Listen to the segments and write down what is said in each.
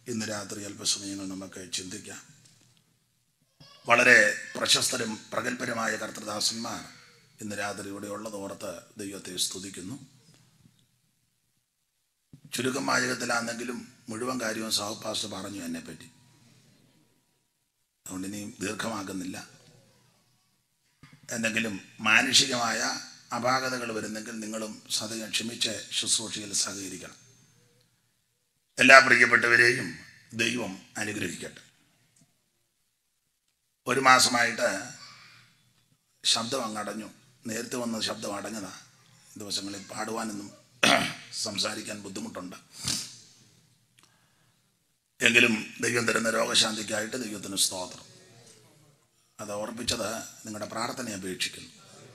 ഇന്ന് രാത്രി അല്പസമയങ്ങൾ നമുക്ക് ചിന്തിക്കാം വളരെ പ്രശസ്തരും പ്രഗത്ഭരുമായ കർത്തൃദാസന്മാർ ഇന്ന് രാത്രി ഇവിടെ ഉള്ളതോർത്ത് ദൈവത്തെ സ്തുതിക്കുന്നു ചുരുക്കം വാചകത്തിലാണെങ്കിലും മുഴുവൻ കാര്യവും സഹപാസ് പറഞ്ഞു എന്നെപ്പറ്റി അതുകൊണ്ട് ഇനിയും ദീർഘമാക്കുന്നില്ല എന്തെങ്കിലും മാനുഷികമായ അപാകതകൾ വരുന്നെങ്കിൽ നിങ്ങളും സദയം ക്ഷമിച്ച് ശുശ്രൂഷയിൽ സഹകരിക്കണം എല്ലാ പ്രിയപ്പെട്ടവരെയും ദൈവം അനുഗ്രഹിക്കട്ടെ ഒരു മാസമായിട്ട് ശബ്ദം അങ്ങടഞ്ഞു നേരത്തെ വന്ന ശബ്ദം അടഞ്ഞതാ ദിവസങ്ങളിൽ പാടുവാനൊന്നും സംസാരിക്കാൻ ബുദ്ധിമുട്ടുണ്ട് എങ്കിലും ദൈവം തരുന്ന രോഗശാന്തിക്കായിട്ട് ദൈവത്തിന് സ്തോത്രം അത് ഓർപ്പിച്ചത് നിങ്ങളുടെ പ്രാർത്ഥനയെ അപേക്ഷിക്കുന്നു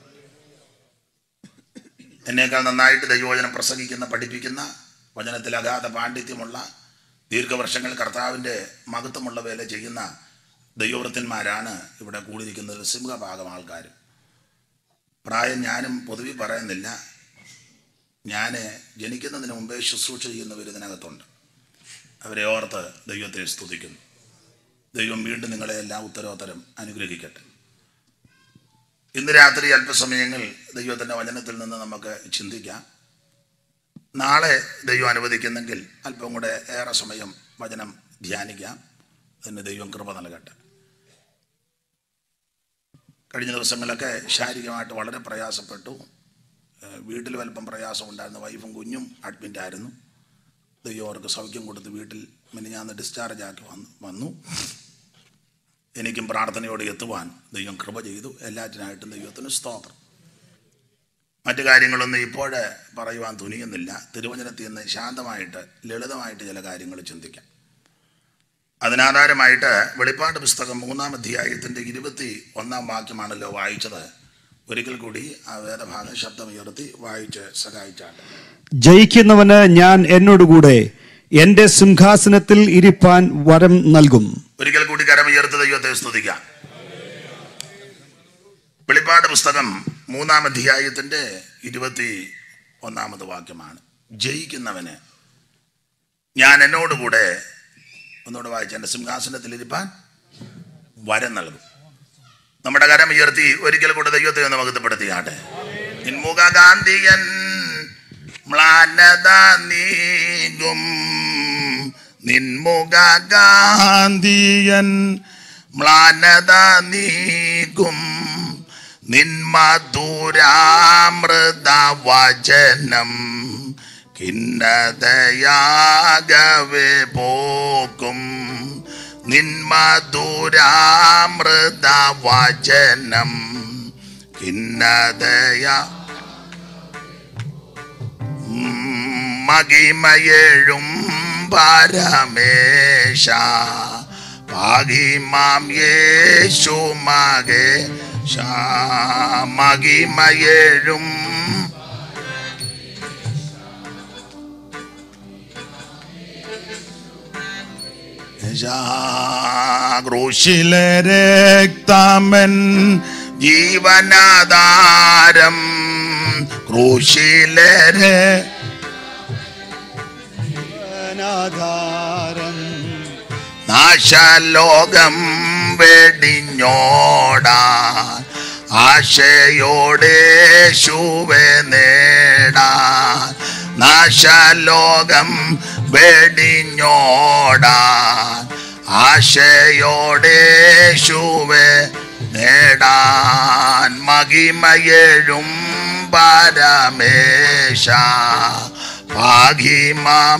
എന്നേക്കാൾ നന്നായിട്ട് ദൈവവചനം പ്രസംഗിക്കുന്ന പഠിപ്പിക്കുന്ന വചനത്തിൽ അഗാധ പാണ്ഡിത്യമുള്ള ദീർഘവർഷങ്ങൾ കർത്താവിൻ്റെ മഹത്വമുള്ള വേല ചെയ്യുന്ന ദൈവവൃത്തന്മാരാണ് ഇവിടെ കൂടിയിരിക്കുന്നത് സിംഹഭാഗം ആൾക്കാർ പ്രായം ഞാനും പൊതുവെ പറയുന്നില്ല ഞാൻ ജനിക്കുന്നതിന് മുമ്പേ ശുശ്രൂഷ ചെയ്യുന്നവർ ഇതിനകത്തുണ്ട് അവരെ ഓർത്ത് ദൈവത്തെ സ്തുതിക്കുന്നു ദൈവം വീണ്ടും നിങ്ങളെ എല്ലാ ഉത്തരോത്തരം അനുഗ്രഹിക്കട്ടെ ഇന്ന് രാത്രി അല്പസമയങ്ങൾ ദൈവത്തിൻ്റെ വചനത്തിൽ നിന്ന് നമുക്ക് ചിന്തിക്കാം നാളെ ദൈവം അനുവദിക്കുന്നെങ്കിൽ അല്പം കൂടെ ഏറെ സമയം വചനം ധ്യാനിക്കാം അതിന് ദൈവം കൃപ നൽകട്ടെ കഴിഞ്ഞ ദിവസങ്ങളിലൊക്കെ ശാരീരികമായിട്ട് വളരെ പ്രയാസപ്പെട്ടു ഏഹ് വീട്ടിൽ അല്പം പ്രയാസമുണ്ടായിരുന്നു വൈഫും കുഞ്ഞും അഡ്മിറ്റ് ആയിരുന്നു ദൈവം അവർക്ക് സൗഖ്യം കൊടുത്ത് വീട്ടിൽ മിനിഞ്ഞാന്ന് ഡിസ്ചാർജ് ആക്കി വന്നു വന്നു എനിക്കും പ്രാർത്ഥനയോടെ എത്തുവാൻ ദൈവം കൃപ ചെയ്തു എല്ലാറ്റിനായിട്ടും ദൈവത്തിന് സ്തോത്രം മറ്റു കാര്യങ്ങളൊന്നും ഇപ്പോഴേ പറയുവാൻ തുനിയുന്നില്ല തിരുവചനത്തിൽ നിന്ന് ശാന്തമായിട്ട് ലളിതമായിട്ട് ചില കാര്യങ്ങൾ ചിന്തിക്കാം അതിനാധാരമായിട്ട് വെളിപ്പാട് പുസ്തകം മൂന്നാം അധ്യായത്തിൻ്റെ ഇരുപത്തി ഒന്നാം വാക്യമാണല്ലോ വായിച്ചത് ഒരിക്കൽ കൂടി ആ വേദഭാഗം ശബ്ദമുയർത്തി വായിച്ച് സഹായിച്ചാട്ടെ ജയിക്കുന്നവന് ഞാൻ എന്നോടുകൂടെ എന്റെ സിംഹാസനത്തിൽ ഇരിപ്പാൻ വരം നൽകും ഒരിക്കൽ കൂടി കരമുയർത്ത് ദൈവത്തെ സ്തുതിക്കാം വെളിപ്പാട് പുസ്തകം മൂന്നാം അധ്യായത്തിന്റെ ഇരുപത്തി ഒന്നാമത് വാക്യമാണ് ജയിക്കുന്നവന് ഞാൻ എന്നോടുകൂടെ ഒന്നുകൂടെ വായിച്ച എൻ്റെ സിംഹാസനത്തിൽ ഇരിപ്പാൻ വരം നൽകും നമ്മുടെ കരം ഉയർത്തി ഒരിക്കൽ കൂടെ ദൈവത്തെ ഒന്ന് മഹത്വപ്പെടുത്തിയാട്ടെ നിൻമുഖ ഗാന്ധിയൻ മ്ലാനത നീങ്ങും നിൻമുഖ ഗാന്ധിയൻ മ്ലാനത നീക്കും നിന്മധുരാമൃത വചനം ഖിന്നതയാകവേ പോക്കും നിന്മധുരാമൃത വചനം ഖിന്നതയാ മകിമയേഴും പരമേശ പാകിമാം യേശു മകേശ മകിമയേഴും ക്രൂശിലെ രക്തമൻ ജീവനാധാരം ക്രൂശിലെ രക്തം നാശലോകം വെടിഞ്ഞോടാൻ ആശയോടെ ശുവെ നേടാൻ നാശലോകം വെടിഞ്ഞോടാൻ ആശയോടെ ശുവെ നേടാൻ മകിമയേഴും പരമേശ ഭാഗിമാം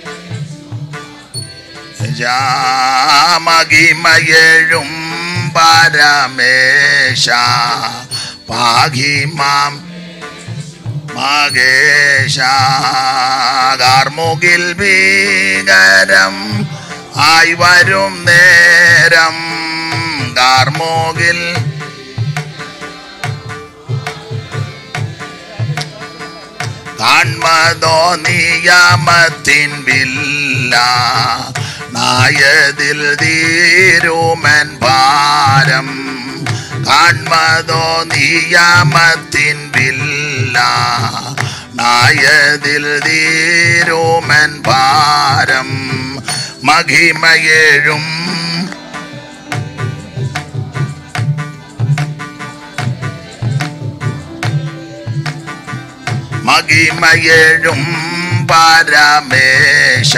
മകിമയേഴും പരമേശ പാകിമാം മകേശ കാർമുകിൽ ഭീകരം ആയി വരും നേരം കാർമുകിൽ കാൺമതോ നിയമത്തിൻ വില്ല നായതിൽ തീരുമൻ ഭാരം കാൺമതോ നിയമത്തിൻ വില്ല നായതിൽ തീരുമൻ ഭാരം മഹിമയേഴും മഹിമയേഴും പരമേശ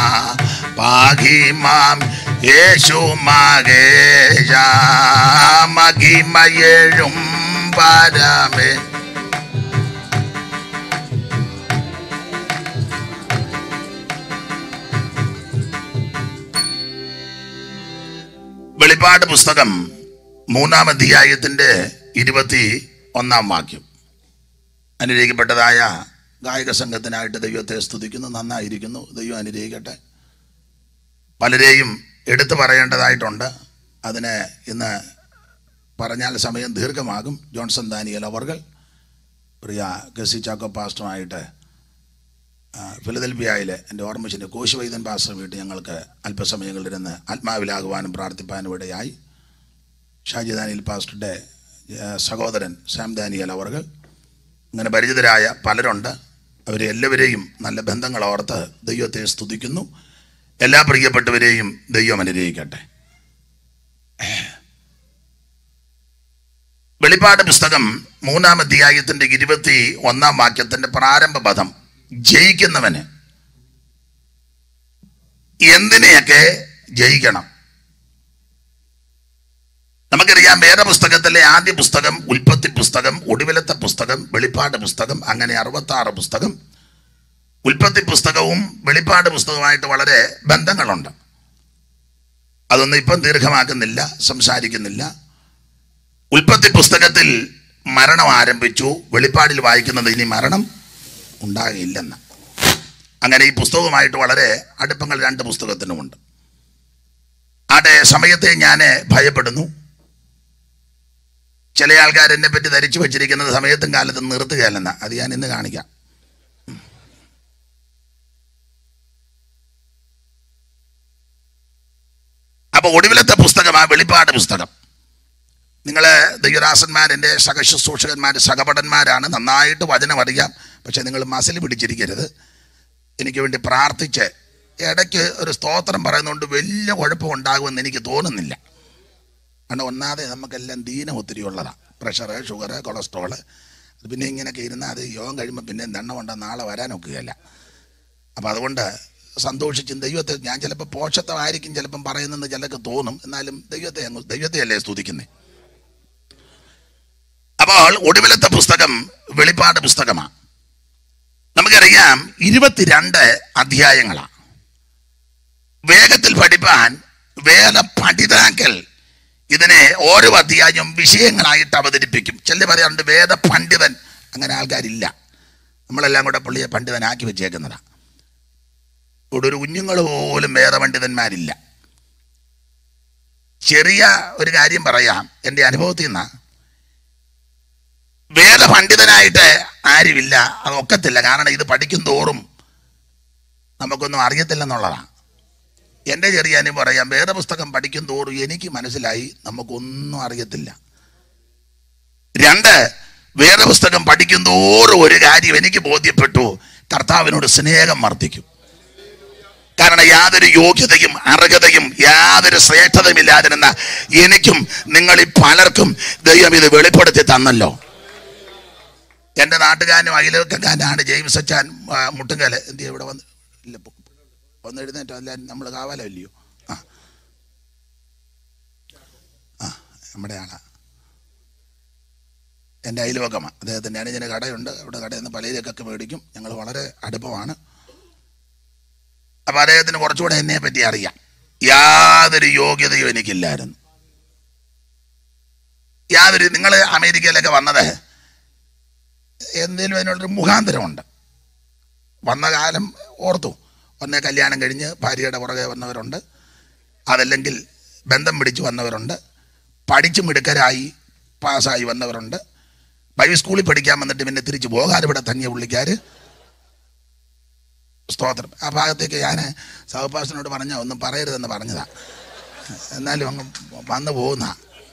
പാഹിമാം യേശു മകേശ മഹിമയേഴും പരമേ വെളിപ്പാട് പുസ്തകം മൂന്നാം അധ്യായത്തിന്റെ ഇരുപത്തി ഒന്നാം വാക്യം അനുഗ്രഹിക്കപ്പെട്ടതായ ഗായക സംഘത്തിനായിട്ട് ദൈവത്തെ സ്തുതിക്കുന്നു നന്നായിരിക്കുന്നു ദൈവം അനുഗ്രഹിക്കട്ടെ പലരെയും എടുത്തു പറയേണ്ടതായിട്ടുണ്ട് അതിന് ഇന്ന് പറഞ്ഞാൽ സമയം ദീർഘമാകും ജോൺസൺ ദാനിയൽ അവർകൾ പ്രിയ ഗസി ചാക്കോ പാസ്റ്ററുമായിട്ട് ആ, ഫിലദൽഫിയയിലെ എൻ്റെ ഓർമ്മശിൻ്റെ കോശുവൈദ്യൻ പാസ്റ്റർ വീട്ടിൽ ഞങ്ങൾക്ക് അല്പസമയങ്ങളിലിരുന്ന് ആത്മാവിലാകുവാനും പ്രാർത്ഥിപ്പാനും ഇടയായി ഷാജി ദാനിയൽ പാസ്റ്ററുടെ ആ, സഹോദരൻ സാം ദാനിയൽ അവർകൾ അങ്ങനെ പരിചിതരായ പലരുണ്ട് അവരെ എല്ലാവരെയും നല്ല ബന്ധങ്ങൾ ഓർത്ത് ദൈവത്തെ സ്തുതിക്കുന്നു എല്ലാ പ്രിയപ്പെട്ടവരെയും ദൈവം അനുഗ്രഹിക്കട്ടെ വെളിപ്പാട് പുസ്തകം മൂന്നാം അധ്യായത്തിന്റെ ഇരുപത്തി ഒന്നാം വാക്യത്തിന്റെ പ്രാരംഭ പദം ജയിക്കുന്നവന് എന്തിനെയൊക്കെ ജയിക്കണം നമുക്കറിയാം വേദപുസ്തകത്തിലെ ആദ്യ പുസ്തകം ഉൽപ്പത്തി പുസ്തകം ഒടുവിലത്തെ പുസ്തകം വെളിപ്പാട് പുസ്തകം അങ്ങനെ അറുപത്തി ആറ് പുസ്തകം ഉൽപ്പത്തി പുസ്തകവും വെളിപ്പാട് പുസ്തകവുമായിട്ട് വളരെ ബന്ധങ്ങളുണ്ട് അതൊന്നും ഇപ്പം ദീർഘമാക്കുന്നില്ല സംസാരിക്കുന്നില്ല ഉൽപ്പത്തി പുസ്തകത്തിൽ മരണം ആരംഭിച്ചു വെളിപ്പാടിൽ വായിക്കുന്നത് ഇനി മരണം ഉണ്ടാകില്ലെന്ന് അങ്ങനെ ഈ പുസ്തകവുമായിട്ട് വളരെ അടുപ്പങ്ങൾ രണ്ട് പുസ്തകത്തിനുമുണ്ട് ആടെ സമയത്തെ ഞാൻ ഭയപ്പെടുന്നു ചില ആൾക്കാർ എന്നെ പറ്റി ധരിച്ചു വച്ചിരിക്കുന്നത് സമയത്തും കാലത്തും നിർത്തുകയല്ലെന്ന അത് ഞാൻ ഇന്ന് കാണിക്കാം അപ്പൊ ഒടുവിലത്തെ പുസ്തകം ആ വെളിപ്പാട് പുസ്തകം നിങ്ങൾ ദൈവദാസന്മാർ എൻ്റെ സഹശുശ്രൂഷകന്മാർ സഹപടന്മാരാണ് നന്നായിട്ട് വചനം അറിയാം പക്ഷെ നിങ്ങൾ മസിൽ പിടിച്ചിരിക്കരുത് എനിക്ക് വേണ്ടി പ്രാർത്ഥിച്ച് ഇടയ്ക്ക് ഒരു സ്തോത്രം പറയുന്നതുകൊണ്ട് വലിയ കുഴപ്പം ഉണ്ടാകുമെന്ന് എനിക്ക് തോന്നുന്നില്ല കാരണം ഒന്നാതെ നമുക്കെല്ലാം ദീനം ഒത്തിരി ഉള്ളതാണ് പ്രഷർ ഷുഗർ കൊളസ്ട്രോള് അത് പിന്നെ ഇങ്ങനെയൊക്കെ ഇരുന്നാൽ അത് യോഗം കഴിയുമ്പോൾ പിന്നെ ദണ്ണം ഉണ്ടോ നാളെ വരാനൊക്കുകയല്ല അപ്പം അതുകൊണ്ട് സന്തോഷിച്ചും ദൈവത്തെ ഞാൻ ചിലപ്പോൾ പോഷത്വമായിരിക്കും ചിലപ്പം പറയുന്നെന്ന് ചിലർക്ക് തോന്നും എന്നാലും ദൈവത്തെ അങ്ങ് ദൈവത്തെയല്ലേ സ്തുതിക്കുന്നത് അപ്പോൾ ഒടുവിലത്തെ പുസ്തകം വെളിപ്പാട് പുസ്തകമാണ് നമുക്കറിയാം ഇരുപത്തിരണ്ട് അധ്യായങ്ങളാണ് വേഗത്തിൽ പഠിപ്പാൻ വേദ പഠിതാക്കൾ ഇതിനെ ഓരോ അധ്യായവും വിഷയങ്ങളായിട്ട് അവതരിപ്പിക്കും ചില പറയാറുണ്ട് വേദ പണ്ഡിതൻ അങ്ങനെ ആൾക്കാരില്ല നമ്മളെല്ലാം കൂടെ പുള്ളിയെ പണ്ഡിതനാക്കി വെച്ചേക്കുന്നതാണ് ഇവിടെ ഒരു കുഞ്ഞുങ്ങൾ പോലും വേദപണ്ഡിതന്മാരില്ല ചെറിയ ഒരു കാര്യം പറയാം എൻ്റെ അനുഭവത്തിൽ നിന്നാണ് വേദപണ്ഡിതനായിട്ട് ആരുമില്ല അത് ഒക്കത്തില്ല കാരണം ഇത് പഠിക്കും തോറും നമുക്കൊന്നും അറിയത്തില്ലെന്നുള്ളതാണ് എൻ്റെ ചെറിയ അനുഭവം പറയാം വേദപുസ്തകം പഠിക്കും തോറും എനിക്ക് മനസ്സിലായി നമുക്കൊന്നും അറിയത്തില്ല രണ്ട് വേദപുസ്തകം പഠിക്കും തോറും ഒരു കാര്യം എനിക്ക് ബോധ്യപ്പെട്ടു കർത്താവിനോട് സ്നേഹം വർദ്ധിക്കും കാരണം യാതൊരു യോഗ്യതയും അർഹതയും യാതൊരു ശ്രേഷ്ഠതയും ഇല്ലാതിരുന്ന എനിക്കും നിങ്ങളിൽ പലർക്കും ദൈവം ഇത് വെളിപ്പെടുത്തി തന്നല്ലോ എൻ്റെ നാട്ടുകാരനും അയൽവക്കക്കാരനാണ് ജെയിംസ് അച്ചാൻ ആ, മുട്ടുങ്കല് എന്ത് ചെയ്യും? ഇവിടെ വന്ന് ഇല്ല പൊ- വന്ന് എഴുന്നേറ്റോ അല്ല നമ്മൾ കാവാലല്ലയോ ആ ആ നമ്മുടെ ആളാ എൻ്റെ അയൽവക്കമാണ് അദ്ദേഹത്തിൻ്റെ അനുജന് കടയുണ്ട് അവിടെ കടയിൽ നിന്ന് പലചരക്കൊക്കെ മേടിക്കും ഞങ്ങൾ വളരെ അടുപ്പമാണ് അപ്പം അദ്ദേഹത്തിന് കുറച്ചുകൂടെ എന്നെ പറ്റി അറിയാം യാതൊരു യോഗ്യതയും എനിക്കില്ലായിരുന്നു യാതൊരു നിങ്ങൾ അമേരിക്കയിലൊക്കെ വന്നത് എന്തെങ്കിലും അതിനുള്ളൊരു മുഖാന്തരമുണ്ട് വന്ന കാലം ഓർത്തു ഒന്നേ കല്യാണം കഴിഞ്ഞ് ഭാര്യയുടെ പുറകെ വന്നവരുണ്ട് അതല്ലെങ്കിൽ ബന്ധം പിടിച്ച് വന്നവരുണ്ട് പഠിച്ചു മിടുക്കരായി പാസ്സായി വന്നവരുണ്ട് ബൈബിൾ സ്കൂളിൽ പഠിക്കാൻ വന്നിട്ട് പിന്നെ തിരിച്ച് പോകാതെ ഇവിടെ തങ്ങിയ പുള്ളിക്കാർ സ്തോത്രം ആ ഭാഗത്തേക്ക് ഞാൻ സഹപാസനോട് പറഞ്ഞ ഒന്നും പറയരുതെന്ന് പറഞ്ഞതാ എന്നാലും അങ്ങ് വന്നു പോകുന്ന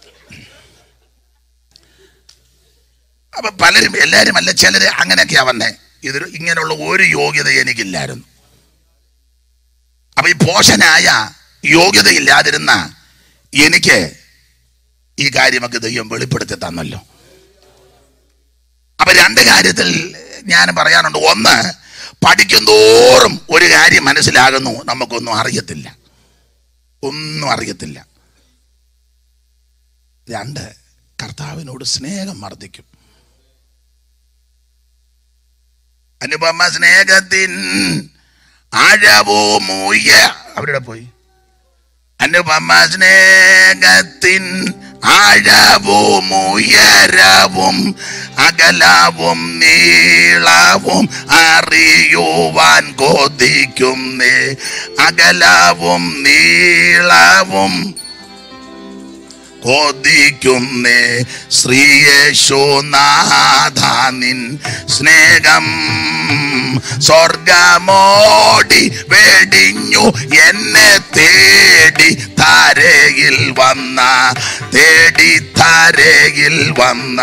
അപ്പൊ പലരും എല്ലാവരും അല്ല ചിലര് അങ്ങനെയൊക്കെയാ വന്നേ ഇതൊരു ഇങ്ങനെയുള്ള ഒരു യോഗ്യത എനിക്കില്ലായിരുന്നു അപ്പൊ ഈ പോഷനായ യോഗ്യതയില്ലാതിരുന്ന എനിക്ക് ഈ കാര്യമൊക്കെ ദൈവം വെളിപ്പെടുത്തി തന്നല്ലോ അപ്പൊ രണ്ട് കാര്യത്തിൽ ഞാൻ പറയാനുണ്ട് ഒന്ന് പഠിക്കുന്തോറും ഒരു കാര്യം മനസ്സിലാകുന്നു നമുക്കൊന്നും അറിയത്തില്ല ഒന്നും അറിയത്തില്ല രണ്ട് കർത്താവിനോട് സ്നേഹം വർദ്ധിക്കും അനുപമ സ്നേഹത്തിൻ ആഴവും ഉയ അവരുടെ പോയി അനുപമ സ്നേഹത്തിൻ ആഴവും ഉയരവും അകലവും നീളവും അറിയുവാൻ കൊതിക്കുന്നേ അകലവും നീളവും കൊതിക്കുന്നേ ശ്രീയേശുനാഥ നിൻ സ്നേഹം സ്വർഗമോടി വെടിഞ്ഞു എന്നെ തേടി താരയിൽ വന്ന തേടി താരയിൽ വന്ന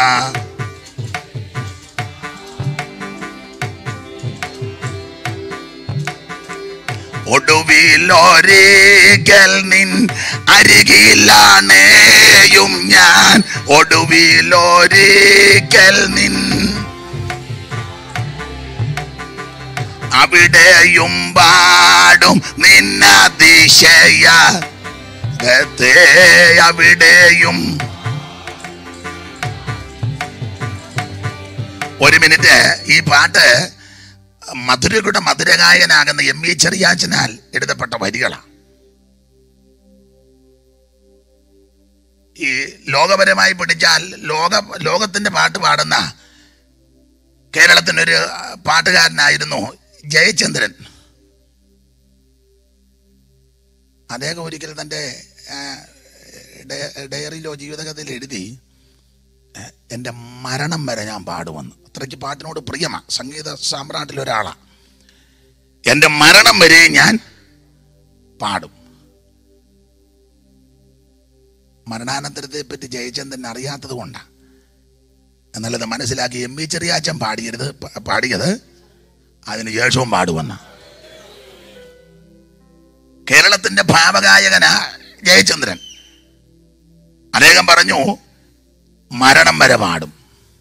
ഒടുവിലൊരിക്കൽ നിൻ അരികിലാണേയും ഞാൻ ഒടുവിലൊരിക്കൽ നിൻ അവിടെയും പാടും നിന്നതിശയ അവിടെയും ഒരു മിനിറ്റ് ഈ പാട്ട് മധുരയുടെ മധുരഗായനാകുന്ന എം ഇ ചെറിയാച്ചനാൽ എഴുതപ്പെട്ട വരികളാണ് ഈ ലോകപരമായി പഠിച്ചാൽ ലോക ലോകത്തിന്റെ പാട്ട് പാടുന്ന കേരളത്തിനൊരു പാട്ടുകാരനായിരുന്നു ജയചന്ദ്രൻ അദ്ദേഹം ഒരിക്കൽ തൻ്റെ ആ, ഡയ- ഡയറിയിലോ ജീവിതകഥയിൽ എഴുതി "ഏ, എൻ്റെ മരണം വരെ ഞാൻ പാടുമെന്ന് അത്രയ്ക്ക് പാട്ടിനോട് പ്രിയമാണ് സംഗീത സാമ്രാട്ടിൽ ഒരാളാണ് എൻ്റെ മരണം വരെ ഞാൻ പാടും മരണാനന്തരത്തെ പറ്റി ജയചന്ദ്രൻ അറിയാത്തത് കൊണ്ടാണ് എന്നാലത് മനസ്സിലാക്കി എം വി ചെറിയാച്ചൻ പാടിയത് പാടിയത് അതിന് ശേഷവും പാടുമെന്ന കേരളത്തിന്റെ ഭാവഗായകന ജയചന്ദ്രൻ അദ്ദേഹം പറഞ്ഞു മരണം വരെ പാടും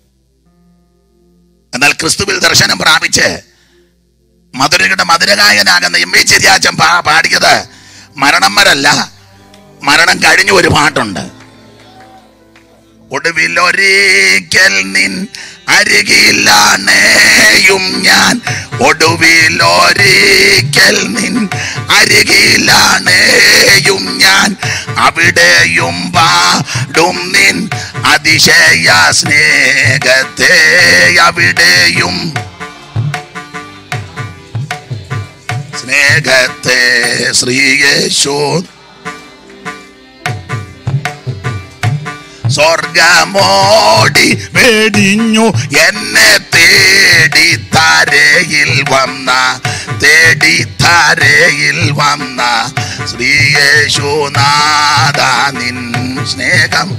എന്നാൽ ക്രിസ്തുവിൽ ദർശനം പ്രാപിച്ച് മധുരയുടെ മധുരഗായനാകുന്ന എം വി ചെറിയാച്ചൻ പാ- പാടിയത് മരണം വരല്ല മരണം കഴിഞ്ഞ ഒരു പാട്ടുണ്ട് ഒടുവിലൊരിക്കൽ നിൻ അരികിലാണേയും ഞാൻ ഒടുവിലൊരിക്കൽ നിൻ അരികിലാണേയും ഞാൻ അവിടെയും പാടും നിൻ അതിശയ സ്നേഹത്തെ അവിടെയും സ്നേഹത്തെ ശ്രീയേശോ സ്വർഗമോടി വെടിഞ്ഞു എന്നെ തേടി താരയിൽ വന്ന തേടി താരയിൽ വന്ന ശ്രീയേശുനാഥ നിൻ സ്നേഹം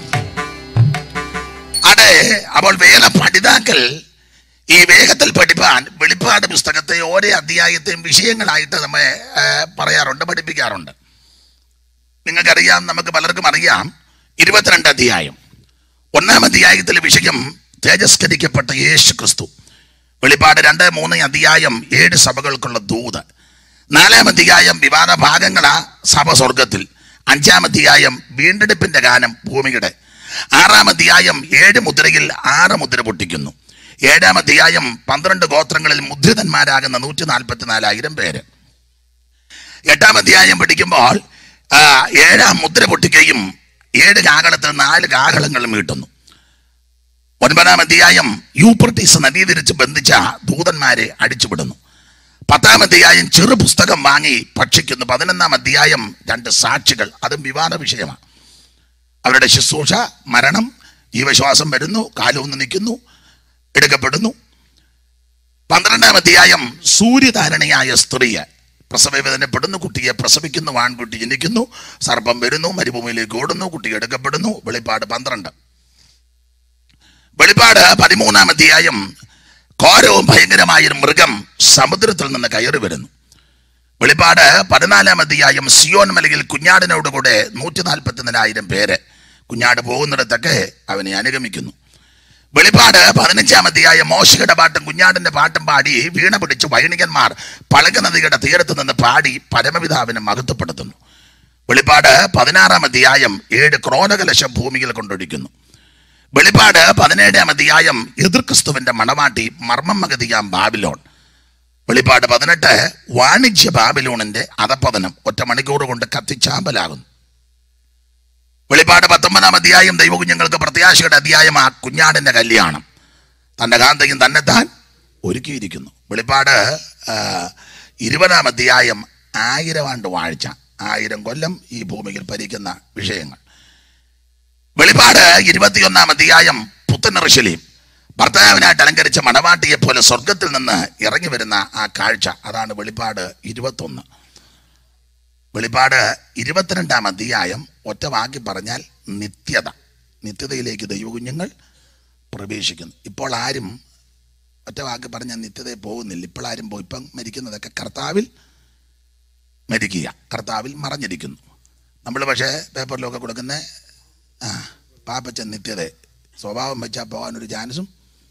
അതെ അപ്പോൾ വേല പഠിതാക്കൾ ഈ വേഗത്തിൽ പഠിപ്പാൻ വെളിപ്പാട് പുസ്തകത്തെ ഓരോ അധ്യായത്തെയും വിഷയങ്ങളായിട്ട് നമ്മെ ഏ, പറയാറുണ്ട് പഠിപ്പിക്കാറുണ്ട് നിങ്ങൾക്കറിയാം നമുക്ക് പലർക്കും അറിയാം ഇരുപത്തിരണ്ട് അധ്യായം ഒന്നാം അധ്യായത്തിലെ വിഷയം തേജസ്കരിക്കപ്പെട്ട യേശു ക്രിസ്തു വെളിപ്പാട് രണ്ട് മൂന്ന് അധ്യായം ഏഴ് സഭകൾക്കുള്ള ദൂത് നാലാം അധ്യായം വിവാദ ഭാഗങ്ങളാ സഭ സ്വർഗത്തിൽ അഞ്ചാം അധ്യായം വീണ്ടെടുപ്പിന്റെ ഗാനം ഭൂമിയുടെ ആറാം അധ്യായം ഏഴ് മുദ്രയിൽ ആറ് മുദ്ര പൊട്ടിക്കുന്നു ഏഴാം അധ്യായം പന്ത്രണ്ട് ഗോത്രങ്ങളിൽ മുദ്രിതന്മാരാകുന്ന നൂറ്റി നാൽപ്പത്തിനാലായിരം പേര് എട്ടാം അധ്യായം പഠിക്കുമ്പോൾ ആ, ഏഴാം മുദ്ര പൊട്ടിക്കുകയും ഏഴ് കാകളത്തിൽ നാല് കാകളങ്ങളും വീട്ടുന്നു ഒൻപതാം അധ്യായം യൂപ്രട്ടീസ് നദീ തിരിച്ച് ബന്ധിച്ച ദൂതന്മാരെ അടിച്ചുവിടുന്നു പത്താം അധ്യായം ചെറു പുസ്തകം വാങ്ങി ഭക്ഷിക്കുന്നു പതിനൊന്നാം അധ്യായം രണ്ട് സാക്ഷികൾ അതും വിവാദ വിഷയമാണ് അവരുടെ ശുശ്രൂഷ മരണം ജീവശ്വാസം വരുന്നു കാലൊന്ന് നിൽക്കുന്നു എടുക്കപ്പെടുന്നു പന്ത്രണ്ടാം അധ്യായം സൂര്യധാരണയായ സ്ത്രീയെ പ്രസവവേദനപ്പെടുന്നു കുട്ടിയെ പ്രസവിക്കുന്നു ആൺകുട്ടി ജനിക്കുന്നു സർപ്പം വരുന്നു മരുഭൂമിയിലേക്ക് ഓടുന്നു കുട്ടി എടുക്കപ്പെടുന്നു വെളിപ്പാട് പന്ത്രണ്ട് വെളിപ്പാട് പതിമൂന്നാം അധ്യായം ഘോരവും ഭയങ്കരമായൊരു മൃഗം സമുദ്രത്തിൽ നിന്ന് കയറി വരുന്നു വെളിപ്പാട് പതിനാലാം അധ്യായം സിയോൻ മലയിൽ കുഞ്ഞാടിനോട് കൂടെ നൂറ്റി നാൽപ്പത്തിനാലായിരം പേര് കുഞ്ഞാട് പോകുന്നിടത്തൊക്കെ അവനെ അനുഗമിക്കുന്നു വെളിപ്പാട് പതിനഞ്ചാം അധ്യായം മോശയുടെ പാട്ടും കുഞ്ഞാടിന്റെ പാട്ടും പാടി വീണ പിടിച്ച് വൈണികന്മാർ പളക നദിയുടെ തീരത്ത് നിന്ന് പാടി പരമപിതാവിനെ മഹത്വപ്പെടുത്തുന്നു വെളിപ്പാട് പതിനാറാം അധ്യായം ഏഴ് ക്രോനകലശം ഭൂമിയിൽ കൊണ്ടൊഴിക്കുന്നു വെളിപ്പാട് പതിനേഴാം അധ്യായം എതിർ ക്രിസ്തുവിന്റെ മണവാട്ടി മർമ്മം മഗതിയാം ബാബിലോൺ വെളിപ്പാട് പതിനെട്ട് വാണിജ്യ ബാബിലോണിന്റെ അധപ്പതനം ഒറ്റ മണിക്കൂർ കൊണ്ട് കത്തിച്ചാമ്പലാകുന്നു വെളിപ്പാട് പത്തൊമ്പതാം അധ്യായം ദൈവകുഞ്ഞുങ്ങൾക്ക് പ്രത്യാശയുടെ അധ്യായം ആ കുഞ്ഞാടിന്റെ കല്യാണം തന്റെ കാന്തയും തന്നെത്താൻ ഒരുക്കിയിരിക്കുന്നു വെളിപ്പാട് ആ, ഇരുപതാം അധ്യായം ആയിരം ആണ്ട് വാഴ്ച ആയിരം കൊല്ലം ഈ ഭൂമിയിൽ ഭരിക്കുന്ന വിഷയങ്ങൾ വെളിപ്പാട് ഇരുപത്തിയൊന്നാം അധ്യായം പുത്തനറിശലിയും ഭർത്താവിനായിട്ട് അലങ്കരിച്ച മണവാട്ടിയെ പോലെ സ്വർഗത്തിൽ നിന്ന് ഇറങ്ങി വരുന്ന ആ കാഴ്ച അതാണ് വെളിപ്പാട് ഇരുപത്തൊന്ന് വെളിപ്പാട് ഇരുപത്തിരണ്ടാം അധ്യായം ഒറ്റ വാക്കി പറഞ്ഞാൽ നിത്യത നിത്യതയിലേക്ക് ദൈവകുഞ്ഞുങ്ങൾ പ്രവേശിക്കുന്നു ഇപ്പോൾ ആരും ഒറ്റ വാക്ക് പറഞ്ഞാൽ നിത്യതയിൽ പോകുന്നില്ല ഇപ്പോൾ ആരും പോയി ഇപ്പം മരിക്കുന്നതൊക്കെ കർത്താവിൽ മരിക്കുക കർത്താവിൽ മറഞ്ഞിരിക്കുന്നു നമ്മൾ പക്ഷേ പേപ്പറിലൊക്കെ കൊടുക്കുന്ന ആ പാപ്പച്ചൻ നിത്യത സ്വഭാവം വെച്ചാൽ പോകാനൊരു ചാൻസും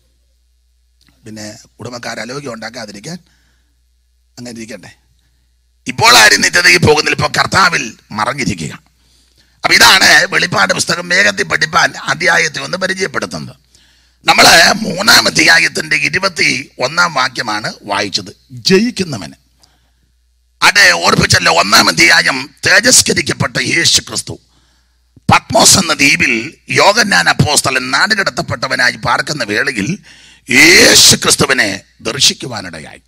പിന്നെ കുടുംബക്കാർ അലോഗ്യം ഉണ്ടാക്കാതിരിക്കാൻ അങ്ങനെ ഇരിക്കട്ടെ ഇപ്പോൾ ആരും നിത്യതയിൽ പോകുന്നില്ല ഇപ്പോൾ കർത്താവിൽ മറഞ്ഞിരിക്കുക അപ്പൊ ഇതാണ് വെളിപ്പാട് പുസ്തകം വേഗത്തിൽ പഠിപ്പാൻ അധ്യായത്തെ ഒന്ന് പരിചയപ്പെടുത്തുന്നത് നമ്മൾ മൂന്നാം അധ്യായത്തിന്റെ ഇരുപത്തി ഒന്നാം വാക്യമാണ് വായിച്ചത് ജയിക്കുന്നവന് അത് ഓർപ്പിച്ചല്ലോ ഒന്നാം അധ്യായം തേജസ്കരിക്കപ്പെട്ട യേശു ക്രിസ്തു പത്മോസ് എന്ന ദ്വീപിൽ യോഗന്നാൻ അപ്പോസ്തലൻ നാടുകടത്തപ്പെട്ടവനായി പാർക്കുന്ന വേളയിൽ യേശു ക്രിസ്തുവിനെ ദർശിക്കുവാനിടയായി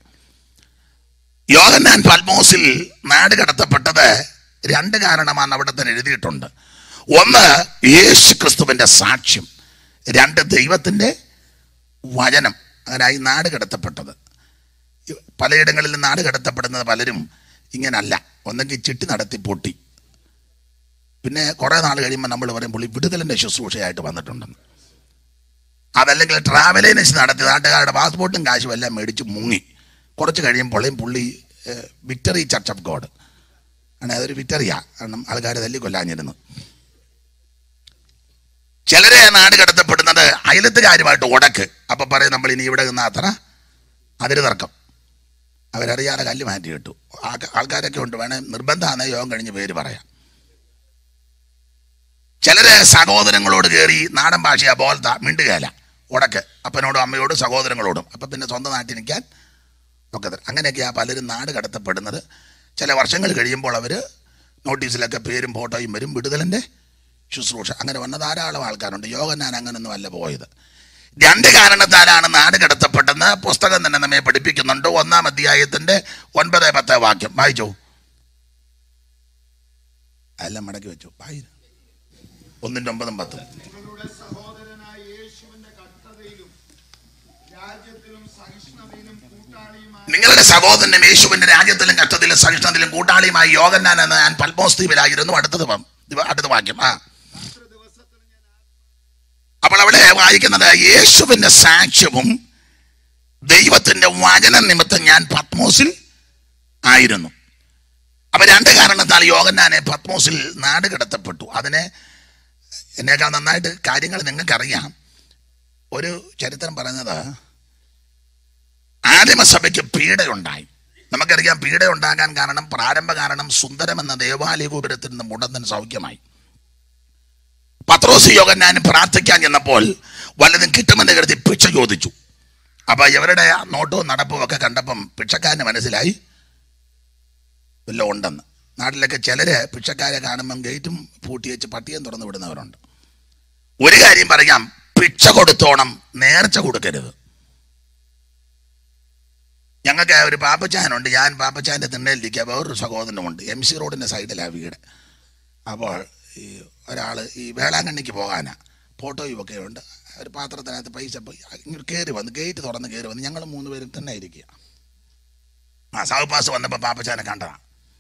യോഗന്നാൻ പത്മോസിൽ നാട് കടത്തപ്പെട്ടത് രണ്ട് കാരണമാണ് അവിടെ തന്നെ എഴുതിയിട്ടുണ്ട് ഒന്ന് യേശു ക്രിസ്തുവിന്റെ സാക്ഷ്യം രണ്ട് ദൈവത്തിന്റെ വചനം അങ്ങനായി നാട് കടത്തപ്പെട്ടത് പലയിടങ്ങളിൽ നാട് കടത്തപ്പെടുന്നത് പലരും ഇങ്ങനല്ല ഒന്നെങ്കിൽ ചിട്ടി നടത്തി പൊട്ടി പിന്നെ കുറേ നാൾ കഴിയുമ്പോൾ നമ്മൾ പറയും പുള്ളി വിടുതലിൻ്റെ ശുശ്രൂഷയായിട്ട് വന്നിട്ടുണ്ടെന്ന് അതല്ലെങ്കിൽ ട്രാവൽ ഏജൻസി നടത്തി നാട്ടുകാരുടെ പാസ്പോർട്ടും കാശും എല്ലാം മേടിച്ച് മുങ്ങി കുറച്ച് കഴിയുമ്പോഴേയും പുള്ളി വിക്ടറി ചർച്ച് ഓഫ് ഗോഡ് ആണ് അതൊരു വിക്ടറിയാ കാരണം ആൾക്കാർ തല്ലിക്കൊല്ലാഞ്ഞിരുന്നു ചിലരെ നാട് കടത്തപ്പെടുന്നത് അയലത്തുകാരുമായിട്ട് ഉടക്ക് അപ്പൊ പറയും നമ്മൾ ഇനി ഇവിടെ നിന്ന അത്ര അതിര് തർക്കം അവരറിയാതെ കല്ല് മാറ്റി കിട്ടു ആൾക്കാരൊക്കെ ഉണ്ട് വേണേ നിർബന്ധമാണ് യോഗം കഴിഞ്ഞ് പേര് പറയാം ചിലര് സഹോദരങ്ങളോട് കയറി നാടൻ ഭാഷയാ പോലത്തെ മിണ്ടുകയല്ല ഉടക്ക് അപ്പനോടും അമ്മയോടും സഹോദരങ്ങളോടും അപ്പം പിന്നെ സ്വന്തം നാട്ടിൽ നിൽക്കാൻ ഒക്കെ അങ്ങനെയൊക്കെയാ പലരും നാട് കടത്തപ്പെടുന്നത് ചില വർഷങ്ങൾ കഴിയുമ്പോൾ അവർ നോട്ടീസിലൊക്കെ പേരും ഫോട്ടോയും വരും വിടുതലിൻ്റെ ശുശ്രൂഷ അങ്ങനെ വന്ന ധാരാളം ആൾക്കാരുണ്ട് യോഗനാൻ അങ്ങനൊന്നും അല്ല പോയത് രണ്ട് കാരണത്താലാണ് നാട് കടത്തപ്പെട്ടെന്ന് പുസ്തകം തന്നെ നമ്മെ പഠിപ്പിക്കുന്നുണ്ട് ഒന്നാം അധ്യായത്തിന്റെ ഒൻപത് പത്ത് വാക്യം വായിച്ചോ എല്ലാം മടക്കി വെച്ചു വായി ഒന്നിന്റെ ഒമ്പതും പത്തും നിങ്ങളുടെ സഹോദരനായ യേശുവിന്റെ കഷ്ടതയിലും രാജ്യത്തിലും സഹിഷ്ണുതയിലും കൂട്ടാളിയുമായ നിങ്ങളുടെ സഹോദരനും യേശുവിന്റെ രാജ്യത്തിലും കഷ്ടത്തിലും സഹിഷ്ണുതയിലും കൂട്ടാളിയുമായി യോഗന്നാൻ എന്ന ഞാൻ പത്മോസ് ദ്വീപിലായിരുന്നു അടുത്തത് പം- ദിവ- അടുത്ത വാക്യം ആ പത്ത് ദിവസത്തിൽ ഞാൻ അപ്പോൾ അവിടെ വായിക്കുന്നത് യേശുവിന്റെ സാക്ഷ്യവും ദൈവത്തിന്റെ വചന നിമിത്തം ഞാൻ പത്മോസിൽ ആയിരുന്നു അപ്പൊ രണ്ട് കാരണത്താൽ യോഗന്നാനെ പത്മോസിൽ നാട് കടത്തപ്പെട്ടു അതിനെ എന്നേക്കാൾ നന്നായിട്ട് കാര്യങ്ങൾ നിങ്ങൾക്കറിയാം ഒരു ചരിത്രം പറയുന്നത് ആദിമസഭയ്ക്ക് പീഡയുണ്ടായി നമുക്കറിയാം പീഡ ഉണ്ടാകാൻ കാരണം പ്രാരംഭ കാരണം സുന്ദരം എന്ന ദേവാലയ ഗോപുരത്തിൽ നിന്ന് മുടന്തൻ സൗഖ്യമായി പത്രോസ് യോഗന്നാൻ പ്രാർത്ഥിക്കാൻ ചെന്നപ്പോൾ വല്ലതും കിട്ടുമെന്ന് കരുതി പിച്ച ചോദിച്ചു അപ്പൊ ഇവരുടെ ആ നോട്ടവും നടപ്പും ഒക്കെ കണ്ടപ്പം പിച്ചക്കാരന് മനസ്സിലായി വല്ല ഉണ്ടെന്ന് നാട്ടിലൊക്കെ ചിലര് പിച്ചക്കാരെ കാണുമ്പം ഗേറ്റും പൂട്ടി വെച്ച് പട്ടിയും തുറന്നു വിടുന്നവരുണ്ട് ഒരു കാര്യം പറയാം പിച്ച കൊടുത്തോണം നേർച്ച കൊടുക്കരുത് ഞങ്ങൾക്ക് ഒരു പാപ്പച്ചാനുണ്ട് ഞാൻ പാപ്പച്ചാൻ്റെ തിണ്ണയിലിരിക്കുക വേറൊരു സഹോദരനുമുണ്ട് എം സി റോഡിൻ്റെ സൈഡിലാണ് വീട് അപ്പോൾ ഈ ഒരാൾ ഈ വേളാങ്കണ്ണിക്ക് പോകാനാ ഫോട്ടോയും ഒക്കെ ഉണ്ട് ഒരു പാത്രത്തിനകത്ത് പൈസ പോയി ഇങ്ങോട്ട് കയറി വന്ന് ഗേറ്റ് തുറന്ന് കയറി വന്ന് ഞങ്ങൾ മൂന്ന് പേരും തന്നെ ഇരിക്കുക ആ സാവുപാസ് വന്നപ്പോൾ പാപ്പച്ചാനെ കണ്ടതാ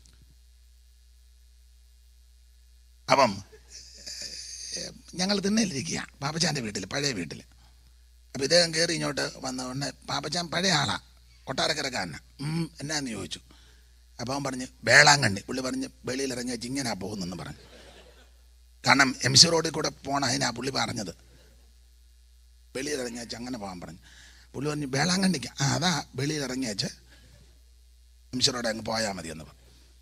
അപ്പം ഞങ്ങൾ തിണ്ണയിലിരിക്കുക പാപ്പച്ചാൻ്റെ വീട്ടിൽ പഴയ വീട്ടിൽ അപ്പം ഇദ്ദേഹം കയറി ഇങ്ങോട്ട് വന്ന ഉടനെ പാപ്പച്ചാൻ പഴയ ആളാ കൊട്ടാരക്കരക്കാരനാ ഉം, എന്നാന്ന് ചോദിച്ചു അപ്പം അവൻ പറഞ്ഞ് വേളാങ്കണ്ണി പുള്ളി പറഞ്ഞ് വെളിയിൽ ഇറങ്ങിയ ഇങ്ങനെയാ പോകുന്നെന്ന് പറഞ്ഞു കാരണം എം സി റോഡിൽ കൂടെ പോണ അതിനാ പുള്ളി പറഞ്ഞത് വെളിയിൽ ഇറങ്ങിയച്ച് അങ്ങനെ പോകാൻ പറഞ്ഞു പുള്ളി പറഞ്ഞു വേളാങ്കണ്ണിക്ക് ആ അതാ വെളിയിൽ ഇറങ്ങിയച്ച് എം സി റോഡ് അങ്ങ് പോയാൽ മതി എന്ന് പറഞ്ഞു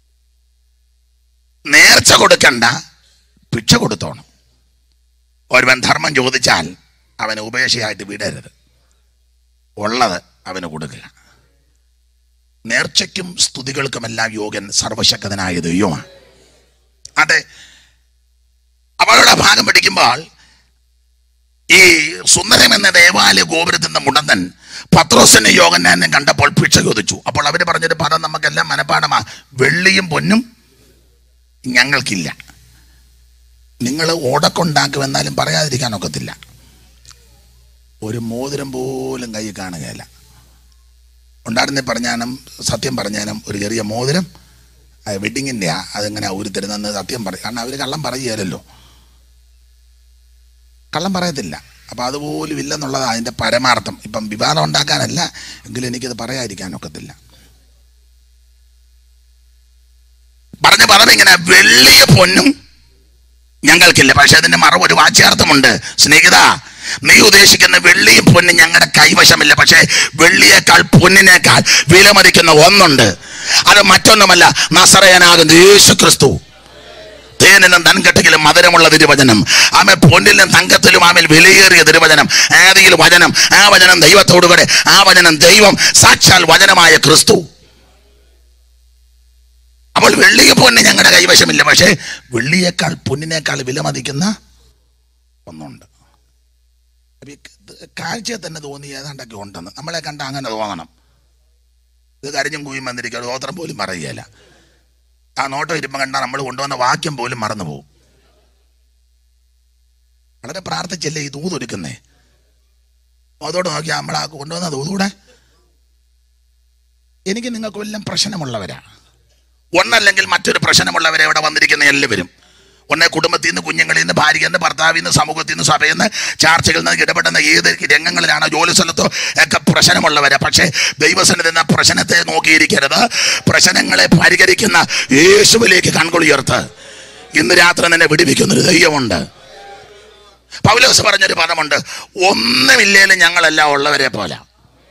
നേർച്ച കൊടുക്കണ്ട ഭിക്ഷ കൊടുത്തോണം ഒരുവൻ ധർമ്മം ചോദിച്ചാൽ അവന് ഉപേക്ഷയായിട്ട് വിടരുത് ഉള്ളത് അവന് കൊടുക്കുക നേർച്ചയ്ക്കും സ്തുതികൾക്കുമെല്ലാം യോഗ്യൻ സർവശക്തനായ ദൈവമാണ് അതെ അവളുടെ ഭാഗം പഠിക്കുമ്പോൾ ഈ സുന്ദരം എന്ന ദേവാലയ ഗോപുരത്തിന്റെ മുടന്തൻ പത്രോസിനെ യോഗനാനെ കണ്ടപ്പോൾ ഭിക്ഷ ചോദിച്ചു അപ്പോൾ അവർ പറഞ്ഞൊരു പദം നമുക്കെല്ലാം മനപ്പാടമാ വെള്ളിയും പൊന്നും ഞങ്ങൾക്കില്ല നിങ്ങൾ ഓടക്കൊണ്ടാക്കുമെന്നാലും പറയാതിരിക്കാൻ ഒക്കത്തില്ല ഒരു മോതിരം പോലും കൈ കാണുകയില്ല ഉണ്ടായിരുന്നെ പറഞ്ഞാലും സത്യം പറഞ്ഞാലും ഒരു ചെറിയ മോതിരം വെഡിങ്ങിൻ്റെയാ അതെങ്ങനെ ഊരി തരുന്നെന്ന് സത്യം പറയും കാരണം അവർ കള്ളം പറയുകയല്ലോ കള്ളം പറയത്തില്ല അപ്പം അതുപോലും ഇല്ലെന്നുള്ളതാണ് അതിൻ്റെ പരമാർത്ഥം ഇപ്പം വിവാദം ഉണ്ടാക്കാനല്ല എങ്കിലും എനിക്കത് പറയാതിരിക്കാൻ ഒക്കത്തില്ല പറഞ്ഞ പദം ഇങ്ങനെ വെള്ളിയ പൊന്നും ഞങ്ങൾക്കില്ല പക്ഷെ അതിന്റെ മറവ് ഒരു വാച്യാർത്ഥമുണ്ട് സ്നേഹിത നീ ഉദ്ദേശിക്കുന്ന വെള്ളിയും പൊന്നും ഞങ്ങളുടെ കൈവശമില്ല പക്ഷേ വെള്ളിയേക്കാൾ പൊന്നിനേക്കാൾ വിലമതിക്കുന്ന ഒന്നുണ്ട് അത് മറ്റൊന്നുമല്ല നസറയനാകുന്ന യേശു ക്രിസ്തു തേനിലും തൻകെട്ടിലും മധുരമുള്ള തിരുവചനം ആമെ പൊന്നിലും തങ്കത്തിലും ആമേൽ വിലയേറിയ തിരുവചനം ആദിയിൽ വചനം ആ വചനം ദൈവത്തോടുകൂടെ ആ വചനം ദൈവം സാക്ഷാൽ വചനമായ ക്രിസ്തു അപ്പോൾ വെള്ളിയ പൊന്ന് ഞങ്ങളുടെ കൈവശമില്ല പക്ഷേ വെള്ളിയേക്കാൾ പൊന്നിനേക്കാൾ വിലമതിക്കുന്ന ഒന്നുണ്ട് അപ്പൊ ഈ കാഴ്ചയെ തന്നെ തോന്നി ഏതാണ്ടൊക്കെ ഉണ്ടെന്ന് നമ്മളെ കണ്ട അങ്ങനെ തോന്നണം ഇത് കരിഞ്ഞും കുയും വന്നിരിക്കുക ഗോത്രം പോലും പറയുകയില്ല ആ നോട്ടം ഇരുമ്പം കണ്ടാൽ നമ്മൾ കൊണ്ടുവന്ന വാക്യം പോലും മറന്നു പോകും വളരെ പ്രാർത്ഥിച്ചല്ലേ ഈ തൂതൊരുക്കുന്നേ അതോട് നോക്കിയാൽ നമ്മൾ ആ കൊണ്ടുവന്ന തൂതൂടെ എനിക്ക് നിങ്ങൾക്ക് വല്ലതും പ്രശ്നമുള്ളവരാ ഒന്നല്ലെങ്കിൽ മറ്റൊരു പ്രശ്നമുള്ളവരെ ഇവിടെ വന്നിരിക്കുന്ന എല്ലാവരും ഒന്നെ കുടുംബത്തിൽ നിന്ന് കുഞ്ഞുങ്ങളിൽ നിന്ന് ഭാര്യയിൽ നിന്ന് ഭർത്താവിൽ നിന്ന് സമൂഹത്തിൽ നിന്ന് സഭയിൽ നിന്ന് ചാർച്ചകളിൽ നിന്ന് ഇടപെടുന്ന ഏത് രംഗങ്ങളിലാണോ ജോലി സ്ഥലത്തോ ഒക്കെ പ്രശ്നമുള്ളവരെ പക്ഷേ ദൈവസന്നിധി എന്ന പ്രശ്നത്തെ നോക്കിയിരിക്കരുത് പ്രശ്നങ്ങളെ പരിഹരിക്കുന്ന യേശുവിലേക്ക് കൺകുളിയർത്ത് ഇന്ന് രാത്രി നിന്നെ വിടിവിക്കുന്നൊരു ദൈവമുണ്ട് പൗലോസ് പറഞ്ഞൊരു പദമുണ്ട് ഒന്നുമില്ലേലും ഞങ്ങളെല്ലാം ഉള്ളവരെ പോലെ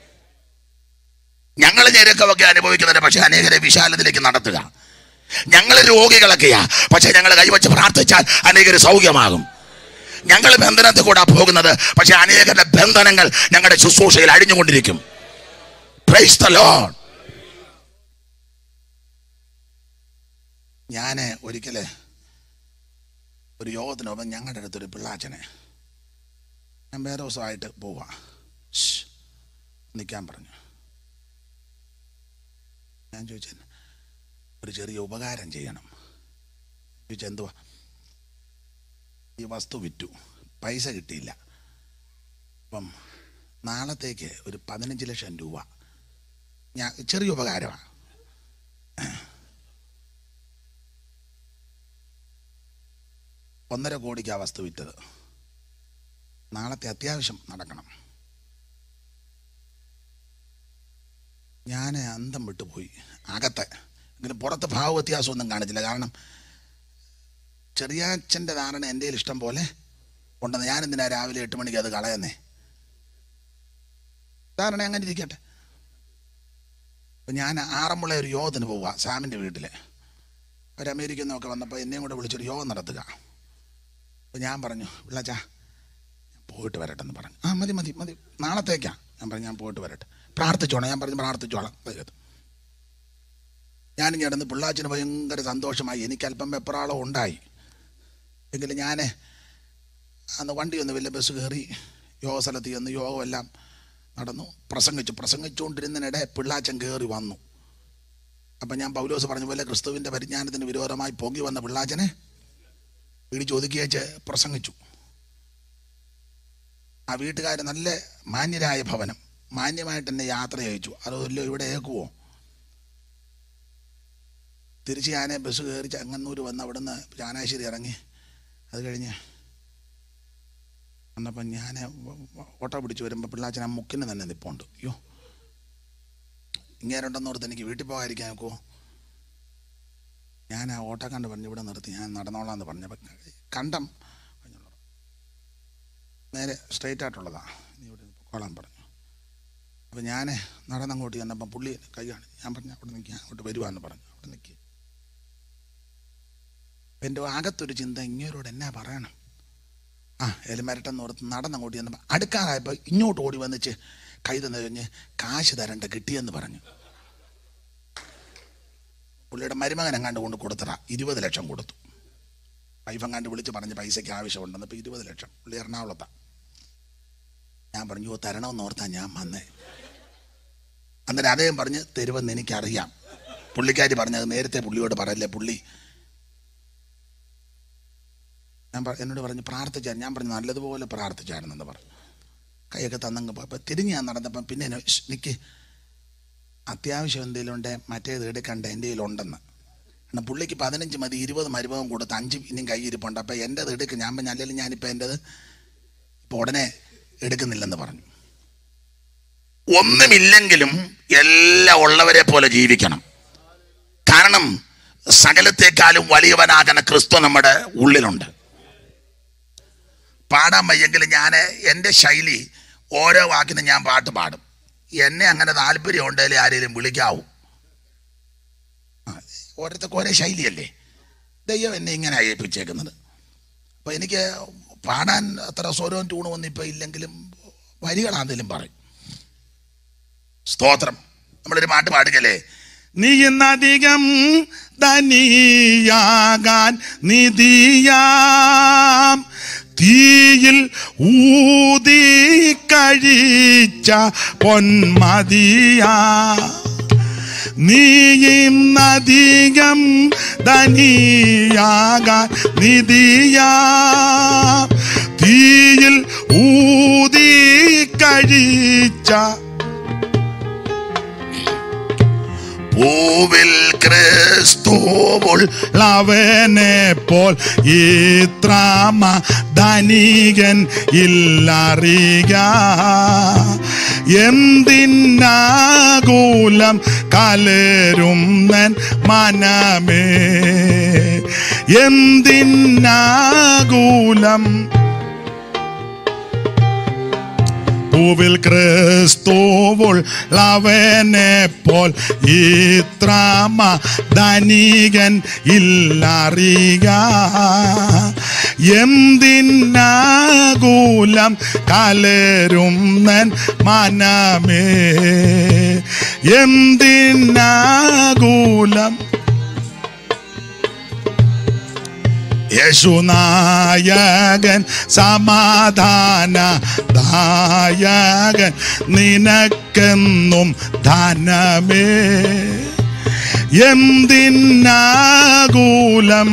ഞങ്ങൾ ഞെരുക്കമൊക്കെ അനുഭവിക്കുന്നുണ്ട് പക്ഷെ അനേകരെ വിശാലത്തിലേക്ക് നടത്തുക ഞങ്ങൾ രോഗികളൊക്കെയാ പക്ഷെ ഞങ്ങൾ കൈവച്ച് പ്രാർത്ഥിച്ചാൽ അനേകര് സൗഖ്യമാകും ഞങ്ങൾ ബന്ധനത്തിൽ കൂടെ പോകുന്നത് പക്ഷെ അനേകരുടെ ബന്ധനങ്ങൾ ഞങ്ങളുടെ ശുശ്രൂഷയിൽ അഴിഞ്ഞുകൊണ്ടിരിക്കും Praise the Lord. ഞാൻ ഒരിക്കല് ഒരു യോഗത്തിന് പോകുമ്പോൾ ഞങ്ങളുടെ അടുത്തൊരു പിള്ളാച്ചനെ ഞാൻ വേറെ ദിവസമായിട്ട് പോവാ നിൽക്കാൻ പറഞ്ഞു ഞാൻ ചോദിച്ചു ഒരു ചെറിയ ഉപകാരം ചെയ്യണം ചോദിച്ചു എന്തുവാ ഈ വസ്തു വിറ്റു പൈസ കിട്ടിയില്ല അപ്പം നാളത്തേക്ക് ഒരു പതിനഞ്ച് ലക്ഷം രൂപ ഞാൻ ചെറിയ ഉപകാരമാണ് ഒന്നര കോടിക്ക് ആ വസ്തു വിറ്റത് നാളത്തെ അത്യാവശ്യം നടക്കണം ഞാൻ അന്തം വിട്ടുപോയി അകത്തെ എങ്കിലും പുറത്ത് ഭാവ വ്യത്യാസമൊന്നും കാണിച്ചില്ല കാരണം ചെറിയാച്ചൻ്റെ ധാരണ എൻ്റെ ഇഷ്ടം പോലെ ഉണ്ടെന്ന് ഞാൻ എന്തിനാ രാവിലെ എട്ട് മണിക്ക് അത് കളയുന്നേ ധാരണ അങ്ങനെ ഇരിക്കട്ടെ അപ്പം ഞാൻ ആറന്മുള ഒരു യോഗത്തിന് പോവുക സാമിൻ്റെ വീട്ടിൽ ഒരു അമേരിക്കയിൽ നിന്നൊക്കെ വന്നപ്പോൾ എന്നെയും കൂടെ വിളിച്ചൊരു യോഗം നടത്തുക അപ്പോൾ ഞാൻ പറഞ്ഞു വിളിച്ചാ ഞാൻ പോയിട്ട് വരട്ടെ എന്ന് പറഞ്ഞു ആ മതി മതി മതി നാളത്തേക്കാ ഞാൻ പറഞ്ഞു ഞാൻ പോയിട്ട് വരട്ടെ പ്രാർത്ഥിച്ചോണം ഞാൻ പറഞ്ഞു പ്രാർത്ഥിച്ചോളാം ദൈവത്ത് ഞാനും കിടന്ന് പിള്ളാച്ചിന് ഭയങ്കര സന്തോഷമായി എനിക്ക് അല്പം വെപ്രാളം ഉണ്ടായി എങ്കിലും ഞാൻ അന്ന് വണ്ടി ഒന്ന് വലിയ ബസ് കയറി യോഗ സ്ഥലത്ത് ചെന്ന് യോഗമെല്ലാം നടന്നു പ്രസംഗിച്ചു പ്രസംഗിച്ചുകൊണ്ടിരുന്നതിനിടെ പിള്ളാച്ചൻ കയറി വന്നു അപ്പം ഞാൻ പൗലോസ് പറഞ്ഞ പോലെ ക്രിസ്തുവിൻ്റെ പരിജ്ഞാനത്തിന് വിരോധമായി പൊങ്ങി വന്ന പിള്ളാച്ചനെ പിടിച്ചൊതുക്കിയേച്ച് പ്രസംഗിച്ചു ആ വീട്ടുകാർ നല്ല മാന്യരായ ഭവനം മാന്യമായിട്ട് എന്നെ യാത്ര അയച്ചു അതല്ലോ ഇവിടെ ഏക്കുവോ തിരിച്ച് ഞാൻ ബസ് കയറി ചങ്ങന്നൂർ വന്ന് അവിടുന്ന് ചാനാശ്ശേരി ഇറങ്ങി അത് കഴിഞ്ഞ് വന്നപ്പം ഞാൻ ഓട്ടോ പിടിച്ച് വരുമ്പോൾ പിള്ളാച്ചൻ ആ മുക്കിന് തന്നെ നിപ്പുണ്ട് അയ്യോ ഇങ്ങേരുണ്ടെന്ന് ഓർത്ത് എനിക്ക് വീട്ടിൽ പോകാതിരിക്കാൻ നോക്കുമോ ഞാൻ ആ ഓട്ടോ കണ്ട് പറഞ്ഞു ഇവിടെ നിർത്തി ഞാൻ നടന്നോളാം എന്ന് പറഞ്ഞപ്പോൾ കണ്ടം കഴിഞ്ഞോളാം. നേരെ സ്ട്രെയിറ്റ് ആയിട്ടുള്ളതാ നീ ഇവിടെ പൊക്കോളാൻ പറഞ്ഞു അപ്പോൾ ഞാൻ നടന്നങ്ങോട്ട് ചെന്നപ്പം പുള്ളി കൈ കാണി ഞാൻ പറഞ്ഞു അവിടെ നിൽക്കുക അങ്ങോട്ട് വരുവാന്ന് പറഞ്ഞു അവിടെ നിൽക്കുക എൻ്റെ അകത്തൊരു ചിന്ത ഇങ്ങോരോട് എന്നാ പറയണം ആ എലിമരട്ടെന്ന് ഓർത്ത് നടന്നങ്ങോട്ട് ചെന്നപ്പോൾ അടുക്കാറായപ്പോൾ ഇങ്ങോട്ട് ഓടി വന്നിച്ച് കൈ തന്നു കഴിഞ്ഞ് കാശ് തരണ്ട കിട്ടിയെന്ന് പറഞ്ഞു പുള്ളിയുടെ മരുമകൻ എങ്ങാണ്ട് കൊണ്ട് കൊടുത്തറ ഇരുപത് ലക്ഷം കൊടുത്തു വൈഫ് എങ്ങാണ്ട് വിളിച്ച് പറഞ്ഞ് പൈസയ്ക്ക് ആവശ്യമുണ്ടെന്ന് ഇപ്പോൾ ഇരുപത് ലക്ഷം പുള്ളി എറണാകുളത്താണ് ഞാൻ പറഞ്ഞു ഓ തരണമെന്ന് ഓർത്താ ഞാൻ വന്നേ അന്നേരം അദ്ദേഹം പറഞ്ഞ് തരുമെന്ന് എനിക്കറിയാം പുള്ളിക്കാരി പറഞ്ഞത് നേരത്തെ പുള്ളിയോട് പറയല്ലേ പുള്ളി ഞാൻ പ- എന്നോട് പറഞ്ഞു പ്രാർത്ഥിച്ചാൽ ഞാൻ പറഞ്ഞു നല്ലതുപോലെ പ്രാർത്ഥിച്ചായിരുന്നെന്ന് പറഞ്ഞു കൈയൊക്കെ തന്നങ്ങ് പോയപ്പോൾ തിരിഞ്ഞ് ഞാൻ നടന്നപ്പം പിന്നെ എന്നെ, "ശ്ശ്, നിക്ക് അത്യാവശ്യം എന്തെങ്കിലും ഉണ്ട് മറ്റേത് എടുക്കണ്ട എൻ്റെ കയ്യിലുണ്ടെന്ന് എന്നാൽ പുള്ളിക്ക് പതിനഞ്ച് മതി ഇരുപത് മരുഭവം കൊടുത്ത് അഞ്ച് ഇനിയും കയ്യിരിപ്പുണ്ട് അപ്പം എൻ്റെത് എടുക്കും ഞാൻ പറഞ്ഞു അല്ലെങ്കിൽ ഞാനിപ്പോൾ എൻ്റെത് ഇപ്പോൾ ഉടനെ എടുക്കുന്നില്ലെന്ന് പറഞ്ഞു ഒന്നുമില്ലെങ്കിലും എല്ലാം ഉള്ളവരെ പോലെ ജീവിക്കണം കാരണം സകലത്തെക്കാളും വലിയവനാകുന്ന ക്രിസ്തു നമ്മുടെ ഉള്ളിലുണ്ട് പാടാൻ വയ്യെങ്കിലും ഞാൻ എൻ്റെ ശൈലി ഓരോ വാക്കിനും ഞാൻ പാട്ട് പാടും എന്നെ അങ്ങനെ താല്പര്യം ഉണ്ടെങ്കിൽ ആരെങ്കിലും വിളിക്കാവൂ ആ, ഓരോരുത്തർക്ക് ഓരോ ശൈലിയല്ലേ ദൈവം എന്നെ ഇങ്ങനെ ഏൽപ്പിച്ചേക്കുന്നത് അപ്പോൾ എനിക്ക് പാടാൻ അത്ര സ്വരവും ട്യൂണും ഒന്നും ഇപ്പോൾ ഇല്ലെങ്കിലും വരികളാണെങ്കിലും പറയും സ്തോത്രം നമ്മളൊരു പാട്ട് പാടുകല്ലേ നീ ഇന്നധികം ധനിയാകാൻ നിധിയാം തീയിൽ ഊതി കഴിച്ച പൊന്മതിയാ നീയും നദികം ധനിയാകാൻ നിധിയാ തീയിൽ ഊതി കഴിച്ച പൂവിൽ ക്രിസ്തുവുള്ളവനെ പോൽ ഇത്രാമ ധനികൻ ഇല്ലറിയ എന്തിനാകൂലം കലരും നൻ മനമേ എന്തിനാകൂലം പൂവിൽ ക്രിസ്തുവുള്ളവനെ പോൽ ഇത്രാമ ധനികൻ ഇല്ലറിയ എന്തിനാകൂലം കലരും നൻ മനമേ എന്തിനാകൂലം യേശുനായകൻ സമാധാന ദായകൻ നിനക്കെന്നും ധനമേ എന്തിനാകൂലം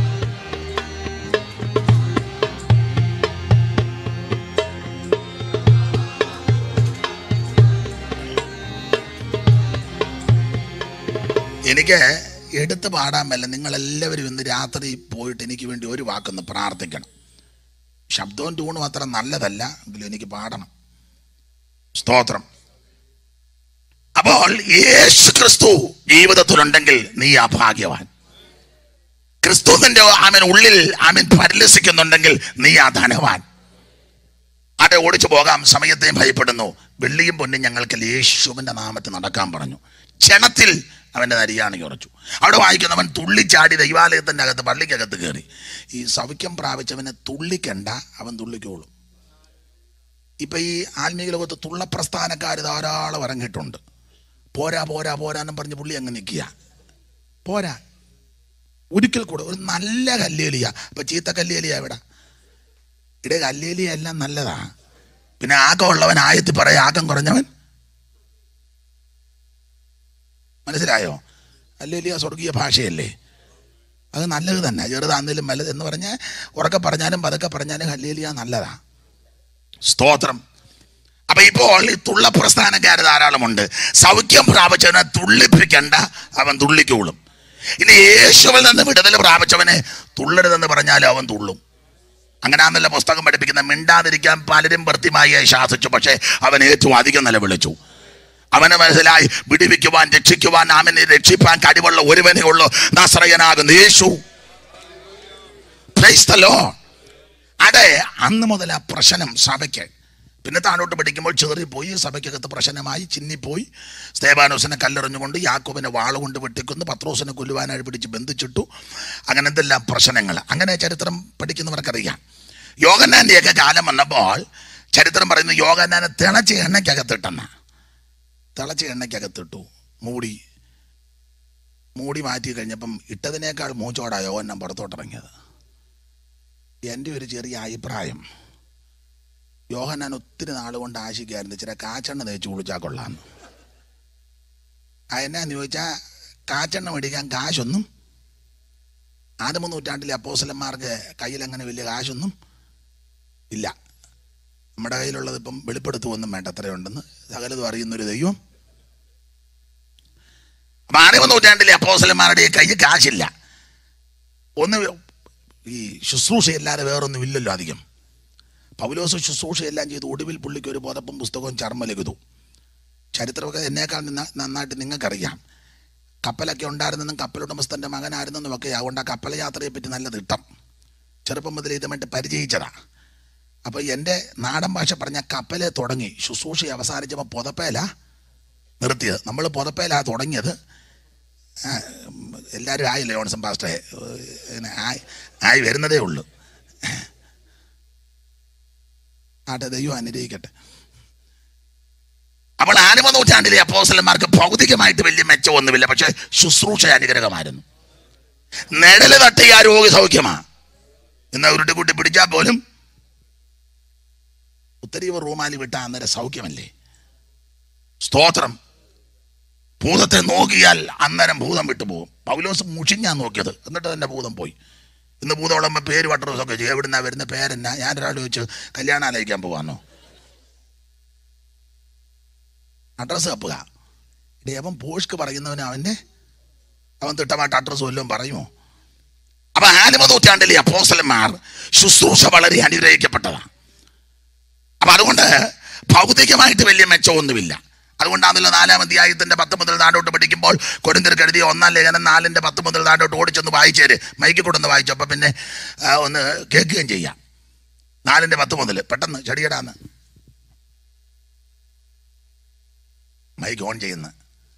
എനിക്ക് എടുത്ത് പാടാൻ പറ്റില്ല നിങ്ങളെല്ലാവരും ഇന്ന് രാത്രി പോയിട്ട് എനിക്ക് വേണ്ടി ഒരു വാക്കൊന്ന് പ്രാർത്ഥിക്കണം ശബ്ദവും ട്യൂണും അത്ര നല്ലതല്ല എങ്കിലും എനിക്ക് പാടണം സ്തോത്രം അപ്പോൾ യേശു ക്രിസ്തു ജീവിതത്തിലുണ്ടെങ്കിൽ നീ ആ ഭാഗ്യവാൻ ക്രിസ്തു നിന്റെ ആമൻ ഉള്ളിൽ ആമൻ പരിലസിക്കുന്നുണ്ടെങ്കിൽ നീ ആ ധനവാൻ അതെ ഓടിച്ചു പോകാം സമയത്തെയും ഭയപ്പെടുന്നു വെള്ളിയും പൊന്നും ഞങ്ങൾക്ക് യേശുവിന്റെ നാമത്തിൽ നടക്കാൻ പറഞ്ഞു ക്ഷണത്തിൽ അവന്റെ നരിയാണി ഉറച്ചു അവിടെ വായിക്കുന്നവൻ തുള്ളിച്ചാടി ദൈവാലയത്തിന്റെ അകത്ത് പള്ളിക്കകത്ത് കയറി ഈ സൗഖ്യം പ്രാപിച്ചവനെ തുള്ളിക്കണ്ട അവൻ തുള്ളിക്കോളും ഇപ്പൊ ഈ ആത്മീയ ലോകത്ത് തുള്ളപ്രസ്ഥാനക്കാർ ധാരാളം ഇറങ്ങിയിട്ടുണ്ട് പോരാ പോരാ പോരാന്നും പറഞ്ഞ് പുള്ളി അങ്ങ് നിൽക്കുക പോരാ ഒരിക്കൽ കൂടെ ഒരു നല്ല കല്ലേലിയ ഇപ്പൊ ചീത്ത കല്ലേലിയ എവിടെ ഇടേ കല്ലേലിയ എല്ലാം നല്ലതാ പിന്നെ ആക്കം ഉള്ളവൻ ആയത്തിൽ പറയാം ആക്കം കുറഞ്ഞവൻ മനസ്സിലായോ അല്ലേലിയ സ്വർഗീയ ഭാഷയല്ലേ അത് നല്ലത് തന്നെ ചെറുതാന്നേലും വലുത് എന്ന് പറഞ്ഞാൽ ഉറക്കെ പറഞ്ഞാലും പതുക്കെ പറഞ്ഞാലും ഹല്ലേലിയ നല്ലതാ സ്തോത്രം അപ്പൊ ഇപ്പോൾ ഈ തുള്ള പ്രസ്ഥാനക്കാർ ധാരാളമുണ്ട് സൗഖ്യം പ്രാപിച്ചവനെ തുള്ളിപ്പിക്കണ്ട അവൻ തുള്ളിക്കോളും ഇനി യേശുവിൽ നിന്ന് വിടുതൽ പ്രാപിച്ചവനെ തുള്ളരുതെന്ന് പറഞ്ഞാലും അവൻ തുള്ളും അങ്ങനെയാണെന്നല്ല പുസ്തകം പഠിപ്പിക്കുന്ന മിണ്ടാതിരിക്കാൻ പലരും വൃത്തിമായി ശാസിച്ചു പക്ഷേ അവൻ ഏറ്റവും അധികം നിലവിളിച്ചു അവനെ മനസ്സിലായി വിടിവിക്കുവാൻ രക്ഷിക്കുവാൻ അവനെ രക്ഷിപ്പാൻ കഴിവുള്ള ഒരുവനേ ഉള്ളൂ നസ്രയനാകുന്ന യേശു Praise the Lord. അതെ അന്ന് മുതൽ ആ പ്രശ്നം സഭയ്ക്ക് പിന്നെ താഴോട്ട് പഠിക്കുമ്പോൾ ചെറിപ്പോയി സഭയ്ക്കകത്ത് പ്രശ്നമായി ചിന്നിപ്പോയി സ്തേബാനോസിനെ കല്ലെറിഞ്ഞുകൊണ്ട് യാക്കോബിനെ വാളുകൊണ്ട് വെട്ടിക്കൊന്ന് പത്രോസിനെ കൊല്ലുവാനായി പിടിച്ച് ബന്ധിച്ചിട്ടു അങ്ങനെ എന്തെല്ലാം പ്രശ്നങ്ങൾ അങ്ങനെ ചരിത്രം പഠിക്കുന്നവർക്കറിയാം യോഗനാൻ്റെയൊക്കെ കാലം വന്നപ്പോൾ ചരിത്രം പറയുന്നു യോഗനാനെ തിളച്ച എണ്ണയ്ക്കകത്തിട്ടെന്ന തിളച്ച എണ്ണയ്ക്കകത്തിട്ടു മൂടി മൂടി മാറ്റി കഴിഞ്ഞപ്പം ഇട്ടതിനേക്കാൾ മൂച്ചോടാ യോഗന്നാൻ പുറത്തോട്ടിറങ്ങിയത് എൻ്റെ ഒരു ചെറിയ അഭിപ്രായം യോഹന്നാൻ ഒത്തിരി നാൾ കൊണ്ട് ആശിക്കായിരുന്നു ചില കാച്ചെണ്ണ തേച്ച് കുളിച്ചാൽ കൊള്ളാന്ന് അതെന്നാന്ന് ചോദിച്ചാൽ കാച്ചെണ്ണ മേടിക്കാൻ കാശൊന്നും ആദ്യമ നൂറ്റാണ്ടിലെ അപ്പോസലന്മാർക്ക് കയ്യിൽ അങ്ങനെ വലിയ കാശൊന്നും ഇല്ല നമ്മുടെ കയ്യിലുള്ളത് ഇപ്പം വെളിപ്പെടുത്തുമൊന്നും വേണ്ട അത്രയുണ്ടെന്ന് സകലതും അറിയുന്നൊരു ദൈവം അപ്പൊ ആദ്യമ നൂറ്റാണ്ടിലെ അപ്പോസലന്മാരുടെ കയ്യിൽ കാശില്ല ഒന്ന് ഈ ശുശ്രൂഷയല്ലാതെ വേറൊന്നും ഇല്ലല്ലോ അധികം പൗലോസ് ശുശ്രൂഷയെല്ലാം ചെയ്ത് ഒടുവിൽ പുള്ളിക്ക് ഒരു പുതപ്പും പുസ്തകവും ചർമ്മലഘുതു ചരിത്രമൊക്കെ എന്നേക്കാൾ നിന്ന നന്നായിട്ട് നിങ്ങൾക്കറിയാം കപ്പലൊക്കെ ഉണ്ടായിരുന്നെന്നും കപ്പലുടമസ്ഥൻ്റെ മകനായിരുന്നെന്നും ഒക്കെ അതുകൊണ്ട് ആ കപ്പൽ യാത്രയെ പറ്റി നല്ല തിട്ടം ചെറുപ്പം മുതൽ ഇതുമായിട്ട് പരിചയിച്ചതാ അപ്പോൾ എൻ്റെ നാടൻ ഭാഷ പറഞ്ഞ കപ്പലെ തുടങ്ങി ശുശ്രൂഷ അവസാനിച്ചപ്പോൾ പുതപ്പേല നിർത്തിയത് നമ്മൾ പുതപ്പേലാ തുടങ്ങിയത് ആ, എല്ലാവരും ആയില്ല ജോൺസൺ പാസ്റ്ററെ പിന്നെ ആയി ആയി വരുന്നതേ ഉള്ളൂ ആട്ടെ ദൈവം അനുഗ്രഹിക്കട്ടെ അപ്പോൾ ആരവ നൂറ്റാണ്ടിലെ അപ്പോസലന്മാർക്ക് ഭൗതികമായിട്ട് വലിയ മെച്ചമൊന്നുമില്ല പക്ഷെ ശുശ്രൂഷ അനുഗ്രഹമായിരുന്നു നിഴല് തട്ടി ആ രോഗി സൗഖ്യമാ ഇന്ന് ഉരുട്ടി കൂട്ടി പിടിച്ചാൽ പോലും ഉത്തരീവ റൂമാലി വിട്ട അന്നേരം സൗഖ്യമല്ലേ സ്തോത്രം ഭൂതത്തെ നോക്കിയാൽ അന്നേരം ഭൂതം വിട്ടുപോകും പൗലോസ് മുഷിഞ്ഞാ നോക്കിയത് എന്നിട്ട് തന്നെ ഭൂതം പോയി ഇന്ന് ഭൂതം ഉള്ളപ്പോൾ പേര് വട്ടറോസൊക്കെ ചെയ്യും എവിടുന്നാ വരുന്ന പേരെന്നാ ഞാൻ ഒരാൾ ചോദിച്ചു കല്യാണം ആലോചിക്കാൻ പോവാന്നോ അഡ്രസ്സ് കപ്പുക ഇടേ അവൻ പോഷ്ക്ക് പറയുന്നവന് അവൻ്റെ അവൻ തിട്ടമായിട്ട് അഡ്രസ്സ് വല്ലതും പറയുമോ അപ്പൊ ആലുമ നൂറ്റാണ്ടിലെ അപ്പോസലന്മാർ ശുശ്രൂഷ വളരെ അനുഗ്രഹിക്കപ്പെട്ടതാണ് അപ്പൊ അതുകൊണ്ട് ഭൗതികമായിട്ട് വലിയ മെച്ചമൊന്നുമില്ല അതുകൊണ്ടാണല്ലോ നാലാം അധ്യായത്തിന്റെ പത്ത് മുതൽ നാടോട്ട് പഠിക്കുമ്പോൾ കൊടുന്തിർക്ക് എഴുതിയ ഒന്നാം ലേഖനം നാലിന്റെ പത്ത് മുതൽ നാടോട്ട് ഓടിച്ചൊന്ന് വായിച്ചേര് മൈക്ക് കൊണ്ടൊന്ന് വായിച്ചു അപ്പൊ പിന്നെ ആ, ഒന്ന് കേൾക്കുകയും ചെയ്യാം നാലിന്റെ പത്ത് മുതൽ പെട്ടെന്ന് ചെടിയിടാന്ന് മൈക്ക് ഓൺ ചെയ്യുന്നു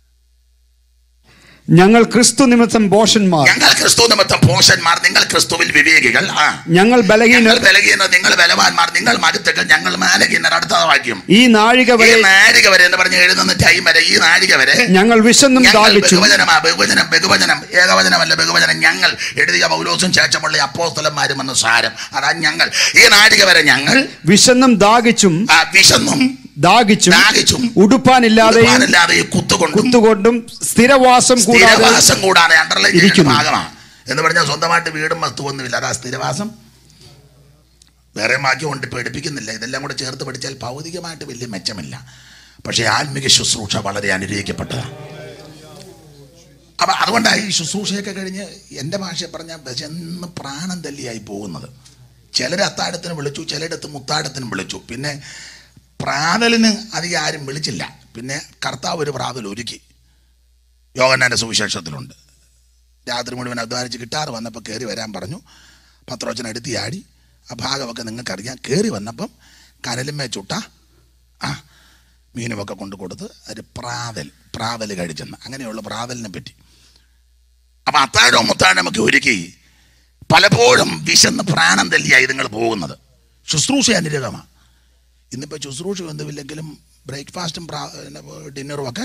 ഞങ്ങൾ ക്രിസ്തു നിമിത്തം ബോഷന്മാർ ഞങ്ങൾ ക്രിസ്തു നിമിത്തം പോഷന്മാർ നിങ്ങൾ ക്രിസ്തുവിൽ വിവേകികൾ ആ ഞങ്ങൾ ബലഹീനർ നിങ്ങൾ ബലഹീനർ നിങ്ങൾ ബലവാന്മാർ നിങ്ങൾ മകത്തുക്കൾ ഞങ്ങൾ മാലഹീനർ അടുത്ത വാക്യം ഈ നാഴിക ഈ വരെ നാഴിക വരെ എന്ന് പറഞ്ഞ് എഴുതുന്ന ടൈം വരെ ഈ നാഴിക വരെ ഞങ്ങൾ വിശന്നും ഞങ്ങൾ ദാഹിച്ചും ബഹുവചനമാ ബഹുവചനം ബഹുവചനം ഏകവചനമല്ല ബഹുവചനം ഞങ്ങൾ എഴുതിയ പൗലോസും ശേഷമുള്ള അപ്പോസ്തലന്മാരും എന്ന സാരം അതാ ഞങ്ങൾ ഈ നാഴിക വരെ ഞങ്ങൾ വിശന്നും ദാഹിച്ചും ആ, വിശന്നും ദാഹിച്ചും ദാഹിച്ചും ഉടുപ്പാനില്ലാതെയും ഉടുപ്പാനില്ലാതെ ഈ കുത്തുകൊണ്ടും കുത്തുകൊണ്ടും സ്ഥിരവാസം കൂടാതെ സ്ഥിരവാസം കൂടാതെ അണ്ടർലൈൻ ചെയ്യുന്ന ഇരിക്കുന്നു. ഭാഗമാണ് എന്ന് പറഞ്ഞാൽ സ്വന്തമായിട്ട് വീടും വസ്തുവൊന്നുമില്ല അതാ സ്ഥിരവാസം വേറെ ബാക്കി കൊണ്ട് പഠിപ്പിക്കുന്നില്ല ഇതെല്ലാം കൂടെ ചേർത്ത് പഠിച്ചാൽ ഭൗതികമായിട്ട് വലിയ മെച്ചമില്ല പക്ഷേ ആത്മിക ശുശ്രൂഷ വളരെ അനുഗ്രഹിക്കപ്പെട്ടതാണ് അപ്പം അതുകൊണ്ടാണ് ഈ ശുശ്രൂഷയൊക്കെ കഴിഞ്ഞ് എൻ്റെ ഭാഷ പറഞ്ഞാൽ വിശന്ന് പ്രാണം തല്ലിയായി പോകുന്നത് ചിലർ അത്താഴത്തിന് വിളിച്ചു ചിലയിടത്ത് മുത്താഴത്തിന് വിളിച്ചു പിന്നെ പ്രാതലിന് അധികം ആരും വിളിച്ചില്ല പിന്നെ കർത്താവ് ഒരു പ്രാതൽ ഒരുക്കി യോഗനാൻ്റെ സുവിശേഷത്തിലുണ്ട് രാത്രി മുഴുവൻ അധ്വാനിച്ച് കിട്ടാറ് വന്നപ്പോൾ കയറി വരാൻ പറഞ്ഞു പത്രോച്ചൻ എടുത്ത് ചാടി ആ ഭാഗമൊക്കെ നിങ്ങൾക്കറിയാം കയറി വന്നപ്പം കനലുമേ ചുട്ട ആ മീനുമൊക്കെ കൊണ്ട് കൊടുത്ത് ഒരു പ്രാതൽ പ്രാതൽ കഴിച്ചെന്ന് അങ്ങനെയുള്ള പ്രാതലിനെ പറ്റി അപ്പം അത്താഴവും മുത്താഴവും ഒക്കെ ഒരുക്കി പലപ്പോഴും വിശന്ന് പ്രാണം തല്ലിയായി നിങ്ങൾ പോകുന്നത് ശുശ്രൂഷ അനുരകമാണ് ഇന്നിപ്പോൾ ശുശ്രൂഷ ഒന്നുമില്ലെങ്കിലും ബ്രേക്ക്ഫാസ്റ്റും പ്രാ ഡിന്നറും ഒക്കെ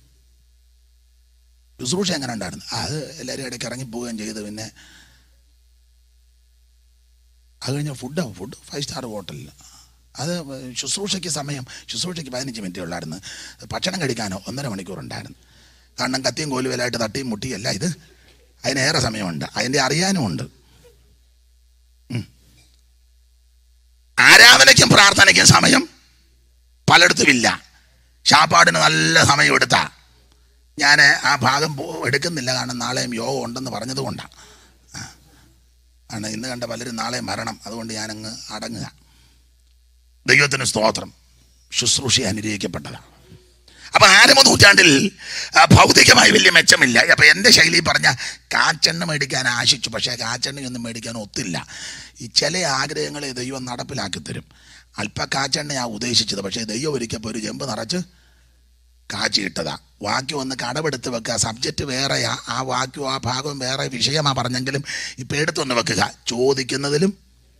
ശുശ്രൂഷ എങ്ങനെ ഉണ്ടായിരുന്നു ആ, അത് എല്ലാവരും ഇടയ്ക്ക് ഇറങ്ങി പോവുകയും ചെയ്ത് പിന്നെ അത് കഴിഞ്ഞ ഫുഡ് ഫുഡ് ഫൈവ് സ്റ്റാർ ഹോട്ടലിൽ അത് ശുശ്രൂഷയ്ക്ക് സമയം ശുശ്രൂഷയ്ക്ക് പതിനഞ്ച് മിനിറ്റേ ഉള്ളായിരുന്നു ഭക്ഷണം കഴിക്കാനോ ഒന്നര മണിക്കൂർ ഉണ്ടായിരുന്നു കാരണം കത്തിയും കോലുവലായിട്ട് തട്ടിയും മുട്ടിയല്ല ഇത് അതിനേറെ സമയമുണ്ട് അതിൻ്റെ അറിയാനും ഉണ്ട് ഉം. ആരാധനയ്ക്കും പ്രാർത്ഥനയ്ക്കും സമയം പലയിടത്തുമില്ല ശാപ്പാടിന് നല്ല സമയം എടുത്താ ഞാൻ ആ ഭാഗം പോ എടുക്കുന്നില്ല കാരണം നാളെയും യോഗം ഉണ്ടെന്ന് പറഞ്ഞത് കൊണ്ടാണ് ആണ് ഇന്ന് കണ്ട പലരും നാളെ മരണം അതുകൊണ്ട് ഞാനങ്ങ് അടങ്ങുക ദൈവത്തിന് സ്തോത്രം ശുശ്രൂഷ അനുഗ്രഹിക്കപ്പെട്ടതാണ് അപ്പൊ ആരമ നൂറ്റാണ്ടിൽ ആ, ഭൗതികമായി വലിയ മെച്ചമില്ല അപ്പൊ എൻ്റെ ശൈലി പറഞ്ഞ കാച്ചെണ്ണ മേടിക്കാൻ ആശിച്ചു പക്ഷേ കാച്ചെണ്ണയൊന്നും മേടിക്കാൻ ഒത്തില്ല ഈ ചില ആഗ്രഹങ്ങളെ ദൈവം നടപ്പിലാക്കി തരും അല്പ കാച്ചെണ്ണയാ ഉദ്ദേശിച്ചത് പക്ഷേ ദൈവം ഒരിക്കപ്പോൾ ഒരു ചെമ്പ് നിറച്ച് കാച്ചിയിട്ടതാ വാക്യം ഒന്ന് കടമെടുത്ത് വെക്കുക സബ്ജക്റ്റ് വേറെയാ ആ വാക്യവും ആ ഭാഗവും വേറെ വിഷയമാ പറഞ്ഞെങ്കിലും ഇപ്പം എടുത്തൊന്ന് വെക്കുക ചോദിക്കുന്നതിലും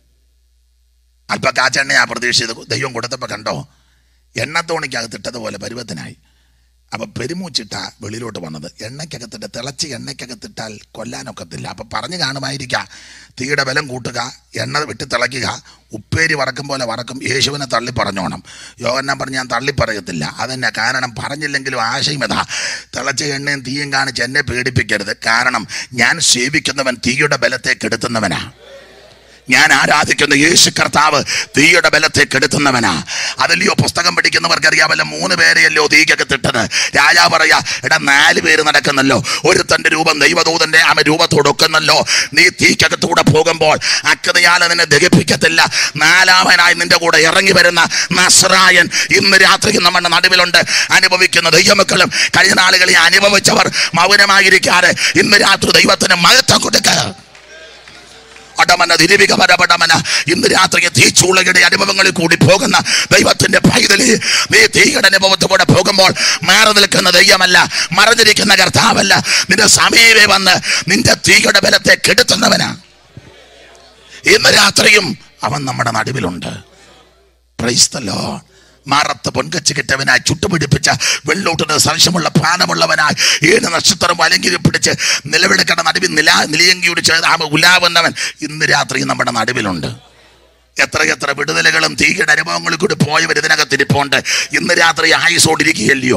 അല്പ കാച്ചെണ്ണയാ പ്രതീക്ഷിച്ചത് ദൈവം കൊടുത്തപ്പോൾ കണ്ടോ എണ്ണത്തോണിക്കകത്തിട്ടതുപോലെ പരുവത്തിനായി അപ്പം പെരുമൂച്ചിട്ട വെളിയിലോട്ട് വന്നത് എണ്ണയ്ക്കകത്തിട്ട് തിളച്ച് എണ്ണയ്ക്കകത്തിട്ടാൽ കൊല്ലാനൊക്കത്തില്ല അപ്പം പറഞ്ഞു കാണുമായിരിക്കാം തീയുടെ ബലം കൂട്ടുക എണ്ണ വിട്ട് തിളയ്ക്കുക ഉപ്പേരി വറക്കും പോലെ വറക്കും യേശുവിനെ തള്ളി പറഞ്ഞോണം യോഗന്നാൻ പറഞ്ഞ് ഞാൻ തള്ളി പറയത്തില്ല അതെന്നെ കാരണം പറഞ്ഞില്ലെങ്കിലും ആശയം ഇതാ തിളച്ച എണ്ണയും തീയും കാണിച്ച് എന്നെ പേടിപ്പിക്കരുത് കാരണം ഞാൻ സേവിക്കുന്നവൻ തീയുടെ ബലത്തെ കെടുത്തുന്നവനാ ഞാൻ ആരാധിക്കുന്ന യേശു കർത്താവ് തീയുടെ ബലത്തെ കെടുത്തുന്നവനാ അതല്ലയോ പുസ്തകം പഠിക്കുന്നവർക്ക് അറിയാമല്ലോ മൂന്ന് പേരെയല്ലോ തീക്കകത്തിട്ടത് രാജാ പറയാ എടാ നാല് പേര് നടക്കുന്നല്ലോ ഒരുത്തന്റെ രൂപം ദൈവദൂതന്റെ ആമ രൂപത്തോടൊക്കുന്നല്ലോ നീ തീക്കകത്തൂടെ പോകുമ്പോൾ അക്കതയാല നിന്നെ ദഹിപ്പിക്കത്തില്ല നാലാമനായി നിന്റെ കൂടെ ഇറങ്ങി വരുന്ന നസ്രായൻ ഇന്ന് രാത്രി നമ്മുടെ നടുവിലുണ്ട് അനുഭവിക്കുന്ന ദൈവമക്കളും കഴിഞ്ഞ നാളുകളിൽ അനുഭവിച്ചവർ മൗനമായിരിക്കാതെ ഇന്ന് രാത്രി ദൈവത്തിന് മഹത്വം കൊടുക്കുക അടമന തിരുവിക പരപടമന ഇന്ന് രാത്രി തീച്ചൂളയുടെ അനുഭവങ്ങളിൽ കൂടി പോകുന്ന ദൈവത്തിന്റെ പൈതലി നീ തീയുടെ അനുഭവത്തിൽ കൂടെ പോകുമ്പോൾ മാറി നിൽക്കുന്ന ദൈവമല്ല മറഞ്ഞിരിക്കുന്ന കർത്താവല്ല നിന്റെ സമീപേ വന്ന് നിന്റെ തീയുടെ ബലത്തെ കെടുത്തുന്നവനാ ഇന്ന് രാത്രിയും അവൻ നമ്മുടെ നടുവിലുണ്ട് Praise the Lord. മാറത്ത് പൊൻകച്ച് കിട്ടവനായി ചുട്ടുപിടിപ്പിച്ച വെള്ളോട്ടിന് സംശയമുള്ള പ്രാണമുള്ളവനായി ഏഴ് നക്ഷത്രം വലങ്കി പിടിച്ച് നിലവിളക്കട നടുവിൽ നിലാ നിലയങ്കിയോട് ചേർന്ന് ആ ഉലാവുന്നവൻ ഇന്ന് രാത്രി നമ്മുടെ നടുവിലുണ്ട് എത്ര എത്ര വിടുതലുകളും തീയുടെ അനുഭവങ്ങളിൽ കൂടി പോയവർ ഇതിനകത്ത് ഇരിപ്പുണ്ട് ഇന്ന് രാത്രി ആയുസോടിരിക്കുകയല്ലയോ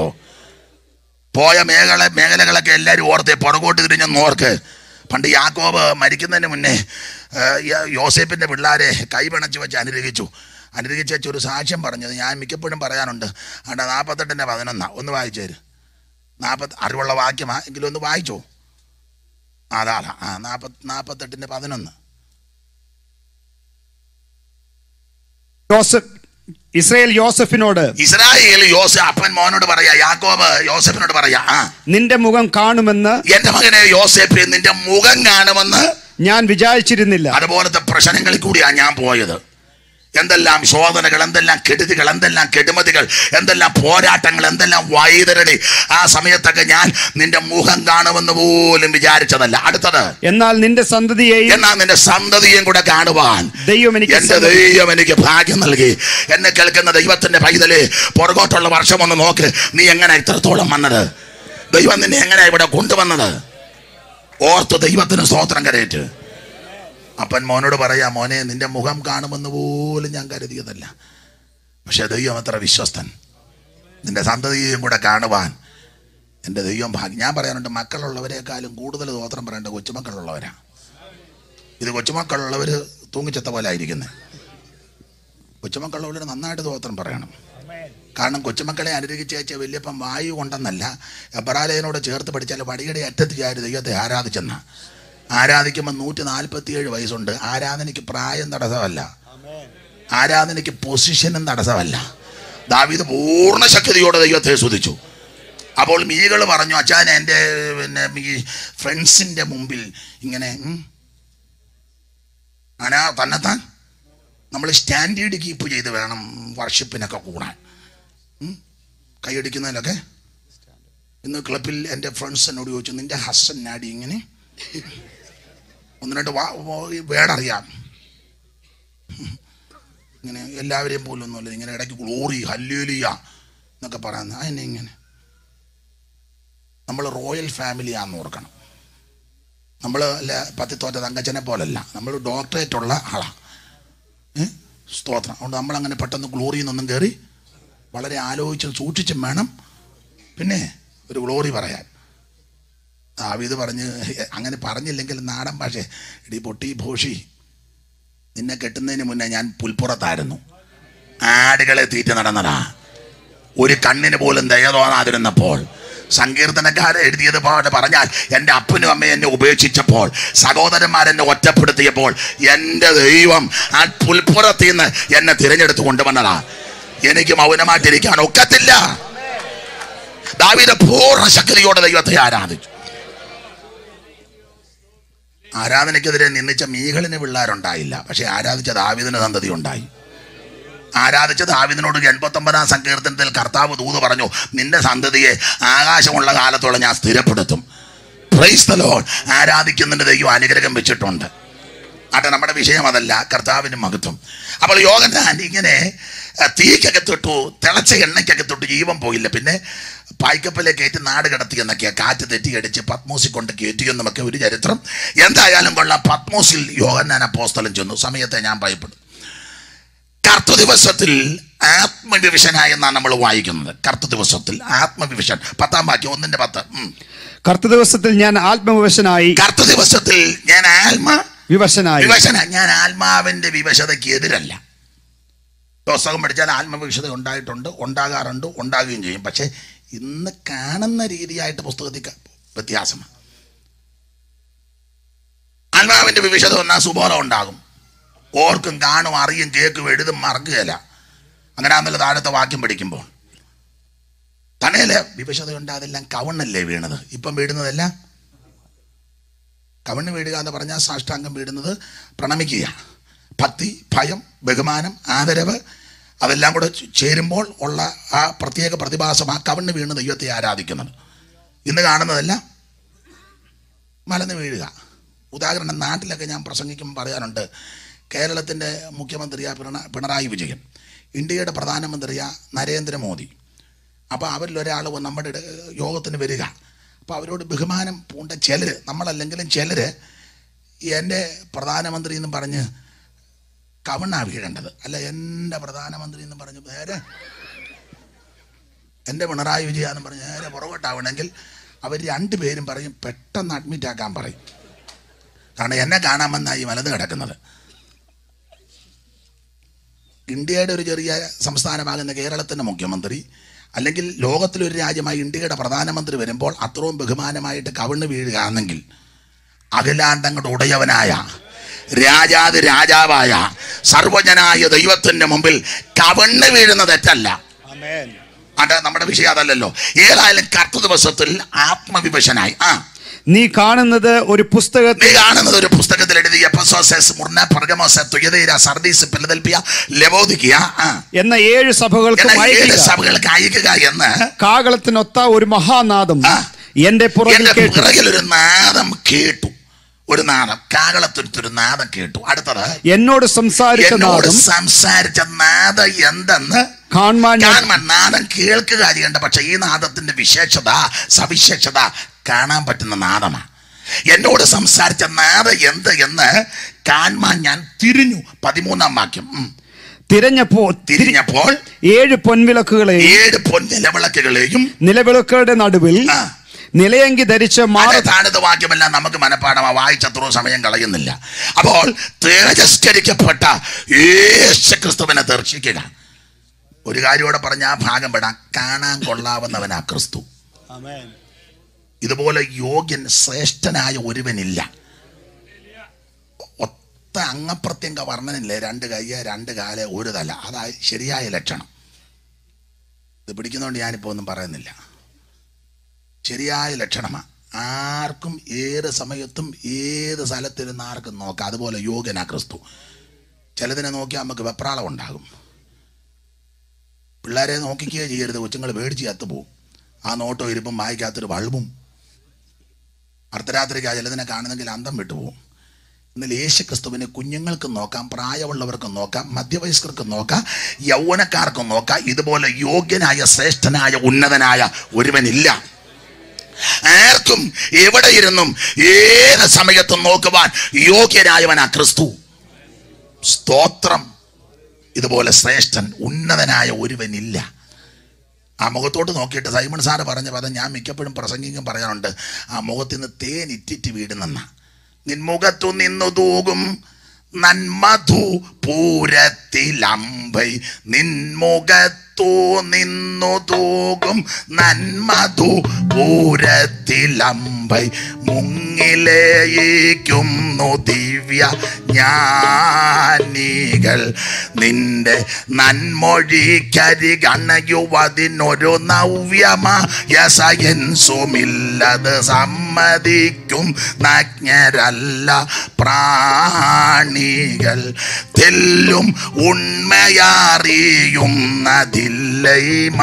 പോയ മേഖല മേഖലകളൊക്കെ എല്ലാവരും ഓർത്തെ പുറകോട്ട് തിരിഞ്ഞൊന്ന് ഓർക്ക് പണ്ട് യാക്കോബ് മരിക്കുന്നതിന് മുന്നേ ആ, യ- യോസേപ്പിന്റെ പിള്ളാരെ കൈപിണച്ച് വെച്ച് അനുഗ്രഹിച്ചു അനുഗ്രഹിച്ച് വെച്ച് ഒരു സാക്ഷ്യം പറഞ്ഞത് ഞാൻ മിക്കപ്പോഴും പറയാനുണ്ട് അവിടെ നാൽപ്പത്തെട്ടിൻ്റെ പതിനൊന്നാ ഒന്ന് വായിച്ചേര് നാൽപ്പത്തി അറിവുള്ള വാക്യമാ എങ്കിലും ഒന്ന് വായിച്ചോ അതാണ് ആ നാൽപ്പത്തി നാൽപ്പത്തെട്ടിൻ്റെ പതിനൊന്ന് യോസഫ് ഇസ്രയേൽ യോസഫിനോട് ഇസ്രായേൽ യോസ അപ്പൻ മോനോട് പറയാ യാക്കോബ് യോസഫിനോട് പറയാ ആ നിന്റെ മുഖം കാണുമെന്ന് എന്റെ മകനെ യോസേഫ് നിന്റെ മുഖം കാണുമെന്ന് ഞാൻ വിചാരിച്ചിരുന്നില്ല അതുപോലത്തെ പ്രശ്നങ്ങളിൽ കൂടിയാ ഞാൻ പോയത് എന്തെല്ലാം ശോധനകൾ എന്തെല്ലാം കെടുതികൾ എന്തെല്ലാം കെടുമതികൾ എന്തെല്ലാം പോരാട്ടങ്ങൾ എന്തെല്ലാം വൈതരണി ആ സമയത്തൊക്കെ ഞാൻ നിന്റെ മുഖം കാണുമെന്ന് പോലും വിചാരിച്ചതല്ല അടുത്തത് എന്നാൽ നിന്റെ സന്തതിയെയും എന്നാ നിന്റെ സന്തതിയും കൂടെ കാണുവാൻ ദൈവം എനിക്ക് എന്റെ ദൈവം എനിക്ക് ഭാഗ്യം നൽകി എന്നെ കേൾക്കുന്ന ദൈവത്തിന്റെ പൈതല് പുറകോട്ടുള്ള വർഷം ഒന്ന് നോക്ക് നീ എങ്ങനെ ഇത്രത്തോളം വന്നത് ദൈവം നിന്നെ എങ്ങനെ ഇവിടെ കൊണ്ടുവന്നത് ഓർത്ത് ദൈവത്തിന് സ്തോത്രം കരയേറ്റ് അപ്പൻ മോനോട് പറയാ മോനെ നിന്റെ മുഖം കാണുമെന്ന് പോലും ഞാൻ കരുതിയതല്ല പക്ഷെ ദൈവം അത്ര വിശ്വസ്തൻ നിന്റെ സന്തതിയെയും കൂടെ കാണുവാൻ എൻ്റെ ദൈവം ഭാഗ്യം ഞാൻ പറയാനുണ്ട് മക്കളുള്ളവരെക്കാളും കൂടുതൽ സ്തോത്രം പറയേണ്ട കൊച്ചുമക്കളുള്ളവരാ ഇത് കൊച്ചുമക്കളുള്ളവർ തൂങ്ങിച്ചത്ത പോലെ ആയിരിക്കുന്നത് കൊച്ചുമക്കളുള്ളവർ നന്നായിട്ട് സ്തോത്രം പറയണം കാരണം കൊച്ചുമക്കളെ അനുഗ്രഹിച്ചയച്ച വലിയപ്പം വായു കൊണ്ടെന്നല്ല എബ്രാലയനോട് ചേർത്ത് പഠിച്ചാൽ വടിയുടെ അറ്റത്ത് ചാരി ദൈവത്തെ ആരാധിച്ചെന്ന ആരാധിക്കുമ്പോൾ നൂറ്റി നാൽപ്പത്തിയേഴ് വയസ്സുണ്ട് ആരാധനയ്ക്ക് പ്രായം തടസ്സമല്ല ആരാധനയ്ക്ക് പൊസിഷനും തടസ്സമല്ല ദാവീദ് പൂർണ്ണ ശക്തിയോടെ ദൈവത്തെ സ്തുതിച്ചു അപ്പോൾ മീകൾ പറഞ്ഞു അച്ഛാൻ എൻ്റെ പിന്നെ ഈ ഫ്രണ്ട്സിൻ്റെ മുമ്പിൽ ഇങ്ങനെ ഉം, അങ്ങനെ തന്നെത്താൻ നമ്മൾ സ്റ്റാൻഡേർഡ് കീപ്പ് ചെയ്ത് വേണം വർഷിപ്പിനൊക്കെ കൂടാൻ ഉം? കൈയടിക്കുന്നതിലൊക്കെ ഇന്ന് ക്ലബിൽ എൻ്റെ ഫ്രണ്ട്സ് എന്നോട് ചോദിച്ചു നിന്റെ ഹസ്സൻ നാടി ഇങ്ങനെ ഒന്ന് രണ്ട് വാ വേടറിയാം ഇങ്ങനെ എല്ലാവരെയും പോലും ഒന്നുമില്ല ഇങ്ങനെ ഇടയ്ക്ക് ഗ്ലോറി ഹല്ലേലിയ എന്നൊക്കെ പറയുന്നത് അതിനെ ഇങ്ങനെ നമ്മൾ റോയൽ ഫാമിലിയാന്ന് ഓർക്കണം നമ്മൾ അല്ല പത്തിത്തോറ്റ തങ്കച്ചനെ പോലല്ല നമ്മൾ ഡോക്ടറേറ്റ് ഉള്ള ആളാണ് ഏ? സ്തോത്രം അതുകൊണ്ട് നമ്മളങ്ങനെ പെട്ടെന്ന് ഗ്ലോറിയിൽ നിന്നൊന്നും കയറി വളരെ ആലോചിച്ചും സൂക്ഷിച്ചും വേണം പിന്നെ ഒരു ഗ്ലോറി പറയാൻ ദാവീദ് പറഞ്ഞ് അങ്ങനെ പറഞ്ഞില്ലെങ്കിൽ നാടൻ ഭാഷ ഇടി പൊട്ടി ഭോഷി നിന്നെ കെട്ടുന്നതിന് മുന്നേ ഞാൻ പുൽപ്പുറത്തായിരുന്നു ആടുകളെ തീറ്റ നടന്നതാ ഒരു കണ്ണിന് പോലും ദയ തോന്നാതിരുന്നപ്പോൾ സങ്കീർത്തനക്കാരെ എഴുതിയത് പോലെ പറഞ്ഞാൽ എൻ്റെ അപ്പനും അമ്മയും എന്നെ ഉപേക്ഷിച്ചപ്പോൾ സഹോദരന്മാരെന്നെ ഒറ്റപ്പെടുത്തിയപ്പോൾ എൻ്റെ ദൈവം ആ പുൽപ്പുറത്തിൽ നിന്ന് എന്നെ തിരഞ്ഞെടുത്ത് കൊണ്ടുവന്നതാ എനിക്ക് മൗനമായിട്ടിരിക്കാൻ ഒക്കത്തില്ല ദാവീദ് പൂർണ്ണ ശക്തിയോടെ ദൈവത്തെ ആരാധിച്ചു ആരാധനയ്ക്കെതിരെ നിന്ദിച്ച മീകളിന് പിള്ളേരുണ്ടായില്ല പക്ഷെ ആരാധിച്ച ദാവീദിന് സന്തതി ഉണ്ടായി ആരാധിച്ച ദാവിദിനോട് എൺപത്തൊമ്പതാം സങ്കീർത്തനത്തിൽ കർത്താവ് ദൂത് പറഞ്ഞു നിന്റെ സന്തതിയെ ആകാശമുള്ള കാലത്തോളം ഞാൻ സ്ഥിരപ്പെടുത്തും പ്രൈസ് the Lord. ആരാധിക്കുന്നതിന്റെ ദൈവം അനുഗ്രഹം വെച്ചിട്ടുണ്ട് ആട്ടെ നമ്മുടെ വിഷയം അതല്ല കർത്താവിന് മഹത്വം അപ്പോൾ യോഗനാൻ ഇങ്ങനെ അഹ്, തീക്കകത്തിട്ടു തിളച്ച എണ്ണയ്ക്കകത്തിട്ടു ജീവൻ പോയില്ല പിന്നെ പായ്ക്കപ്പലെ കയറ്റി നാട് കടത്തി എന്നൊക്കെയാ കാറ്റ് തെറ്റിയടിച്ച് പത്മോസിൽ കൊണ്ട് കയറ്റിയെന്നുമൊക്കെ ഒരു ചരിത്രം എന്തായാലും കൊള്ളാം പത്മോസിൽ യോഗനാൻ അപ്പോസ്തലം ചെന്നു സമയത്തെ ഞാൻ ഭയപ്പെടും കർത്ത ദിവസത്തിൽ ആത്മവിവശനായി എന്നാണ് നമ്മൾ വായിക്കുന്നത് കർത്ത ദിവസത്തിൽ ആത്മവിവശൻ പത്താം വാക്യം ഒന്നിന്റെ പത്ത് ഉം. കർത്ത ദിവസത്തിൽ ഞാൻ ആത്മവിവശനായി കർത്ത ദിവസത്തിൽ ഞാൻ ആത്മ വിവശനായി വിവശന ഞാൻ ആത്മാവിന്റെ വിവശതയ്ക്ക് എതിരല്ല പുസ്തകം പഠിച്ചാൽ ആത്മവിവശത ഉണ്ടായിട്ടുണ്ട് ഉണ്ടാകാറുണ്ട് ഉണ്ടാകുകയും ചെയ്യും പക്ഷെ ഇന്ന് കാണുന്ന രീതിയായിട്ട് പുസ്തകത്തിൽ ക- വ്യത്യാസമാണ് ആത്മാവിന്റെ വിവശത വന്നാൽ സുബോധം ഉണ്ടാകും ഓർക്കും കാണും അറിയും കേൾക്കും എഴുതും മറക്കുകയില്ല അങ്ങനെ ആണെന്നല്ല താഴത്തെ വാക്യം പഠിക്കുമ്പോൾ തണേല് വിവശത ഉണ്ടാതെല്ലാം കവണ്ണല്ലേ വീണത് ഇപ്പം വീഴുന്നതെല്ലാം കവണ്ണ് വീഴുക എന്ന് പറഞ്ഞാൽ സാഷ്ടാംഗം വീഴുന്നത് പ്രണമിക്കുക ഭക്തി ഭയം ബഹുമാനം ആദരവ് അതെല്ലാം കൂടെ ചേ- ചേരുമ്പോൾ ഉള്ള ആ പ്രത്യേക പ്രതിഭാസം ആ കവണ്ണ് വീണ് ദൈവത്തെ ആരാധിക്കുന്നത് ഇന്ന് കാണുന്നതെല്ലാം മലന്ന് വീഴുക ഉദാഹരണം നാട്ടിലൊക്കെ ഞാൻ പ്രസംഗിക്കുമ്പോൾ പറയാറുണ്ട് കേരളത്തിൻ്റെ മുഖ്യമന്ത്രിയാ പിണ പിണറായി വിജയൻ ഇന്ത്യയുടെ പ്രധാനമന്ത്രിയാ നരേന്ദ്രമോദി അപ്പോൾ അവരിൽ ഒരാൾ നമ്മുടെ ഇട- യോഗത്തിന് വരിക അപ്പോൾ അവരോട് ബഹുമാനം പൂണ്ട ചിലർ നമ്മളല്ലെങ്കിലും ചിലർ എൻ്റെ പ്രധാനമന്ത്രി എന്നും പറഞ്ഞ് കവണ്ണാ വീഴേണ്ടത് അല്ല എൻ്റെ പ്രധാനമന്ത്രി എന്നും പറഞ്ഞ് നേരെ എൻ്റെ പിണറായി വിജയ എന്ന് പറഞ്ഞ് നേരെ പുറകോട്ടാവണമെങ്കിൽ അവർ രണ്ടുപേരും പറയും പെട്ടെന്ന് അഡ്മിറ്റ് ആക്കാൻ പറയും കാരണം എന്നെ കാണാമെന്നായി വലത് കിടക്കുന്നത് ഇന്ത്യയുടെ ഒരു ചെറിയ സംസ്ഥാനമാകുന്ന കേരളത്തിൻ്റെ മുഖ്യമന്ത്രി അല്ലെങ്കിൽ ലോകത്തിലൊരു രാജ്യമായി ഇന്ത്യയുടെ പ്രധാനമന്ത്രി വരുമ്പോൾ അത്രയും ബഹുമാനമായിട്ട് കവിണ്ണ് വീഴുകയാണെങ്കിൽ അഖിലാണ്ടങ്ങളുടെ ഉടയവനായ രാജാതി രാജാവായ സർവജനായ ദൈവത്തിന്റെ മുമ്പിൽ കവിണ്ണ് വീഴുന്ന തെറ്റല്ല അത് നമ്മുടെ വിഷയം അതല്ലല്ലോ ഏതായാലും കർത്ത ദിവസത്തിൽ ആത്മവിവശനായി ആ നീ കാണുന്നത് ഒരു പുസ്തകത്തിൽ നീ കാണുന്നത് ഒരു പുസ്തകത്തിൽ എഴുതി Ephesus Smyrna Pergamos Thyatira Sardis Philadelphia Laodicea ആ എന്ന ഏഴ് സഭകൾക്ക് എന്നാൽ ഏഴ് അയക്കുക സഭകൾക്ക് അയക്കുക എന്ന് കാകളത്തിനൊത്ത ഒരു മഹാനാദം ആ. എന്റെ പുറകിൽ എന്റെ കേട്ടു പിറകിൽ ഒരു നാദം കേട്ടു ഒരു നാദം കാകളത്തൊരുത്തൊരു നാദം കേട്ടു അടുത്തത് എന്നോട് സംസാരിച്ച എന്നോട് നാദം സംസാരിച്ച നാദം എന്തെന്ന് കാണുവാൻ ഞാൻ കാണുവാൻ നാദം കേൾക്കുക ചെയ്യേണ്ട പക്ഷെ ഈ നാദത്തിന്റെ വിശേഷത സവിശേഷത കാണാൻ പറ്റുന്ന നാദമാണ് എന്നോട് സംസാരിച്ച നാദം എന്ത് എന്ന് കാണുവാൻ ഞാൻ തിരിഞ്ഞു പതിമൂന്നാം വാക്യം ഉം. തിരഞ്ഞപ്പോൾ തിരിഞ്ഞപ്പോൾ ഏഴ് പൊൻവിളക്കുകളെയും ഏഴ് പൊന്നിലവിളക്കുകളെയും നിലവിളക്കുകളുടെ നടുവിൽ ആ. നിലയങ്കി ധരിച്ച മാറ അത് താഴത്തെ വാക്യമെല്ലാം നമുക്ക് മനഃപ്പാടമാ വായിച്ചത്രയും സമയം കളയുന്നില്ല അപ്പോൾ തേജസ്കരിക്കപ്പെട്ട യേശുക്രിസ്തുവിനെ ദർശിക്കുക ഒരു കാര്യത്തോടെ പറഞ്ഞ ആ ഭാഗം പെടാം കാണാൻ കൊള്ളാവുന്നവനാ ക്രിസ്തു ഇതുപോലെ യോഗ്യൻ ശ്രേഷ്ഠനായ ഒരുവനില്ല ഒത്ത അംഗപ്രത്യംഗ വർണ്ണനില്ലേ രണ്ട് കയ്യ രണ്ട് കാല് ഒരു തല അതാ ശരിയായ ലക്ഷണം ഇത് പിടിക്കുന്നതുകൊണ്ട് ഞാനിപ്പോൾ ഒന്നും പറയുന്നില്ല ശരിയായ ലക്ഷണമാണ് ആർക്കും ഏത് സമയത്തും ഏത് സ്ഥലത്തിരുന്ന് ആർക്കും നോക്കാം അതുപോലെ യോഗ്യനാ ക്രിസ്തു ചിലതിനെ നോക്കിയാൽ നമുക്ക് വെപ്രാളം ഉണ്ടാകും പിള്ളേരെ നോക്കിക്കുകയോ ചെയ്യരുത് കൊച്ചുങ്ങൾ പേടിച്ച് ചത്തുപോകും ആ നോട്ടോ ഇരിപ്പും വായിക്കാത്തൊരു വൾബും അർദ്ധരാത്രിക്ക് ആ ചിലതിനെ കാണുന്നെങ്കിൽ അന്തം വിട്ടുപോകും എന്നാൽ യേശു ക്രിസ്തുവിനെ കുഞ്ഞുങ്ങൾക്കും നോക്കാം പ്രായമുള്ളവർക്കും നോക്കാം മധ്യവയസ്കർക്കും നോക്കാം യൗവനക്കാർക്കും നോക്കാം ഇതുപോലെ യോഗ്യനായ ശ്രേഷ്ഠനായ ഉന്നതനായ ഒരുവനില്ല ആർക്കും എവിടെ ഇരുന്നും ഏത് സമയത്തും നോക്കുവാൻ യോഗ്യനായവനാ ക്രിസ്തു സ്തോത്രം ഇതുപോലെ ശ്രേഷ്ഠൻ ഉന്നതനായ ഒരുവനില്ല ആ മുഖത്തോട്ട് നോക്കിയിട്ട് സൈമൺ സാറ് പറഞ്ഞ പദം ഞാൻ മിക്കപ്പോഴും പ്രസംഗിക്കും പറയാറുണ്ട് ആ മുഖത്ത് നിന്ന് തേൻ ഇറ്റിറ്റ് വീടുന്നെന്ന നിൻമുഖത്തു നിന്നു തൂകും നന്മധു പൂരത്തിലമ്പൈ നിൻമുഖത്തു നിന്നു തൂകും നന്മധു പൂരത്തിലമ്പ വൈ മുങ്ങിലേയിക്കുന്നു ദിവ്യ ജ്ഞാനികൾ നിന്റെ നന്മൊഴിക്കരി കണ്ണയുവതിനൊരു നവ്യമായ സയൻസുമില്ലത് സമ്മതിക്കും നഗ്നരല്ല പ്രാണികൾ തെല്ലും ഉണ്മയറിയുന്നതില്ലേ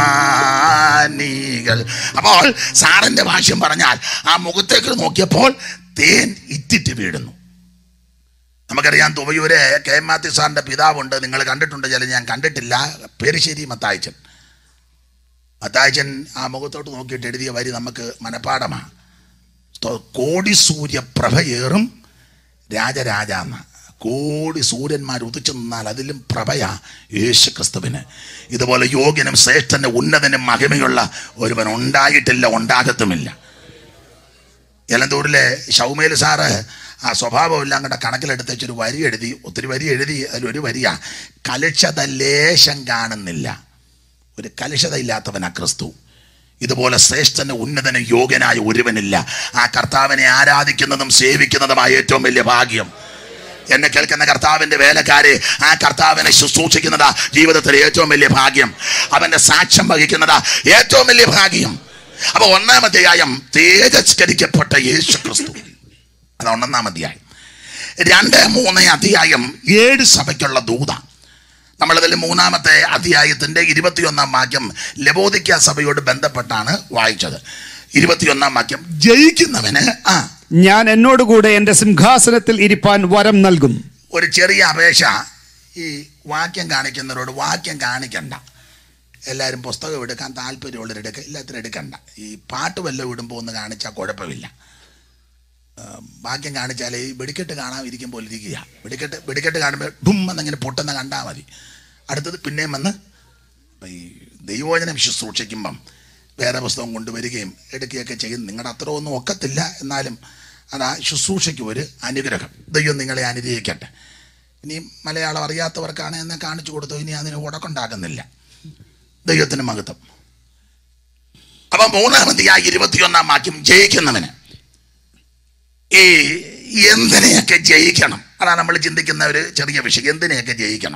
മാനികൾ അപ്പോൾ സാറിന്റെ ഭാഷ്യം പറഞ്ഞാൽ ആ മുഖത്തേക്ക് നോക്കിയപ്പോൾ തേൻ ഇറ്റിറ്റ് വീഴുന്നു നമുക്കറിയാം തുവയൂര് കെ എം മാത്യു സാറിന്റെ പിതാവുണ്ട് നിങ്ങൾ കണ്ടിട്ടുണ്ട് ചില ഞാൻ കണ്ടിട്ടില്ല പേരുശ്ശേരി മത്തായച്ചൻ മത്തായച്ചൻ ആ മുഖത്തോട്ട് നോക്കിയിട്ട് എഴുതിയ വരി നമുക്ക് മനഃപ്പാടമാണ് സ്തോ- കോടി സൂര്യപ്രഭയേറും രാജരാജാന്ന് കോടി സൂര്യന്മാർ ഉദിച്ചു നിന്നാൽ അതിലും പ്രഭയാ യേശു ക്രിസ്തുവിന് ഇതുപോലെ യോഗ്യനും ശ്രേഷ്ഠനും ഉന്നതനും മഹിമയുള്ള ഒരുവൻ ഉണ്ടായിട്ടില്ല ഉണ്ടാകത്തുമില്ല എലന്തൂരിലെ ഷൗമേൽ സാറ് ആ സ്വഭാവമെല്ലാം കൂടെ കണക്കിലെടുത്ത് വെച്ചൊരു വരി എഴുതി ഒത്തിരി വരി എഴുതി അതിലൊരു വരിയാ കലുഷത ലേശം കാണുന്നില്ല ഒരു കലുഷത ഇല്ലാത്തവനാ ക്രിസ്തു ഇതുപോലെ ശ്രേഷ്ഠന് ഉന്നതന് യോഗ്യനായ ഒരുവനില്ല ആ കർത്താവിനെ ആരാധിക്കുന്നതും സേവിക്കുന്നതുമായ ഏറ്റവും വലിയ ഭാഗ്യം എന്നെ കേൾക്കുന്ന കർത്താവിന്റെ വേലക്കാരെ ആ കർത്താവിനെ ശുശ്രൂഷിക്കുന്നതാ ജീവിതത്തിലെ ഏറ്റവും വലിയ ഭാഗ്യം അവന്റെ സാക്ഷ്യം വഹിക്കുന്നതാ ഏറ്റവും വലിയ ഭാഗ്യം അപ്പൊ ഒന്നാം അധ്യായം തേജസ്കരിക്കപ്പെട്ട യേശു ക്രിസ്തു അത് ഒന്നാം അധ്യായം രണ്ട് മൂന്ന് അധ്യായം ഏഴ് സഭയ്ക്കുള്ള ദൂത നമ്മളിതിൽ മൂന്നാമത്തെ അധ്യായത്തിന്റെ ഇരുപത്തിയൊന്നാം വാക്യം ലബോദിക്ക സഭയോട് ബന്ധപ്പെട്ടാണ് വായിച്ചത് ഇരുപത്തിയൊന്നാം വാക്യം ജയിക്കുന്നവന് ആ ഞാൻ എന്നോടുകൂടെ എന്റെ സിംഹാസനത്തിൽ ഇരിപ്പാൻ വരം നൽകും ഒരു ചെറിയ അപേക്ഷ ഈ വാക്യം കാണിക്കുന്നവരോട് വാക്യം കാണിക്കണ്ട എല്ലാവരും പുസ്തകം എടുക്കാൻ താല്പര്യമുള്ളവരെടുക്ക എല്ലാത്തിനും എടുക്കണ്ട ഈ പാട്ട് വല്ലതും ഇടുമ്പോൾ ഒന്ന് കാണിച്ചാൽ കുഴപ്പമില്ല ആ, വാക്യം കാണിച്ചാൽ ഈ വെടിക്കെട്ട് കാണാൻ ഇരിക്കും പോലെ ഇരിക്കുക വെടിക്കെട്ട് വെടിക്കെട്ട് കാണുമ്പോൾ ഡും എന്നിങ്ങനെ പൊട്ടുന്ന കണ്ടാൽ മതി അടുത്തത് പിന്നെയും വന്ന് അപ്പം ഈ ദൈവവചനം ശുശ്രൂഷിക്കുമ്പം വേറെ പുസ്തകം കൊണ്ടുവരികയും എടുക്കുകയൊക്കെ ചെയ്യും നിങ്ങളുടെ അത്ര ഒന്നും ഒക്കത്തില്ല എന്നാലും അതാ ശുശ്രൂഷയ്ക്ക് ഒരു അനുഗ്രഹം ദൈവം നിങ്ങളെ അനുഗ്രഹിക്കട്ടെ ഇനി മലയാളം അറിയാത്തവർക്കാണ് എന്നെ കാണിച്ചു കൊടുത്തു ഇനി അതിന് ഉടക്കുണ്ടാക്കുന്നില്ല ദൈവത്തിന് മഹത്വം അപ്പൊ മൂന്നാമതിയായി ഇരുപത്തിയൊന്നാം വാക്യം ജയിക്കുന്നവന് ഈ എന്തിനെയൊക്കെ ജയിക്കണം അതാണ് നമ്മൾ ചിന്തിക്കുന്ന ഒരു ചെറിയ വിഷയം എന്തിനെയൊക്കെ ജയിക്കണം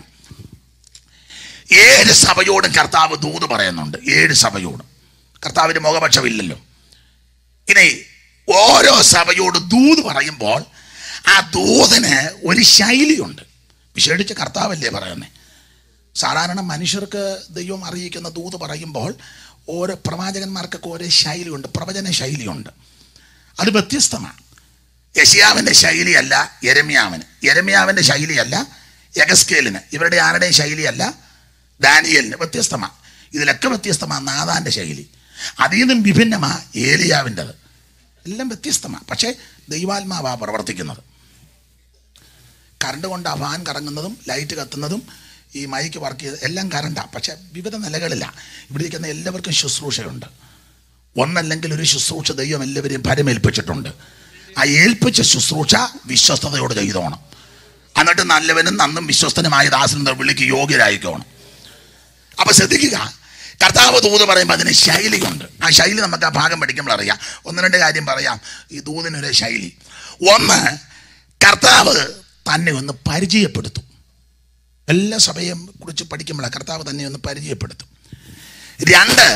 ഏഴ് സഭയോടും കർത്താവ് ദൂത് പറയുന്നുണ്ട് ഏഴ് സഭയോടും കർത്താവിന് മുഖപക്ഷമില്ലല്ലോ ഇനി ഓരോ സഭയോട് ദൂത് പറയുമ്പോൾ ആ ദൂതിന് ഒരു ശൈലിയുണ്ട് വിശേഷിച്ച് കർത്താവല്ലേ പറയുന്നത് സാധാരണ മനുഷ്യർക്ക് ദൈവം അറിയിക്കുന്ന ദൂത് പറയുമ്പോൾ ഓരോ പ്രവാചകന്മാർക്കൊക്കെ ഓരോ ശൈലിയുണ്ട് പ്രവചന ശൈലിയുണ്ട് അത് വ്യത്യസ്തമാണ് യശിയാവിൻ്റെ ശൈലിയല്ല യരമ്യാവിന് യരമ്യാവിൻ്റെ ശൈലിയല്ല യഗസ്കേലിന് ഇവരുടെ ആരുടെയും ശൈലിയല്ല ദാനിയലിന് വ്യത്യസ്തമാണ് ഇതിലൊക്കെ വ്യത്യസ്തമാണ് നാദാൻ്റെ ശൈലി അതിൽ നിന്നും വിഭിന്നമാണ് ഏലിയാവിൻ്റെത് എല്ലാം വ്യത്യസ്തമാണ് പക്ഷേ ദൈവാത്മാവാ പ്രവർത്തിക്കുന്നത് കറണ്ട് കൊണ്ട് ആ ഫാൻ കറങ്ങുന്നതും ലൈറ്റ് കത്തുന്നതും ഈ മൈക്ക് വർക്ക് ചെയ്ത് എല്ലാം കറണ്ടാണ് പക്ഷേ വിവിധ നിലകളിലാണ് ഇവിടെ ഇരിക്കുന്ന എല്ലാവർക്കും ശുശ്രൂഷയുണ്ട് ഒന്നല്ലെങ്കിൽ ഒരു ശുശ്രൂഷ ദൈവം എല്ലാവരെയും ഭരമേൽപ്പിച്ചിട്ടുണ്ട് ആ ഏൽപ്പിച്ച ശുശ്രൂഷ വിശ്വസ്തയോട് ചെയ്തോണം എന്നിട്ട് നല്ലവനും നന്നും വിശ്വസ്തനുമായ ദാസനെ വിളിക്ക് യോഗ്യരായിക്കോണം അപ്പൊ ശ്രദ്ധിക്കുക കർത്താവ് ദൂത് പറയുമ്പോൾ അതിന് ശൈലിയുണ്ട് ആ ശൈലി നമുക്ക് ആ ഭാഗം പഠിക്കുമ്പോൾ അറിയാം ഒന്ന് രണ്ട് കാര്യം പറയാം ഈ ദൂതിനൊരു ശൈലി ഒന്ന് കർത്താവ് തന്നെ ഒന്ന് പരിചയപ്പെടുത്തും എല്ലാ സഭയും കുറിച്ച് പഠിക്കുമ്പോഴാണ് കർത്താവ് തന്നെ ഒന്ന് പരിചയപ്പെടുത്തും രണ്ട്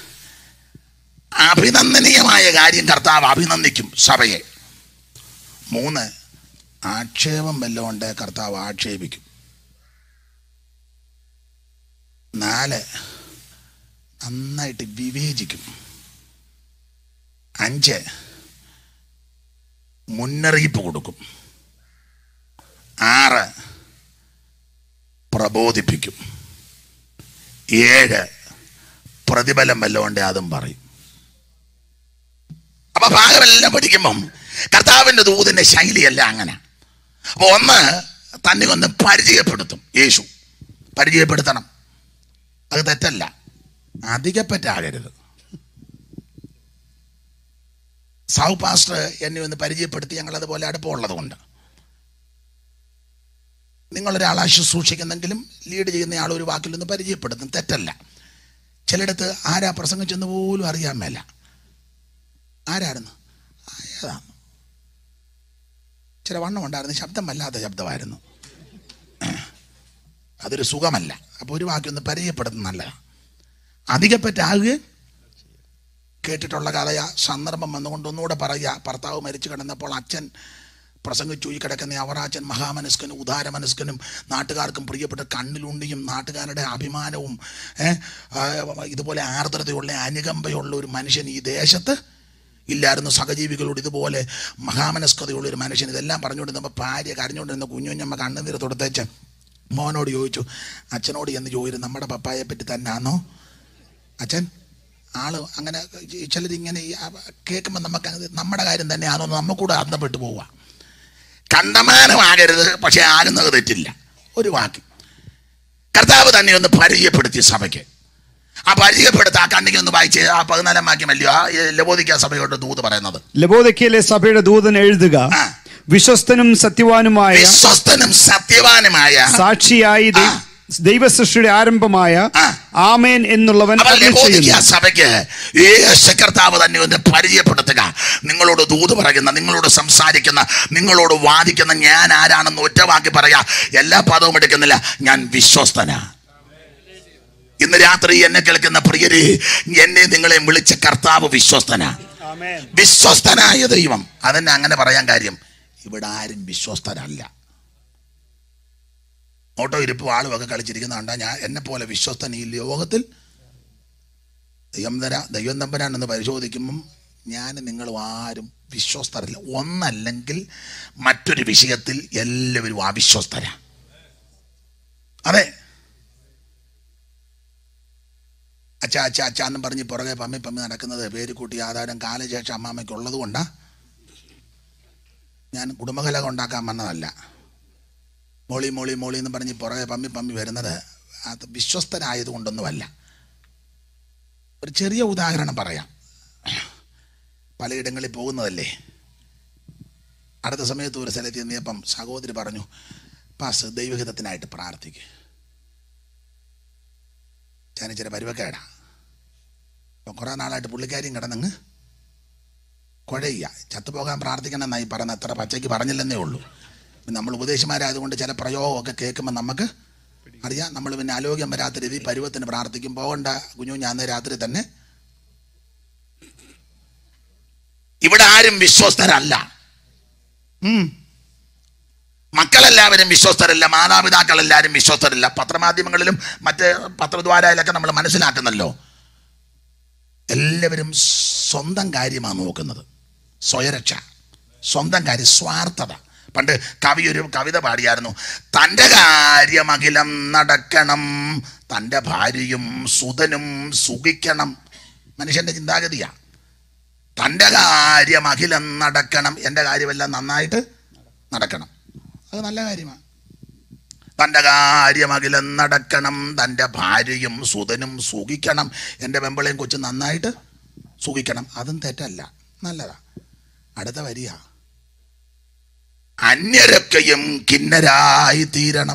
അഭിനന്ദനീയമായ കാര്യം കർത്താവ് അഭിനന്ദിക്കും സഭയെ മൂന്ന് ആക്ഷേപം വല്ലതും ഉണ്ട് കർത്താവ് ആക്ഷേപിക്കും നാല് നന്നായിട്ട് വിവേചിക്കും അഞ്ച് മുന്നറിയിപ്പ് കൊടുക്കും ആറ് പ്രബോധിപ്പിക്കും ഏഴ് പ്രതിഫലം വല്ലതുകൊണ്ട് അതും പറയും അപ്പൊ ഭാഗമെല്ലാം പഠിക്കുമ്പം കർത്താവിന്റെ ദൂതിന്റെ ശൈലിയല്ല അങ്ങനെ അപ്പൊ ഒന്ന് തന്നെ ഒന്ന് പരിചയപ്പെടുത്തും യേശു പരിചയപ്പെടുത്തണം അത് തെറ്റല്ല അധികപ്പറ്റാകരുത് സാവ് പാസ്റ്റർ എന്നെ ഒന്ന് പരിചയപ്പെടുത്തി ഞങ്ങൾ അതുപോലെ അടുപ്പമുള്ളത് കൊണ്ട് നിങ്ങളൊരാളെ ശുശ്രൂഷിക്കുന്നെങ്കിലും ലീഡ് ചെയ്യുന്ന ആൾ ഒരു വാക്കിൽ നിന്ന് പരിചയപ്പെടുത്തും തെറ്റല്ല ചിലയിടത്ത് ആരാ പ്രസംഗിച്ചെന്ന് പോലും അറിയാൻ മേല ആരായിരുന്നു ആയതാണ് ചില വണ്ണം ഉണ്ടായിരുന്നു ശബ്ദം വല്ലാത്ത ശബ്ദമായിരുന്നു അതൊരു സുഖമല്ല അപ്പോൾ ഒരു വാക്കൊന്ന് പരിചയപ്പെടുത്തുന്ന നല്ലതാണ് അധികപ്പറ്റാകുകയും കേട്ടിട്ടുള്ള കഥയാ സന്ദർഭം വന്നുകൊണ്ട് ഒന്നുകൂടെ പറയുക ഭർത്താവ് മരിച്ചു കിടന്നപ്പോൾ അച്ഛൻ പ്രസംഗിച്ചു ഈ കിടക്കുന്ന അവറാച്ചൻ മഹാമനസ്കനും ഉദാരമനസ്കനും നാട്ടുകാർക്കും പ്രിയപ്പെട്ട കണ്ണിലുണ്ടിയും നാട്ടുകാരുടെ അഭിമാനവും ഏ, ആ, ഇതുപോലെ ആർദ്രതയുള്ള അനുകമ്പയുള്ള ഒരു മനുഷ്യൻ ഈ ദേശത്ത് ഇല്ലായിരുന്നു സഹജീവികളോട് ഇതുപോലെ മഹാമനസ്കതയുള്ള ഒരു മനുഷ്യൻ ഇതെല്ലാം പറഞ്ഞുകൊണ്ടിരുന്നപ്പോൾ ഭാര്യ കരഞ്ഞുകൊണ്ടിരുന്ന കുഞ്ഞുഞ്ഞമ്മ കണ്ണുനീർ തൊടുത്തേച്ച് മോനോട് ചോദിച്ചു അച്ഛനോട് എന്ന് ചോദിച്ചു നമ്മുടെ പപ്പായെ പറ്റി തന്നെയാണോ അച്ഛൻ ആള് അങ്ങനെ ചിലരിങ്ങനെ ഈ കേൾക്കുമ്പോൾ നമുക്ക് അങ്ങ് നമ്മുടെ കാര്യം തന്നെയാണോ എന്ന് നമുക്കൂടെ അന്തപ്പെട്ട് പോവുക കണ്ടമാനമാകരുത് പക്ഷെ ആകുന്നത് തെറ്റില്ല ഒരു വാക്ക് കർത്താവ് തന്നെ ഒന്ന് പരിചയപ്പെടുത്തി സഭയ്ക്ക് ആ പരിചയപ്പെടുത്ത ആ കണ്ണിക്ക് ഒന്ന് വായിച്ച് ആ പതിനാലാം വാക്യമല്ലയോ ആ ലബോധിക്ക സഭയോട് ദൂത് പറയുന്നത് ലബോദക്കയിലെ സഭയുടെ ദൂതൻ എഴുതുക ആ. വിശ്വസ്തനും സത്യവാനുമായ വിശ്വസ്തനും സത്യവാനുമായ സാക്ഷിയായി ദൈ- ദൈവസൃഷ്ടിയുടെ ആരംഭമായ ആ. ആമേൻ എന്നുള്ളവൻ അവൻ അരുളി ലബോദിക്ക ചെയ്യുന്നു സഭയ്ക്ക് യേശു കർത്താവ് തന്നെ ഒന്ന് പരിചയപ്പെടുത്തുക നിങ്ങളോട് ദൂത് പറയുന്ന നിങ്ങളോട് സംസാരിക്കുന്ന നിങ്ങളോട് വാദിക്കുന്ന ഞാൻ ആരാണെന്ന് ഒറ്റവാക്കി പറയാ എല്ലാ പദവും എടുക്കുന്നില്ല ഞാൻ വിശ്വസ്തനാ ഇന്ന് രാത്രി എന്നെ കേൾക്കുന്ന പ്രിയര് എന്നെ നിങ്ങളെ വിളിച്ച കർത്താവ് വിശ്വസ്തനാ വിശ്വസ്തനായ ദൈവം അതെന്നെ അങ്ങനെ പറയാൻ കാര്യം ഇവിടെ ആരും വിശ്വസ്തനല്ല ഓട്ടോ ഇരിപ്പ് ആളുമൊക്കെ കളിച്ചിരിക്കുന്ന കണ്ടാ ഞാൻ എന്നെ പോലെ വിശ്വസ്തൻ ഈ ലോകത്തിൽ ദൈവം തരാ ദൈവം തമ്പരാണെന്ന് പരിശോധിക്കുമ്പം ഞാൻ നിങ്ങളും ആരും വിശ്വസ്തരല്ല ഒന്നല്ലെങ്കിൽ മറ്റൊരു വിഷയത്തിൽ എല്ലാവരും അവിശ്വസ്തരാ അതെ അച്ഛ അച്ഛ അച്ഛ എന്നും പറഞ്ഞ് പുറകെ പമ്മി പമ്മി നടക്കുന്നത് പേരുകൂട്ടി ആധാരം കാലശേഷം അമ്മാമ്മയ്ക്ക് ഉള്ളത് കൊണ്ടാ ഞാൻ കുടുംബകലകം ഉണ്ടാക്കാൻ വന്നതല്ല മോളി മോളി മോളി എന്ന് പറഞ്ഞ് പുറകെ പമ്മി പമ്മി വരുന്നത് അത് വിശ്വസ്തനായത് കൊണ്ടൊന്നുമല്ല ഒരു ചെറിയ ഉദാഹരണം പറയാം പലയിടങ്ങളിൽ പോകുന്നതല്ലേ അടുത്ത സമയത്ത് ഒരു സ്ഥലത്ത് ചെന്നിയപ്പം സഹോദരി പറഞ്ഞു പാസ് ദൈവഹിതത്തിനായിട്ട് പ്രാർത്ഥിക്കുക ഞാൻ ഇച്ചിരി പരുവക്കേടാ അപ്പം കുറേ നാളായിട്ട് പുള്ളിക്കാരിയും കിടന്നങ്ങ് കുഴയുക ചത്തുപോകാൻ പ്രാർത്ഥിക്കണമെന്നായി പറയുന്നത് അത്ര പച്ചയ്ക്ക് പറഞ്ഞില്ലെന്നേ ഉള്ളൂ പിന്നെ നമ്മൾ ഉപദേശിമാരായതുകൊണ്ട് ചില പ്രയോഗമൊക്കെ കേൾക്കുമ്പോൾ നമുക്ക് അറിയാം നമ്മൾ പിന്നെ ആരോഗ്യം വരാത്ത രീതി പരുവത്തിന് പ്രാർത്ഥിക്കും പോകണ്ട കുഞ്ഞു ഞാൻ രാത്രി തന്നെ ഇവിടെ ആരും വിശ്വസ്തരല്ല ഉം. മക്കളെല്ലാവരും വിശ്വസ്തരല്ല മാതാപിതാക്കളെല്ലാവരും വിശ്വസ്തരല്ല പത്രമാധ്യമങ്ങളിലും മറ്റ് പത്രദ്വാരയിലൊക്കെ നമ്മൾ മനസ്സിലാക്കുന്നല്ലോ എല്ലാവരും സ്വന്തം കാര്യമാണ് നോക്കുന്നത് സ്വയരക്ഷ സ്വന്തം കാര്യം സ്വാർത്ഥത പണ്ട് കവി ഒരു കവിത പാടിയായിരുന്നു തൻ്റെ കാര്യമഖിലം നടക്കണം തൻ്റെ ഭാര്യയും സുതനും സുഖിക്കണം മനുഷ്യൻ്റെ ചിന്താഗതിയാണ് തൻ്റെ കാര്യം അഖിലം നടക്കണം എൻ്റെ കാര്യമെല്ലാം നന്നായിട്ട് നടക്കണം അത് നല്ല കാര്യമാണ് തൻ്റെ കാര്യം അഖിലം നടക്കണം തൻ്റെ ഭാര്യയും സുതനും സുഖിക്കണം എൻ്റെ വെമ്പളയും കൊച്ചും നന്നായിട്ട് സുഖിക്കണം അതും തെറ്റല്ല നല്ലതാ അടുത്ത വരിക അന്യരൊക്കെയും കിന്നരായി തീരണം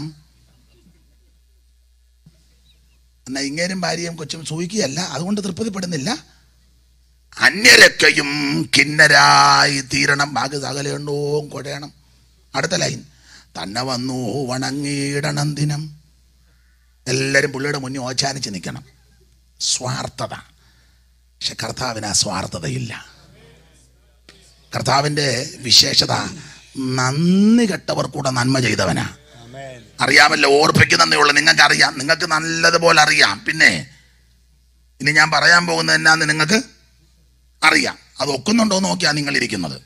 എന്നാ ഇങ്ങേരും ഭാര്യയും കൊച്ചും സൂഹിക്കുകയല്ല അതുകൊണ്ട് തൃപ്തിപ്പെടുന്നില്ല അന്യരൊക്കെയും കിന്നരായി തീരണം ബാക്കി സകലുണ്ടോം കൊടയണം അടുത്ത ലൈൻ തന്നെ വന്നു വണങ്ങിയിടണം ദിനം എല്ലാവരും പുള്ളിയുടെ മുന്നിൽ ഓച്ചാനിച്ച് നിൽക്കണം സ്വാർത്ഥത പക്ഷെ കർത്താവിന് ആ സ്വാർത്ഥതയില്ല കർത്താവിൻ്റെ വിശേഷത നന്ദി കെട്ടവർ കൂടെ നന്മ ചെയ്തവനാ അറിയാമല്ലോ ഓർപ്പിക്കുന്നതേ ഉള്ളൂ നിങ്ങൾക്ക് അറിയാം നിങ്ങൾക്ക് നല്ലതുപോലെ അറിയാം പിന്നെ ഇനി ഞാൻ പറയാൻ പോകുന്നത് എന്നാന്ന് നിങ്ങൾക്ക് അറിയാം അത് ഒക്കുന്നുണ്ടോ എന്ന് നോക്കിയാ നിങ്ങൾ ഇരിക്കുന്നത്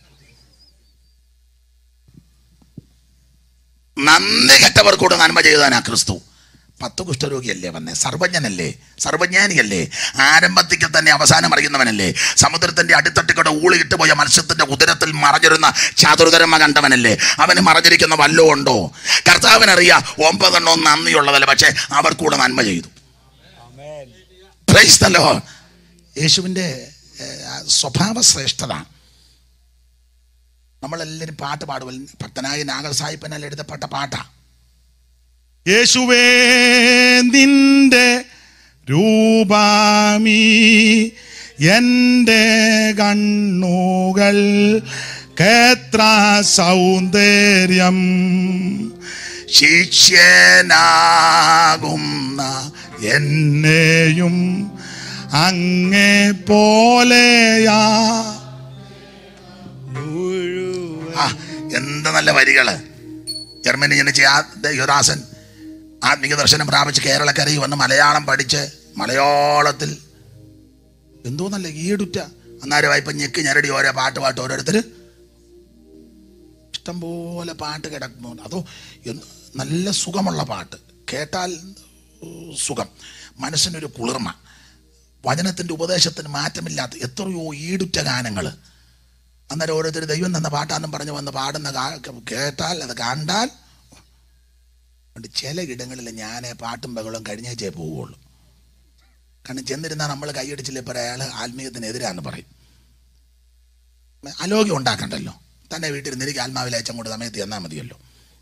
നന്ദി കെട്ടവർ കൂടെ നന്മ ചെയ്തവനാ ക്രിസ്തു പത്ത് കുഷ്ഠരോഗിയല്ലേ വന്നേ സർവജ്ഞനല്ലേ സർവജ്ഞാനിയല്ലേ ആരംഭത്തിക്ക് തന്നെ അവസാനം അറിയുന്നവനല്ലേ സമുദ്രത്തിന്റെ അടിത്തട്ടിക്കൂടെ ഊളിയിട്ട് പോയ മത്സ്യത്തിന്റെ ഉദരത്തിൽ മറഞ്ഞിരുന്ന ചാതുർധരമ കണ്ടവനല്ലേ അവന് മറഞ്ഞിരിക്കുന്ന വല്ലോ ഉണ്ടോ കർത്താവിനറിയാം ഒമ്പതെണ്ണോ നന്ദിയുള്ളതല്ല പക്ഷെ അവർ കൂടെ നന്മ ചെയ്തു Praise the Lord. യേശുവിൻ്റെ ഏഹ്, ആ സ്വഭാവ ശ്രേഷ്ഠത നമ്മളെല്ലാവരും പാട്ട് പാടുവൽ ഭക്തനായ നാഗൽ സാഹിബനാൽ എഴുതപ്പെട്ട പാട്ടാ യേശുവേ നിന്റെ രൂപാമീ എൻ്റെ കണ്ണുകൾ കേത്ര സൗന്ദര്യം ശിഷ്യനാകുന്ന എന്നെയും അങ്ങേ പോലെയാ ആ എന്ത് നല്ല വരികള് ജർമ്മനി ജനിച്ച ആ യുവദാസൻ ആത്മീക ദർശനം പ്രാപിച്ച് കേരളക്കരയിൽ വന്ന് മലയാളം പഠിച്ച് മലയാളത്തിൽ എന്തോ നല്ല ഈടുറ്റ അന്നേരം ഇപ്പം ഞെക്ക് ഞെരടി ഓരോ പാട്ട് പാട്ട് ഓരോരുത്തർ ഇഷ്ടംപോലെ പാട്ട് കിടക്കുന്നു അതോ എന്ത് നല്ല സുഖമുള്ള പാട്ട് കേട്ടാൽ ഉം, സുഖം മനസ്സിനൊരു കുളിർമ വചനത്തിൻ്റെ ഉപദേശത്തിന് മാറ്റമില്ലാത്ത എത്രയോ ഈടുറ്റ ഗാനങ്ങൾ അന്നേരം ഓരോരുത്തർ ദൈവം തന്ന പാട്ടാന്നും പറഞ്ഞ് വന്ന് പാടുന്ന കാ- കേട്ടാൽ അത് കണ്ടാൽ അതുകൊണ്ട് ചില ഇടങ്ങളിൽ ഞാൻ പാട്ടും ബഹളവും കഴിഞ്ഞേച്ചേ പോവുള്ളൂ കാരണം ചെന്നിരുന്നാൽ നമ്മൾ കൈയടിച്ചില്ലേ ഇപ്പോൾ അയാൾ ആത്മീയത്തിനെതിരാന്ന് പറയും അലോഗ്യം ഉണ്ടാക്കണ്ടല്ലോ തന്നെ വീട്ടിൽ നിന്ന് എനിക്ക് ആത്മാവിലെ അച്ചങ്ങോട്ട് സമയത്ത് എന്നാൽ മതിയല്ലോ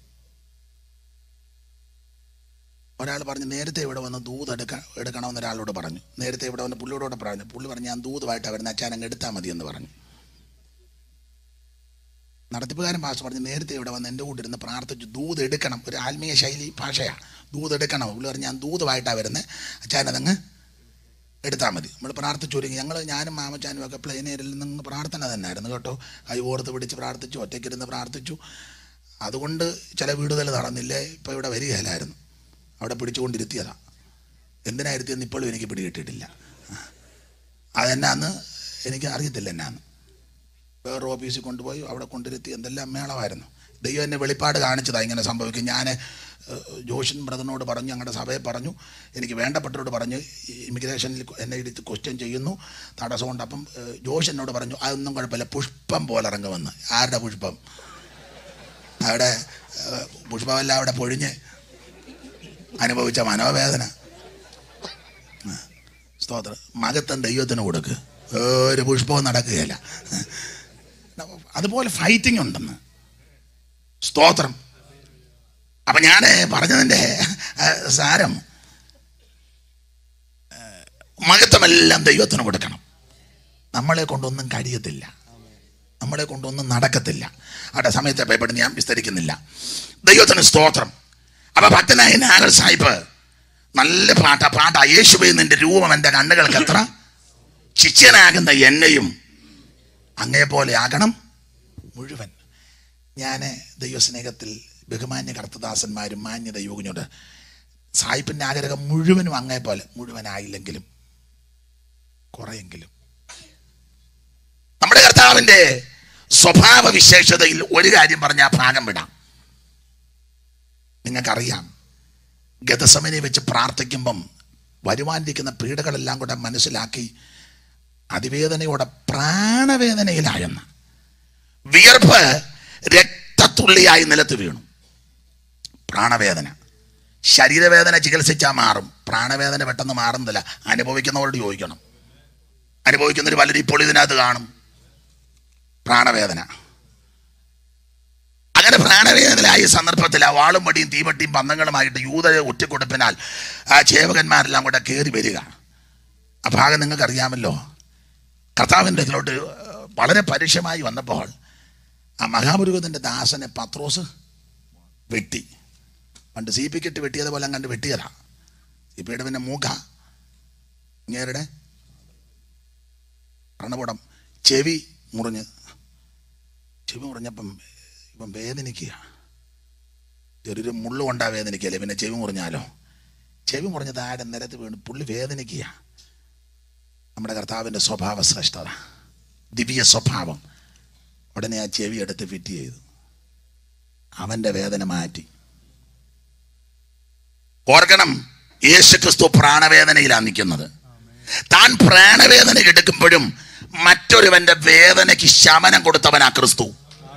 ഒരാൾ പറഞ്ഞു നേരത്തെ ഇവിടെ വന്ന് ദൂത് എടുക്ക എടുക്കണമെന്ന് ഒരാളോട് പറഞ്ഞു നേരത്തെ ഇവിടെ വന്ന് പുള്ളിയോട് പറഞ്ഞു പുള്ളി പറഞ്ഞു ഞാൻ ദൂതുമായിട്ട് വരുന്ന അച്ഛനങ്ങ് എടുത്താൽ മതി എന്ന് പറഞ്ഞു നടത്തിപ്പുകാരൻ ഭാഷ പറഞ്ഞ് നേരത്തെ ഇവിടെ വന്ന് എൻ്റെ കൂടെ ഇരുന്ന് പ്രാർത്ഥിച്ചു ദൂത് എടുക്കണം ഒരു ആത്മീയ ശൈലി ഭാഷയാണ് ദൂത് എടുക്കണം പുള്ളി പറഞ്ഞു ഞാൻ ദൂതുമായിട്ടാണ് വരുന്നത് അച്ഛനതങ്ങ് എടുത്താൽ മതി നമ്മൾ പ്രാർത്ഥിച്ചൊരുങ്ങി ഞങ്ങൾ ഞാനും മാമച്ചാനും ഒക്കെ പ്ലെയിനേരിൽ നിന്ന് പ്രാർത്ഥന തന്നെയായിരുന്നു കേട്ടോ കൈ ഓർത്ത് പിടിച്ച് പ്രാർത്ഥിച്ചു ഒറ്റയ്ക്കിരുന്ന് പ്രാർത്ഥിച്ചു അതുകൊണ്ട് ചില വീടുകൾ നടന്നില്ലേ ഇപ്പോൾ ഇവിടെ വരികയില്ലായിരുന്നു അവിടെ പിടിച്ചുകൊണ്ടിരുത്തിയതാണ് എന്തിനാ ഇരുത്തിയെന്ന് ഇപ്പോഴും എനിക്ക് പിടികിട്ടിട്ടില്ല അതെന്നാന്ന് എനിക്ക് അറിയത്തില്ല എന്നാന്ന് വേറൊരു ഓഫീസിൽ കൊണ്ടുപോയി അവിടെ കൊണ്ടിരുത്തി എന്തെല്ലാം മേളമായിരുന്നു ദൈവം എന്നെ വെളിപ്പാട് കാണിച്ചതാണ് ഇങ്ങനെ സംഭവിക്കും ഞാൻ ജോഷൻ ബ്രദറിനോട് പറഞ്ഞു ഞങ്ങളുടെ സഭയെ പറഞ്ഞു എനിക്ക് വേണ്ടപ്പെട്ടവരോട് പറഞ്ഞു ഇമിഗ്രേഷനിൽ എന്നെ എടുത്ത് ക്വസ്റ്റ്യൻ ചെയ്യുന്നു തടസ്സമുണ്ട് അപ്പം ഏഹ്, ജോഷ് എന്നോട് പറഞ്ഞു അതൊന്നും കുഴപ്പമില്ല പുഷ്പം പോലെ ഇറങ്ങുമെന്ന് ആരുടെ പുഷ്പം അവിടെ ഏഹ്, പുഷ്പമെല്ലാം അവിടെ പൊഴിഞ്ഞ് അനുഭവിച്ച മനോവേദന ആ, സ്തോത്രം മകത്തൻ ദൈവത്തിന് കൊടുക്ക് ഒരു പുഷ്പവും നടക്കുകയില്ല അതുപോലെ ഫൈറ്റിംഗ് ഉണ്ടെന്ന് സ്തോത്രം അപ്പൊ ഞാൻ പറഞ്ഞതിൻ്റെ ആ, സാരം ആ, മഹത്വമെല്ലാം ദൈവത്തിന് കൊടുക്കണം നമ്മളെ കൊണ്ടൊന്നും കഴിയത്തില്ല നമ്മളെ കൊണ്ടൊന്നും നടക്കത്തില്ല അവിടെ സമയത്തെ ഭയപ്പെടുന്ന ഞാൻ വിസ്തരിക്കുന്നില്ല ദൈവത്തിന് സ്തോത്രം അപ്പൊ ഭക്തനായ നാഗർ സാഹിബ് നല്ല പാട്ട പാട്ട യേശുവേ നിന്റെ രൂപം എൻ്റെ കണ്ണുകൾക്ക് എത്ര ശിഷ്യനാകുന്ന എന്നെയും അങ്ങേ പോലെ ആകണം മുഴുവൻ ഞാൻ ദൈവസ്നേഹത്തിൽ ബഹുമാന്യ കർത്തദാസന്മാരും മാന്യത യോഗിഞ്ഞോട് സായിപ്പിൻ്റെ ആഗ്രഹം മുഴുവനും അങ്ങേ പോലെ മുഴുവനായില്ലെങ്കിലും കുറെയെങ്കിലും നമ്മുടെ കർത്താവിൻ്റെ സ്വഭാവ വിശേഷതയിൽ ഒരു കാര്യം പറഞ്ഞ ആ ഭാഗം വിടാം നിങ്ങൾക്കറിയാം ഗതസമനെ വെച്ച് പ്രാർത്ഥിക്കുമ്പം വരുവാനിരിക്കുന്ന പീഡകളെല്ലാം കൂടെ മനസ്സിലാക്കി അതിവേദനയോടെ പ്രാണവേദനയിലായെന്ന് വിയർപ്പ് രക്തത്തുള്ളിയായി നിലത്ത് വീണു പ്രാണവേദന ശരീരവേദന ചികിത്സിച്ചാൽ മാറും പ്രാണവേദന പെട്ടെന്ന് മാറുന്നില്ല അനുഭവിക്കുന്നവരോട് ചോദിക്കണം അനുഭവിക്കുന്നവർ പലരും ഇപ്പോൾ ഇതിനകത്ത് കാണും പ്രാണവേദന അങ്ങനെ പ്രാണവേദനയിലായ സന്ദർഭത്തിൽ ആ വാളും വടിയും തീവട്ടിയും പന്തങ്ങളുമായിട്ട് യൂതയെ ഒറ്റക്കൊടുപ്പിനാൽ ആ ചേവകന്മാരെല്ലാം കൂടെ കയറി വരിക ആ ഭാഗം നിങ്ങൾക്കറിയാമല്ലോ കർത്താവിൻ്റെ ഇതിലോട്ട് വളരെ പരുഷമായി വന്നപ്പോൾ ആ മഹാപുരുഗത്തിൻ്റെ ദാസനെ പത്രോസ് വെട്ടി പണ്ട് സി പി കെട്ട് വെട്ടിയതുപോലെ കണ്ട് വെട്ടിയതാ സി പിയുടെ പിന്നെ മൂക്ക ഇങ്ങേരുടെ ഭരണകൂടം ചെവി മുറിഞ്ഞ് ചെവി മുറിഞ്ഞപ്പം ഇപ്പം വേദനിക്കുക ചെറിയൊരു മുള്ളു കൊണ്ടാ വേദനിക്കല്ലേ പിന്നെ ചെവി മുറിഞ്ഞാലോ ചെവി മുറിഞ്ഞത് ആടെ നിരത്ത് വീണ് പുള്ളി വേദനിക്കുക നമ്മുടെ കർത്താവിൻ്റെ സ്വഭാവ ശ്രേഷ്ഠത ദിവ്യ സ്വഭാവം ഉടനെ ആ ചെവി എടുത്ത് ഫിറ്റ് ചെയ്തു അവൻ്റെ വേദന മാറ്റി ഓർക്കണം യേശുക്രിസ്തു പ്രാണവേദനയിലാണ് നിൽക്കുന്നത് താൻ പ്രാണവേദന എടുക്കുമ്പോഴും മറ്റൊരുവന്റെ വേദനയ്ക്ക് ശമനം കൊടുത്തവനാ ക്രിസ്തു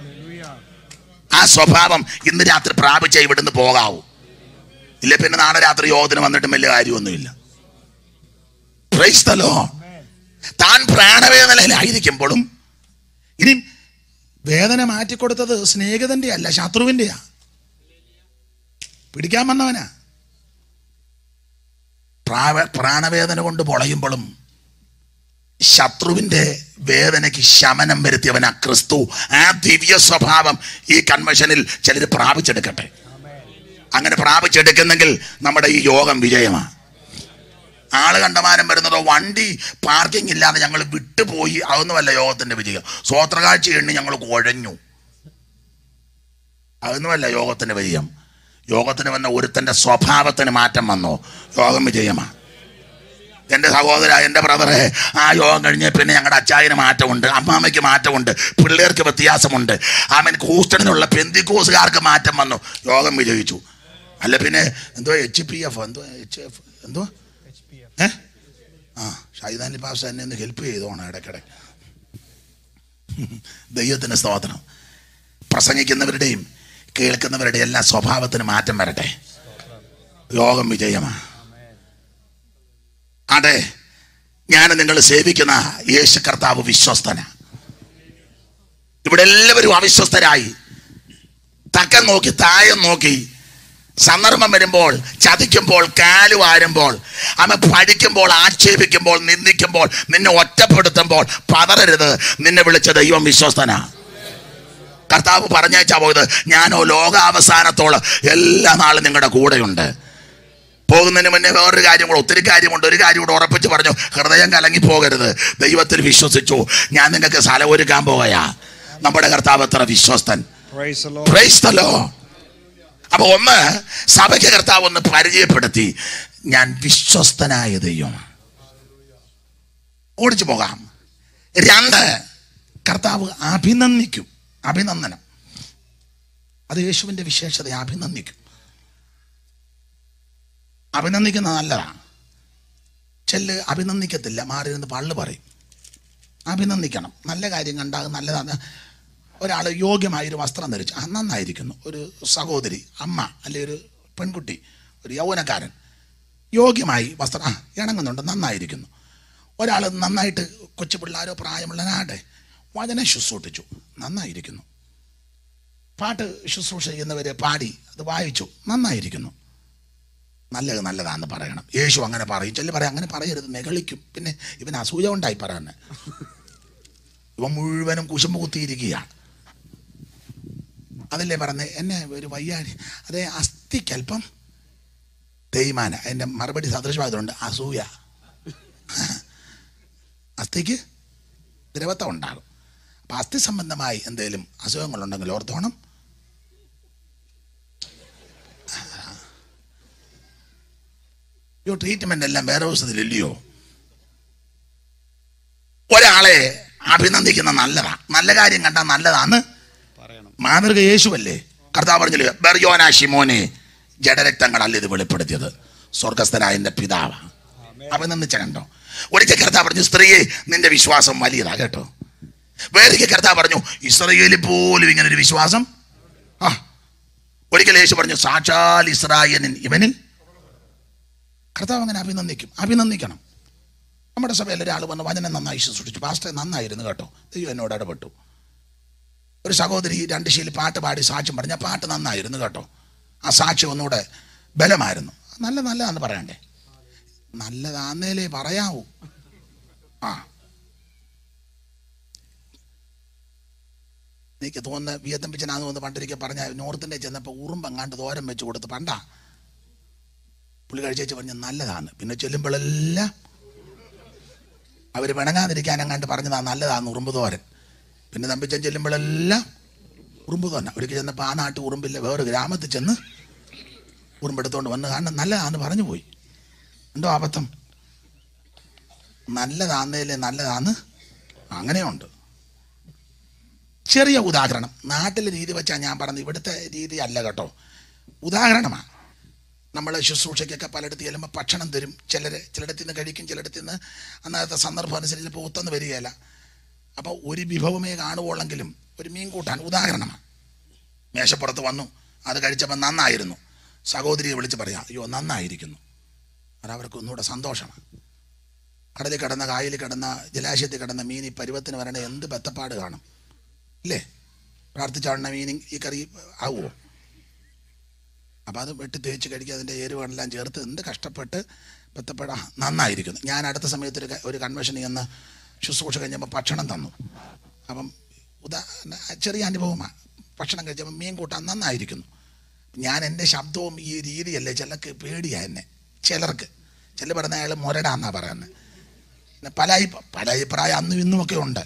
ആ സ്വഭാവം ഇന്ന് രാത്രി പ്രാപിച്ച ഇവിടുന്ന് പോകാവൂ ഇല്ല പിന്നെ നാളെ രാത്രി യോഗത്തിന് വന്നിട്ടും വലിയ കാര്യമൊന്നുമില്ല Praise the Lord. താൻ പ്രാണവേദനയിലായിരിക്കുമ്പോഴും ഇനി വേദന മാറ്റിക്കൊടുത്തത് സ്നേഹിതന്റെ അല്ല ശത്രുവിൻ്റെയാ പിടിക്കാൻ വന്നവനാ പ്രാവ പ്രാണവേദന കൊണ്ട് പൊളയുമ്പോഴും ശത്രുവിന്റെ വേദനയ്ക്ക് ശമനം വരുത്തിയവനാ ക്രിസ്തു ആ ദിവ്യ സ്വഭാവം ഈ കൺവെൻഷനിൽ ചിലർ പ്രാപിച്ചെടുക്കട്ടെ അങ്ങനെ പ്രാപിച്ചെടുക്കുന്നെങ്കിൽ നമ്മുടെ ഈ യോഗം വിജയമാണ് ആള് കണ്ടമാനം വരുന്നതോ വണ്ടി പാർക്കിംഗ് ഇല്ലാതെ ഞങ്ങൾ വിട്ടുപോയി അതൊന്നുമല്ല യോഗത്തിന്റെ വിജയം സ്വോത്രകാഴ്ച എണ്ണി ഞങ്ങൾ കുഴഞ്ഞു അതൊന്നുമല്ല യോഗത്തിന്റെ വിജയം യോഗത്തിന് വന്ന ഒരുത്തന്റെ സ്വഭാവത്തിന് മാറ്റം വന്നോ യോഗം വിജയമാണ് എൻ്റെ സഹോദര എൻ്റെ ബ്രദറെ ആ യോഗം കഴിഞ്ഞ പിന്നെ ഞങ്ങളുടെ അച്ചായന് മാറ്റമുണ്ട് അമ്മാമ്മയ്ക്ക് മാറ്റമുണ്ട് പിള്ളേർക്ക് വ്യത്യാസമുണ്ട് ആമൻ ഹൂസ്റ്റണിലുള്ള പെന്തിക്കോസുകാർക്ക് മാറ്റം വന്നു യോഗം വിജയിച്ചു അല്ല പിന്നെ എന്തോ എച്ച് പി എഫ് എന്തോ എച്ച് എഫ് എന്തോ ഏ ആ ഷൈദാനി പാസ് എന്നെ ഒന്ന് ഹെൽപ്പ് ചെയ്തോണം ഇടയ്ക്കിടെ ദൈവത്തിന് സ്തോത്രം പ്രസംഗിക്കുന്നവരുടെയും കേൾക്കുന്നവരുടെയും എല്ലാ സ്വഭാവത്തിന് മാറ്റം വരട്ടെ യോഗം വിജയമാണ് അതെ ഞാൻ നിങ്ങൾ സേവിക്കുന്ന യേശു കർത്താവ് വിശ്വസ്തന ഇവിടെ എല്ലാവരും അവിശ്വസ്തരായി തക്കം നോക്കി തായം നോക്കി സന്ദർഭം വരുമ്പോൾ ചതിക്കുമ്പോൾ കാല് വാരുമ്പോൾ അവൻ പഠിക്കുമ്പോൾ ആക്ഷേപിക്കുമ്പോൾ നിന്ദിക്കുമ്പോൾ നിന്നെ ഒറ്റപ്പെടുത്തുമ്പോൾ പതറരുത് നിന്നെ വിളിച്ച ദൈവം വിശ്വസ്തനാ കർത്താവ് പറഞ്ഞേച്ചാ പോയത് ഞാനോ ലോകാവസാനത്തോളം എല്ലാ നാളും നിങ്ങളുടെ കൂടെയുണ്ട് പോകുന്നതിന് മുന്നേ വേറൊരു കാര്യം കൂടെ ഒത്തിരി കാര്യമുണ്ട് ഒരു കാര്യം കൂടെ ഉറപ്പിച്ച് പറഞ്ഞു ഹൃദയം കലങ്ങി പോകരുത് ദൈവത്തിൽ വിശ്വസിച്ചു ഞാൻ നിങ്ങൾക്ക് സ്ഥലം ഒരുക്കാൻ പോകയാ നമ്മുടെ കർത്താവ് എത്ര വിശ്വസ്തൻ Praise the Lord. Praise the Lord. അപ്പൊ ഒന്ന് സഭയ്ക്ക് കർത്താവ് ഒന്ന് പരിചയപ്പെടുത്തി ഞാൻ വിശ്വസ്തനായ ദൈവം ഓടിച്ചു പോകാം രണ്ട് കർത്താവ് അഭിനന്ദിക്കും അഭിനന്ദനം അത് യേശുവിന്റെ വിശേഷത അഭിനന്ദിക്കും അഭിനന്ദിക്കുന്നത് നല്ലതാണ് ചെല്ല് അഭിനന്ദിക്കത്തില്ല മാറി നിന്ന് പള്ളു പറയും അഭിനന്ദിക്കണം നല്ല കാര്യം കണ്ടാൽ നല്ലതാണ് ഒരാൾ യോഗ്യമായൊരു വസ്ത്രം ധരിച്ചു ആ നന്നായിരിക്കുന്നു ഒരു സഹോദരി അമ്മ അല്ലെ ഒരു പെൺകുട്ടി ഒരു യൗവനക്കാരൻ യോഗ്യമായി വസ്ത്രം ആ ഇണങ്ങുന്നുണ്ട് നന്നായിരിക്കുന്നു ഒരാൾ നന്നായിട്ട് കൊച്ചു പിള്ളേരോ പ്രായമുള്ളനാട്ടെ വചനം ശുശ്രൂഷിച്ചു നന്നായിരിക്കുന്നു പാട്ട് ശുശ്രൂഷ ചെയ്യുന്നവരെ പാടി അത് വായിച്ചു നന്നായിരിക്കുന്നു നല്ലത് നല്ലതാന്ന് പറയണം യേശു അങ്ങനെ പറയും ചെല്ലു പറയാം അങ്ങനെ പറയരുത് നെകളിക്കും പിന്നെ ഇവൻ അസൂയ ഉണ്ടായി പറയാന് ഇവൻ മുഴുവനും കുശുമ്പ് കുത്തിയിരിക്കുകയാണ് അതല്ലേ പറഞ്ഞത് എന്നെ ഒരു വയ്യാടി അതേ അസ്ഥിക്കല്പം തേയ്മാന അതിൻ്റെ മറുപടി സദൃശമായതുകൊണ്ട് അസൂയ അസ്ഥിക്ക് ദ്രവത്വം ഉണ്ടാകും അപ്പം അസ്ഥി സംബന്ധമായി എന്തെങ്കിലും അസുഖങ്ങളുണ്ടെങ്കിൽ ഓർത്തോണം ഈ ട്രീറ്റ്മെന്റ് എല്ലാം വേറെ ദിവസത്തിലില്ലയോ ഒരാളെ അഭിനന്ദിക്കുന്ന നല്ലതാ നല്ല കാര്യം കണ്ടാൽ നല്ലതാന്ന് മാതൃക യേശുവല്ലേ കർത്താവ് പറഞ്ഞില്ലേ ബെർയോന ഷിമോനെ ജഡരക്തങ്ങളല്ല ഇത് വെളിപ്പെടുത്തിയത് സ്വർഗസ്ഥനായ എൻ്റെ പിതാവ് അഭിനന്ദിച്ച കണ്ടോ ഒരിക്കൽ കർത്താവ് പറഞ്ഞു സ്ത്രീയെ നിന്റെ വിശ്വാസം വലിയതാ കേട്ടോ വേറെ കർത്താവ് പറഞ്ഞു ഇസ്രയേലിൽ പോലും ഇങ്ങനെ ഒരു വിശ്വാസം ആ ഒരിക്കൽ യേശു പറഞ്ഞു സാക്ഷാൽ ഇസ്രായേലിൻ ഇവനിൽ കർത്താവ് അങ്ങനെ അഭിനന്ദിക്കും അഭിനന്ദിക്കണം നമ്മുടെ സഭയിൽ ഒരാൾ വന്ന് വചനം നന്നായി ശുശ്രൂഷിച്ചു പാസ്റ്റർ നന്നായിരുന്നു കേട്ടോ ദൈവം എന്നോട് ഇടപെട്ടു ഒരു സഹോദരി രണ്ട് ശീലി പാട്ട് പാടി സാക്ഷ്യം പറഞ്ഞ പാട്ട് നന്നായിരുന്നു കേട്ടോ ആ സാക്ഷ്യം ഒന്നുകൂടെ ബലമായിരുന്നു നല്ല നല്ലതാന്ന് പറയണ്ടേ നല്ലതാന്നേലേ പറയാവൂ ആ എനിക്ക് തോന്നുന്ന വിയത്തം പിച്ചനാന്ന് തോന്നുന്നു പണ്ടിരിക്കെ പറഞ്ഞ നോർത്തിൻ്റെ ചെന്നപ്പോൾ ഉറുമ്പെങ്ങാണ്ട് തോരം വെച്ച് കൊടുത്ത് പണ്ടാ പുള്ളി കഴിച്ചേച്ച് പറഞ്ഞ നല്ലതാണ് പിന്നെ ചെല്ലുമ്പോഴെല്ലാം അവർ പിണങ്ങാതിരിക്കാൻ അങ്ങാണ്ട് പറഞ്ഞതാ നല്ലതാണ് ഉറുമ്പ് തോരൻ പിന്നെ തമ്പിച്ചൻ ചെല്ലുമ്പോഴെല്ലാം ഉറുമ്പ് തോരന ഒരിക്കൽ ചെന്നപ്പോൾ ആ നാട്ടിൽ ഉറുമ്പില്ല വേറെ ഗ്രാമത്തിൽ ചെന്ന് ഉറുമ്പെടുത്തോണ്ട് വന്ന് കാരണം നല്ലതാന്ന് പറഞ്ഞു പോയി എന്തോ അബദ്ധം നല്ലതാന്നേലേ നല്ലതാന്ന് അങ്ങനെയുണ്ട് ചെറിയ ഉദാഹരണം നാട്ടിലെ രീതി വെച്ചാൽ ഞാൻ പറഞ്ഞത് ഇവിടുത്തെ രീതി അല്ല കേട്ടോ ഉദാഹരണമാണ് നമ്മൾ ശുശ്രൂഷയ്ക്കൊക്കെ പലയിടത്ത് ചെല്ലുമ്പോൾ ഭക്ഷണം തരും ചിലർ ചിലയിടത്ത് നിന്ന് കഴിക്കും ചിലയിടത്ത് നിന്ന് അന്നത്തെ സന്ദർഭം അനുസരിച്ച് ചിലപ്പോൾ ഒത്തൊന്ന് വരികയില്ല അപ്പോൾ ഒരു വിഭവമേ കാണുവോളെങ്കിലും ഒരു മീൻ കൂട്ടാൻ ഉദാഹരണമാണ് മേശപ്പുറത്ത് വന്നു അത് കഴിച്ചപ്പോൾ നന്നായിരുന്നു സഹോദരിയെ വിളിച്ച് പറയാം അയ്യോ നന്നായിരിക്കുന്നു അത് അവർക്ക് ഒന്നുകൂടെ സന്തോഷമാണ് കടലിൽ കിടന്ന കായലിൽ കിടന്ന ജലാശയത്തിൽ കിടന്ന മീൻ ഈ പരുവത്തിന് വരണ എന്ത് ബത്തപ്പാട് കാണും ഇല്ലേ പ്രാർത്ഥിച്ചാടുന്ന മീൻ ഈ കറി ആവുമോ അപ്പോൾ അത് വെട്ടി തേച്ച് കഴിക്കുക അതിൻ്റെ എരിവെല്ലാം ചേർത്ത് എന്ത് കഷ്ടപ്പെട്ട് ബത്തപ്പെടാ നന്നായിരിക്കുന്നു ഞാൻ അടുത്ത സമയത്ത് ഒരു ക- ഒരു കൺവെൻഷനിൽ ചെന്ന് ശുശ്രൂഷ കഴിഞ്ഞപ്പോൾ ഭക്ഷണം തന്നു അപ്പം ഉദാ ചെറിയ അനുഭവമാണ് ഭക്ഷണം കഴിച്ചപ്പോൾ മീൻ കൂട്ടാൻ നന്നായിരിക്കുന്നു ഞാൻ എൻ്റെ ശബ്ദവും ഈ രീതിയല്ലേ ചിലർക്ക് പേടിയാണ് എന്നെ ചിലർക്ക് ചില പറയുന്ന അയാൾ മുരടാന്നാ പറയുന്നത് പിന്നെ പല അഭി- പല അഭിപ്രായം അന്നും ഇന്നുമൊക്കെ ഉണ്ട്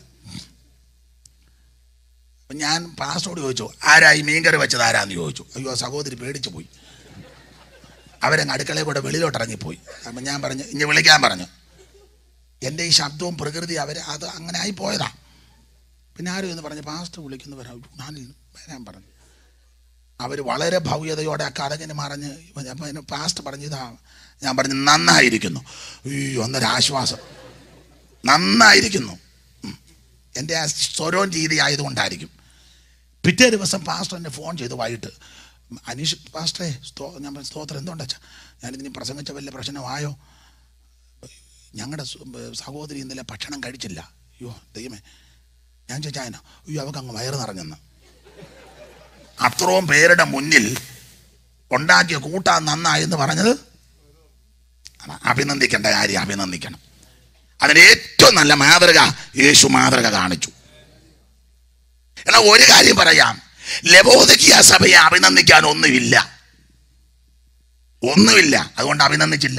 അപ്പം ഞാൻ പാസ്റ്റോട് ചോദിച്ചു ആരായി മീൻകറി വെച്ചത് ആരാന്ന് ചോദിച്ചു അയ്യോ സഹോദരി പേടിച്ചു പോയി അവരങ്ങ് അടുക്കളയിൽ കൂടെ വെളിയിലോട്ട് ഇറങ്ങിപ്പോയി അപ്പം ഞാൻ പറഞ്ഞു ഇനി വിളിക്കാൻ പറഞ്ഞു എൻ്റെ ഈ ശബ്ദവും പ്രകൃതി അവർ അത് അങ്ങനെ ആയി പോയതാ പിന്നെ ആരും എന്ന് പറഞ്ഞു പാസ്റ്റർ വിളിക്കുന്നു വരാം ഞാൻ വരാൻ പറഞ്ഞു അവർ വളരെ ഭവ്യതയോടെ ആ കടകിന് മറിഞ്ഞ് അപ്പം എന്നെ പാസ്റ്റർ പറഞ്ഞു ഇതാ ഞാൻ പറഞ്ഞു നന്നായിരിക്കുന്നു അയ്യോ ഒന്നൊരാശ്വാസം നന്നായിരിക്കുന്നു ഉം. എൻ്റെ ആ സ്വരവും രീതി ആയതുകൊണ്ടായിരിക്കും പിറ്റേ ദിവസം പാസ്റ്റർ എന്നെ ഫോൺ ചെയ്തു വൈകിട്ട് അനീഷ് പാസ്റ്ററെ സ്തോ ഞാൻ പറഞ്ഞു, സ്തോത്രം എന്തുകൊണ്ടാ അച്ഛാ ഞാനിതിന് പ്രസംഗിച്ച വല്ല പ്രശ്നമായോ ഞങ്ങളുടെ സഹോദരി ഇന്നലെ ഭക്ഷണം കഴിച്ചില്ല അയ്യോ ദൈവമേ ഞാൻ ചോദിച്ചായനോ അയ്യോ അവൾക്ക് അങ്ങ് വയറ് നിറഞ്ഞെന്ന് അത്രയും പേരുടെ മുന്നിൽ ഉണ്ടാക്കിയ കൂട്ടാൻ നന്നായെന്ന് പറഞ്ഞത് അതാ, അഭിനന്ദിക്കേണ്ട കാര്യം അഭിനന്ദിക്കണം അതിന് ഏറ്റവും നല്ല മാതൃക യേശു മാതൃക കാണിച്ചു എന്നാൽ ഒരു കാര്യം പറയാം ലബോധക്കിയ സഭയെ അഭിനന്ദിക്കാൻ ഒന്നുമില്ല ഒന്നുമില്ല അതുകൊണ്ട് അഭിനന്ദിച്ചില്ല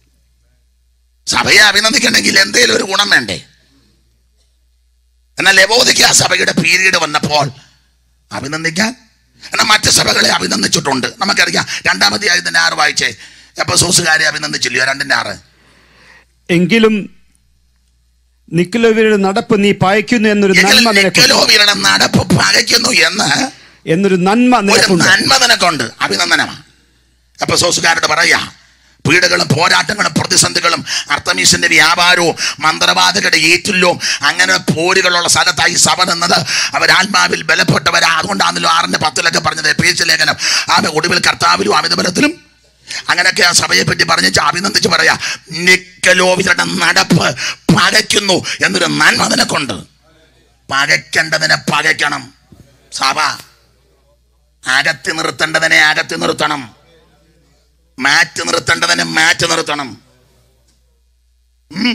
സഭയെ അഭിനന്ദിക്കണമെങ്കിൽ എന്തേലും ഒരു ഗുണം വേണ്ടേ എന്നാൽ ലബോധക്കിയ സഭയുടെ പീരീഡ് വന്നപ്പോൾ അഭിനന്ദിക്കാൻ എന്നാൽ മറ്റ് സഭകളെ അഭിനന്ദിച്ചിട്ടുണ്ട് നമുക്കറിയാം രണ്ടാമത്തെ ആയതിന്റെ ആറ് വായിച്ചേ എപ്പസോസുകാരെ അഭിനന്ദിച്ചില്ലയോ രണ്ടിന്റെ ആറ് എങ്കിലും നിക്കലോവിയുടെ നടപ്പ് നീ പായിക്കുന്നു എന്നൊരു എങ്കിൽ നന്മ നിനക്ക് നിക്കലോവിയുടെ നടപ്പ് പകയ്ക്കുന്നു എന്ന് എന്നൊരു നന്മ ഒരു നിനക്കുണ്ട് നന്മ നിനക്കുണ്ട് അഭിനന്ദനമാണ് എപ്പസോസുകാരോട് പറയാ പീഡകളും പോരാട്ടങ്ങളും പ്രതിസന്ധികളും അർത്തമീസിന്റെ വ്യാപാരവും മന്ത്രവാദികളുടെ ഏറ്റുല്യവും അങ്ങനെ പോരുകളുള്ള സ്ഥലത്തായി സഭ നിന്നത് അവരാത്മാവിൽ ബലപ്പെട്ടവരാ അതുകൊണ്ടാണല്ലോ ആറിന്റെ പത്തിലൊക്കെ പറഞ്ഞത് പേച്ച് ലേഖനം ആമ ഒടുവിൽ കർത്താവിലും അമിതബലത്തിലും അങ്ങനെയൊക്കെ ആ സഭയെ പറ്റി പറഞ്ഞ് അഭിനന്ദിച്ച് പറയാ നിക്കലോവിതരുടെ നടപ്പ് പകയ്ക്കുന്നു എന്നൊരു നന്മ നിനക്കുണ്ട് പകയ്ക്കേണ്ടതിനെ പകയ്ക്കണം സഭ അകത്തി നിർത്തേണ്ടതിനെ അകത്തി നിർത്തണം മാറ്റി നിർത്തേണ്ടതിനെ മാറ്റി നിർത്തണം ഉം.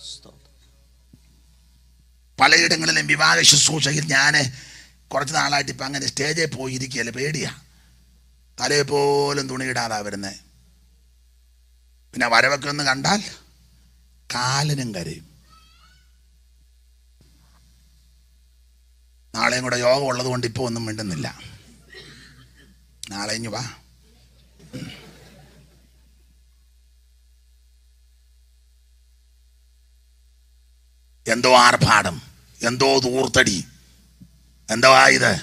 പലയിടങ്ങളിലും വിവാഹ ശുശ്രൂഷയിൽ ഞാൻ കുറച്ച് നാളായിട്ട് ഇപ്പം അങ്ങനെ സ്റ്റേജിൽ പോയി ഇരിക്കുകയല്ലേ പേടിയാ തലയെ പോലും തുണിയിടാതാ വരുന്നേ പിന്നെ വരവൊക്കെ ഒന്ന് കണ്ടാൽ കാലിനും കരയും നാളെയും കൂടെ യോഗം ഉള്ളത് കൊണ്ട് ഇപ്പോൾ ഒന്നും മിണ്ടുന്നില്ല നാളെ ഇഞ്ഞു വാ എന്തോ ആർഭാടം എന്തോ ദൂർത്തടി എന്തോ ആയത്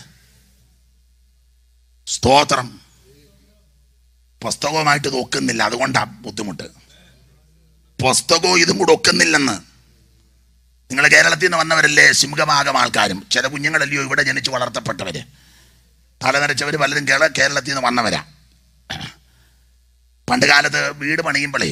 സ്തോത്രം പുസ്തകവുമായിട്ട് ഇത് ഒക്കുന്നില്ല അതുകൊണ്ടാ ബുദ്ധിമുട്ട് പുസ്തകവും ഇതും കൂടെ ഒക്കുന്നില്ലെന്ന് നിങ്ങൾ കേരളത്തിൽ നിന്ന് വന്നവരല്ലേ സിംഹഭാഗം ആൾക്കാരും ചില കുഞ്ഞുങ്ങളല്ലയോ ഇവിടെ ജനിച്ച് വളർത്തപ്പെട്ടവര് തലനരച്ചവർ പലരും കേരള കേരളത്തിൽ നിന്ന് വന്നവരാ പണ്ട് കാലത്ത് വീട് പണിയുമ്പോഴേ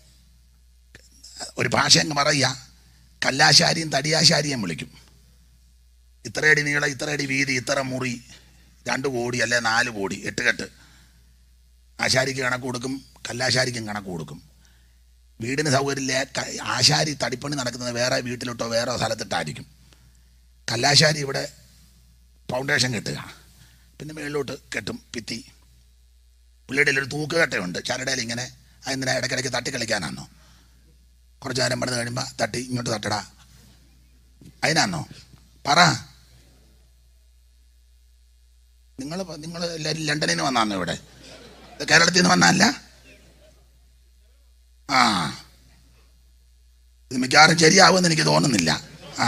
ഒരു ഭാഷ അങ്ങ് പറയുക കല്ലാശാരിയും തടിയാശാരിയും വിളിക്കും ഇത്രയടി നീളം ഇത്രയടി വീതി ഇത്ര മുറി രണ്ട് കോടി അല്ലെ നാല് കോടി എട്ട് കെട്ട് ആശാരിക്ക് കണക്ക് കൊടുക്കും കല്ലാശാരിക്കും കണക്ക് കൊടുക്കും വീടിന് സൗകര്യമില്ല ക- ആശാരി തടിപ്പണി നടക്കുന്നത് വേറെ വീട്ടിലിട്ടോ വേറെ സ്ഥലത്തിട്ടായിരിക്കും കല്ലാശാരി ഇവിടെ ഫൗണ്ടേഷൻ കെട്ടുക പിന്നെ മേളിലോട്ട് കെട്ടും ഭിത്തി പുള്ളിയുടെ ഒരു തൂക്കുകട്ടയുണ്ട് ചരടയിൽ ഇങ്ങനെ അതിന് ഇടയ്ക്കിടയ്ക്ക് തട്ടി കളിക്കാനാണോ കുറച്ച് നേരം പണിത് കഴിയുമ്പോൾ തട്ടി ഇങ്ങോട്ട് തട്ടടാ അതിനാണോ പറ നിങ്ങൾ നിങ്ങൾ എല്ലാവരും ലണ്ടനിൽ നിന്ന് വന്നാന്നോ ഇവിടെ ഇത് കേരളത്തിൽ നിന്ന് വന്നല്ല ആ ഇത് മിക്കവാറും ശരിയാവുമെന്ന് എനിക്ക് തോന്നുന്നില്ല ആ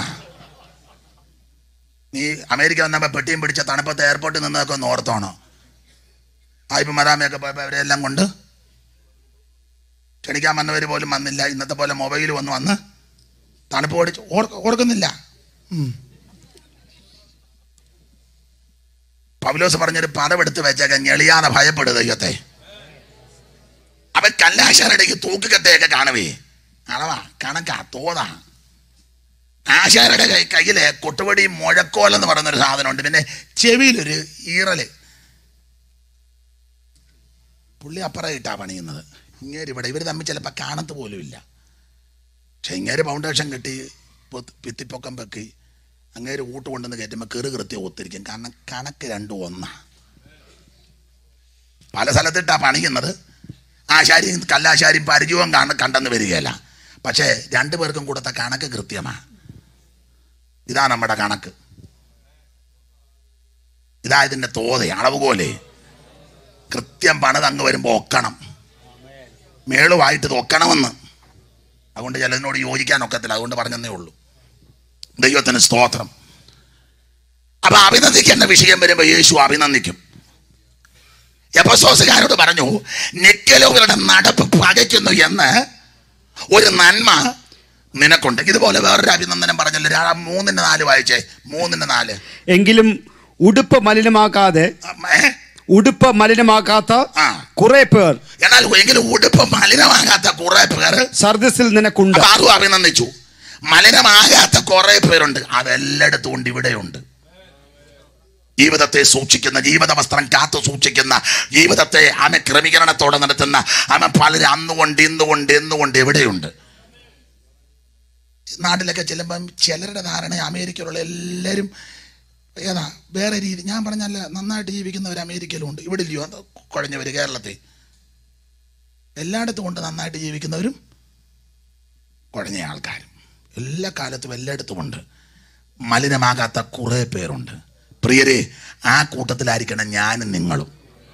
നീ അമേരിക്ക വന്നപ്പോൾ പെട്ടിയും പിടിച്ച തണുപ്പത്ത് എയർപോർട്ടിൽ നിന്നതൊക്കെ ഒന്ന് ഓർത്തോണോ ആയിപ്പം മദാമയൊക്കെ പോയപ്പോൾ അവരെല്ലാം കൊണ്ട് ക്ഷണിക്കാൻ വന്നവർ പോലും വന്നില്ല ഇന്നത്തെ പോലെ മൊബൈൽ വന്ന് വന്ന് തണുപ്പ് ഓടിച്ച് ഓർ- ഓർക്കുന്നില്ല ഉം. പൗലോസ് പറഞ്ഞൊരു പദമെടുത്ത് വെച്ചേക്കാൻ ഞെളിയാതെ ഭയപ്പെടുക ദൈവത്തെ അവൻ കല്ലാശാരടേക്ക് തൂക്കുകട്ടയൊക്കെ കാണുവേ അളവാ കണക്കാ തോതാ ആശാരുടെ കൈ കയ്യില് കൊട്ടുപടി മുഴക്കോൽ എന്ന് പറയുന്നൊരു സാധനമുണ്ട് പിന്നെ ചെവിയിലൊരു ഈറല് പുള്ളി അപ്പുറം ഇട്ടാ പണിയുന്നത് ഇങ്ങേര് ഇവിടെ ഇവർ തമ്മിൽ ചിലപ്പോൾ കാണത്ത് പോലും ഇല്ല പക്ഷെ ഇങ്ങേര് ഫൗണ്ടേഷൻ കെട്ടി പൊത്ത്- ഭിത്തിപ്പൊക്കം വെക്കി അങ്ങേര് ഊട്ട് കൊണ്ടുവന്ന് കയറ്റുമ്പോൾ കെറു കൃത്യം ഒത്തിരിക്കും കാരണം കണക്ക് രണ്ടും ഒന്നാ പല സ്ഥലത്തിട്ടാ പണിയുന്നത് ആശാരിയും കല്ലാശാരിയും പരിചയവും കാണ കണ്ടെന്ന് വരികയല്ല പക്ഷേ രണ്ടു പേർക്കും കൊടുത്ത കണക്ക് കൃത്യമാ ഇതാ നമ്മുടെ കണക്ക് ഇതാ ഇതിന്റെ തോത് അളവുകോലെ കൃത്യം പണിത് അങ്ങ് വരുമ്പോൾ ഒക്കണം മേളുമായിട്ട് ഇത് ഒക്കണമെന്ന് അതുകൊണ്ട് ചിലതിനോട് യോജിക്കാൻ ഒക്കത്തില്ല അതുകൊണ്ട് പറഞ്ഞതേ ഉള്ളൂ ദൈവത്തിന് സ്തോത്രം അപ്പൊ അഭിനന്ദിക്കേണ്ട വിഷയം വരുമ്പോൾ യേശു അഭിനന്ദിക്കും എപ്പസോസുകാരോട് പറഞ്ഞു നിക്കലോവരുടെ നടപ്പ് പകയ്ക്കുന്നു എന്ന് ഒരു നന്മ നിനക്കുണ്ട് ഇതുപോലെ വേറൊരു അഭിനന്ദനം പറഞ്ഞല്ലോ രാ- മൂന്നിന് നാല് വായിച്ചേ മൂന്നിന് നാല് എങ്കിലും ഉടുപ്പ് മലിനമാക്കാതെ അമ്മ, ഏ? ഉടുപ്പ് മലിനമാക്കാത്ത ആ കുറെ പേർ എന്നാൽ എങ്കിലും ഉടുപ്പ് മലിനമാകാത്ത കുറെ പേർ സർദസിൽ നിനക്കുണ്ട് അപ്പൊ അതും അഭിനന്ദിച്ചു മലിനമാകാത്ത കുറെ പേരുണ്ട് അതെല്ലായിടത്തും ഉണ്ട് ഇവിടെയുണ്ട് ജീവിതത്തെ സൂക്ഷിക്കുന്ന ജീവിത വസ്ത്രം കാത്തു സൂക്ഷിക്കുന്ന ജീവിതത്തെ ആമ ക്രമീകരണത്തോടെ നടത്തുന്ന ആമ പലരും അന്നുകൊണ്ട് ഇന്നുകൊണ്ട് എന്നുകൊണ്ട് എവിടെയുണ്ട് നാട്ടിലൊക്കെ ചെല്ലുമ്പം ചിലരുടെ ധാരണ അമേരിക്കയിലുള്ള എല്ലാവരും ഏതാ വേറെ രീതി ഞാൻ പറഞ്ഞല്ല നന്നായിട്ട് ജീവിക്കുന്നവർ അമേരിക്കയിലും ഉണ്ട് ഇവിടെ ഇല്ലയോ അത് കുഴഞ്ഞവർ കേരളത്തിൽ എല്ലായിടത്തും ഉണ്ട് നന്നായിട്ട് ജീവിക്കുന്നവരും കുഴഞ്ഞ ആൾക്കാരും എല്ലാ കാലത്തും എല്ലായിടത്തും ഉണ്ട് മലിനമാകാത്ത കുറേ പേരുണ്ട് പ്രിയരെ ആ കൂട്ടത്തിലായിരിക്കണം ഞാനും നിങ്ങളും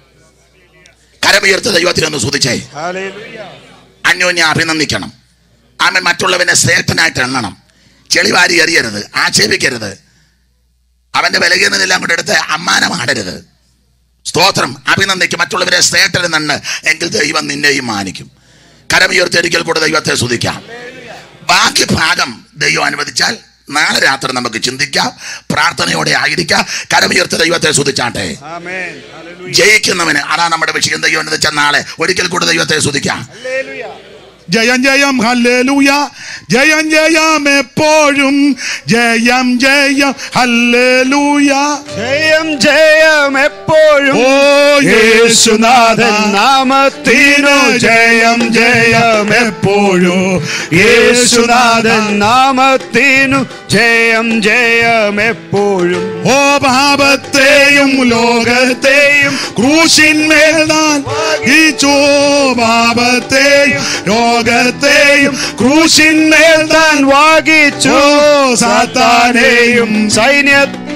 കരമുയർത്ത് ദൈവത്തിനെ ഒന്ന് സുതിച്ചേ അന്യോന്യം അഭിനന്ദിക്കണം ആമൻ മറ്റുള്ളവനെ ശ്രേഷ്ഠനായിട്ട് എണ്ണണം ചെളിവാരി എറിയരുത് ആക്ഷേപിക്കരുത് അവന്റെ ബലഹീനതെല്ലാം കൂടെ എടുത്ത് അമ്മാനമാടരുത് സ്തോത്രം അഭിനന്ദിക്കും മറ്റുള്ളവരെ ശ്രേഷ്ഠരെന്നുണ്ട് എങ്കിൽ ദൈവം നിന്നെയും മാനിക്കും കരമുയർത്തി ഒരിക്കൽ കൂടെ ദൈവത്തെ സ്തുതിക്കാം ബാക്കി ഭാഗം ദൈവം അനുവദിച്ചാൽ നാളെ രാത്രി നമുക്ക് ചിന്തിക്കാം പ്രാർത്ഥനയോടെ ആയിരിക്കാം കരമുയർത്തി ദൈവത്തെ സ്തുതിച്ചാട്ടെ ജയിക്കുന്നവന് അതാണ് നമ്മുടെ വിഷയം ദൈവം അനുവദിച്ച നാളെ ഒരിക്കൽ കൂടെ ദൈവത്തെ സ്തുതിക്കാം ജയം ജയം ഹല്ലേലൂയ ജയം ജയം എപ്പോഴും ജയം ജയം ഹല്ലേലൂയ ജയം ജയം എപ്പോഴും ഓ യേശുനാഥൻ നാമത്തിനു ജയം ജയം എപ്പോഴും യേശുനാഥൻ നാമത്തിനു ജയം ജയം എപ്പോഴും ഓ പാപത്തെയും ലോകത്തെയും ക്രൂശിന്മേൽ താൻ വഹിച്ചു പാപത്തെയും ലോകത്തെയും ക്രൂശിന്മേൽ താൻ വാഗിച്ചു സാത്താനെയും സൈന്യ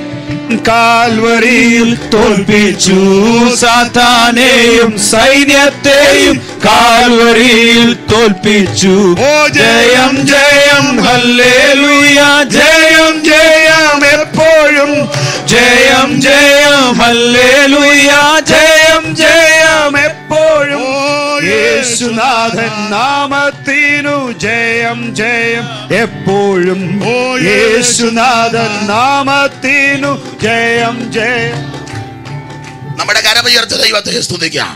കാൽവരിയിൽ തോൽപ്പിച്ചു സാത്താനെയും സൈന്യത്തെയും കാൽവരിയിൽ തോൽപ്പിച്ചു ഓ ജയം ജയം ഹല്ലേലൂയ ജയം ജയം എപ്പോഴും ജയം ജയം ഹല്ലേലൂയ ജയം ജയം എപ്പോഴും ഓ യേശുനാഥൻ നാമത്തിനു ജയം ജയം എപ്പോഴും ഓ യേശുനാഥൻ നാമത്തിനു ജയം ജയം നമ്മുടെ കരമുയർത്തി ദൈവത്തെ സ്തുതിക്കാം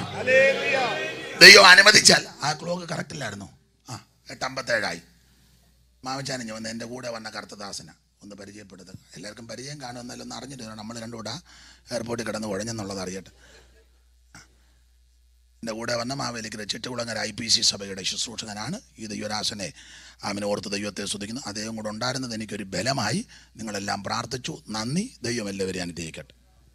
ദൈവം അനുവദിച്ചാൽ ആ ക്ലോക്ക് കറക്റ്റ് ഇല്ലായിരുന്നു ആ എട്ടമ്പത്തേഴായി മാമച്ചാനിഞ്ഞ് വന്ന് എൻ്റെ കൂടെ വന്ന കർത്തദാസന ഒന്ന് പരിചയപ്പെടുത്തുക എല്ലാവർക്കും പരിചയം കാണുമെന്നല്ല ഒന്ന് അറിഞ്ഞിട്ട് വേണം നമ്മൾ രണ്ടും കൂടെ എയർപോർട്ടിൽ കിടന്ന് കുഴഞ്ഞെന്നുള്ളത് അറിയട്ടെ എൻ്റെ കൂടെ വന്ന Mavelikkara Chittukulangara I P C സഭയുടെ ശുശ്രൂഷകനാണ് ഈ ദൈവരാസനെ ആമിനെ ഓർത്ത് ദൈവത്തെ സ്തുതിക്കുന്നു അദ്ദേഹം കൂടെ ഉണ്ടായിരുന്നത് എനിക്കൊരു ബലമായി നിങ്ങളെല്ലാം പ്രാർത്ഥിച്ചു നന്ദി ദൈവം എല്ലാവരെയും അനുഗ്രഹിക്കട്ടെ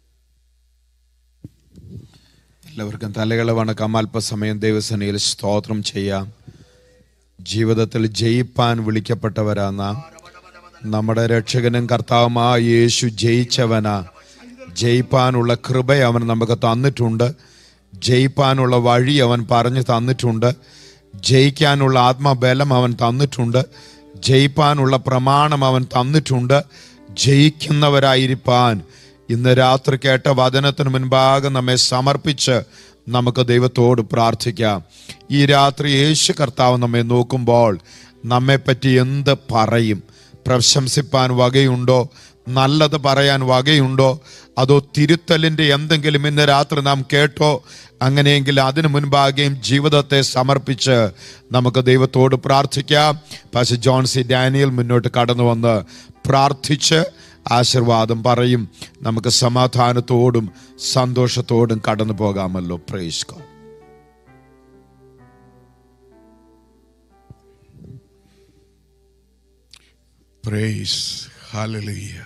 എല്ലാവർക്കും തലകളെ വണക്കം അല്പസമയം ദൈവസനയിൽ സ്തോത്രം ചെയ്യാം ജീവിതത്തിൽ ജയിപ്പാൻ വിളിക്കപ്പെട്ടവരാ നാം നമ്മുടെ രക്ഷകനും കർത്താവുമായ യേശു ജയിച്ചവനാ ജയിപ്പാനുള്ള കൃപ അവൻ നമുക്ക് തന്നിട്ടുണ്ട് ജയിപ്പാനുള്ള വഴി അവൻ പറഞ്ഞു തന്നിട്ടുണ്ട് ജയിക്കാനുള്ള ആത്മബലം അവൻ തന്നിട്ടുണ്ട് ജയിപ്പാനുള്ള പ്രമാണം അവൻ തന്നിട്ടുണ്ട് ജയിക്കുന്നവരായിരിക്കാൻ ഇന്ന് രാത്രി കേട്ട വചനത്തിന് മുൻപാകെ നമ്മെ സമർപ്പിച്ച് നമുക്ക് ദൈവത്തോട് പ്രാർത്ഥിക്കാം ഈ രാത്രി യേശു കർത്താവ് നമ്മെ നോക്കുമ്പോൾ നമ്മെപ്പറ്റി എന്ത് പറയും പ്രശംസിപ്പാൻ വകയുണ്ടോ നല്ലത് പറയാൻ വകയുണ്ടോ അതോ തിരുത്തലിൻ്റെ എന്തെങ്കിലും ഇന്ന് രാത്രി നാം കേട്ടോ അങ്ങനെയെങ്കിൽ അതിനു മുൻപാകെയും ജീവിതത്തെ സമർപ്പിച്ച് നമുക്ക് ദൈവത്തോട് പ്രാർത്ഥിക്കാം പക്ഷെ ജോൺസി ഡാനിയൽ മുന്നോട്ട് കടന്നു വന്ന് പ്രാർത്ഥിച്ച് ആശീർവാദം പറയും നമുക്ക് സമാധാനത്തോടും സന്തോഷത്തോടും കടന്നു പോകാമല്ലോ പ്രേസ് ഗോഡ് പ്രേസ് ഹാലലുയ്യ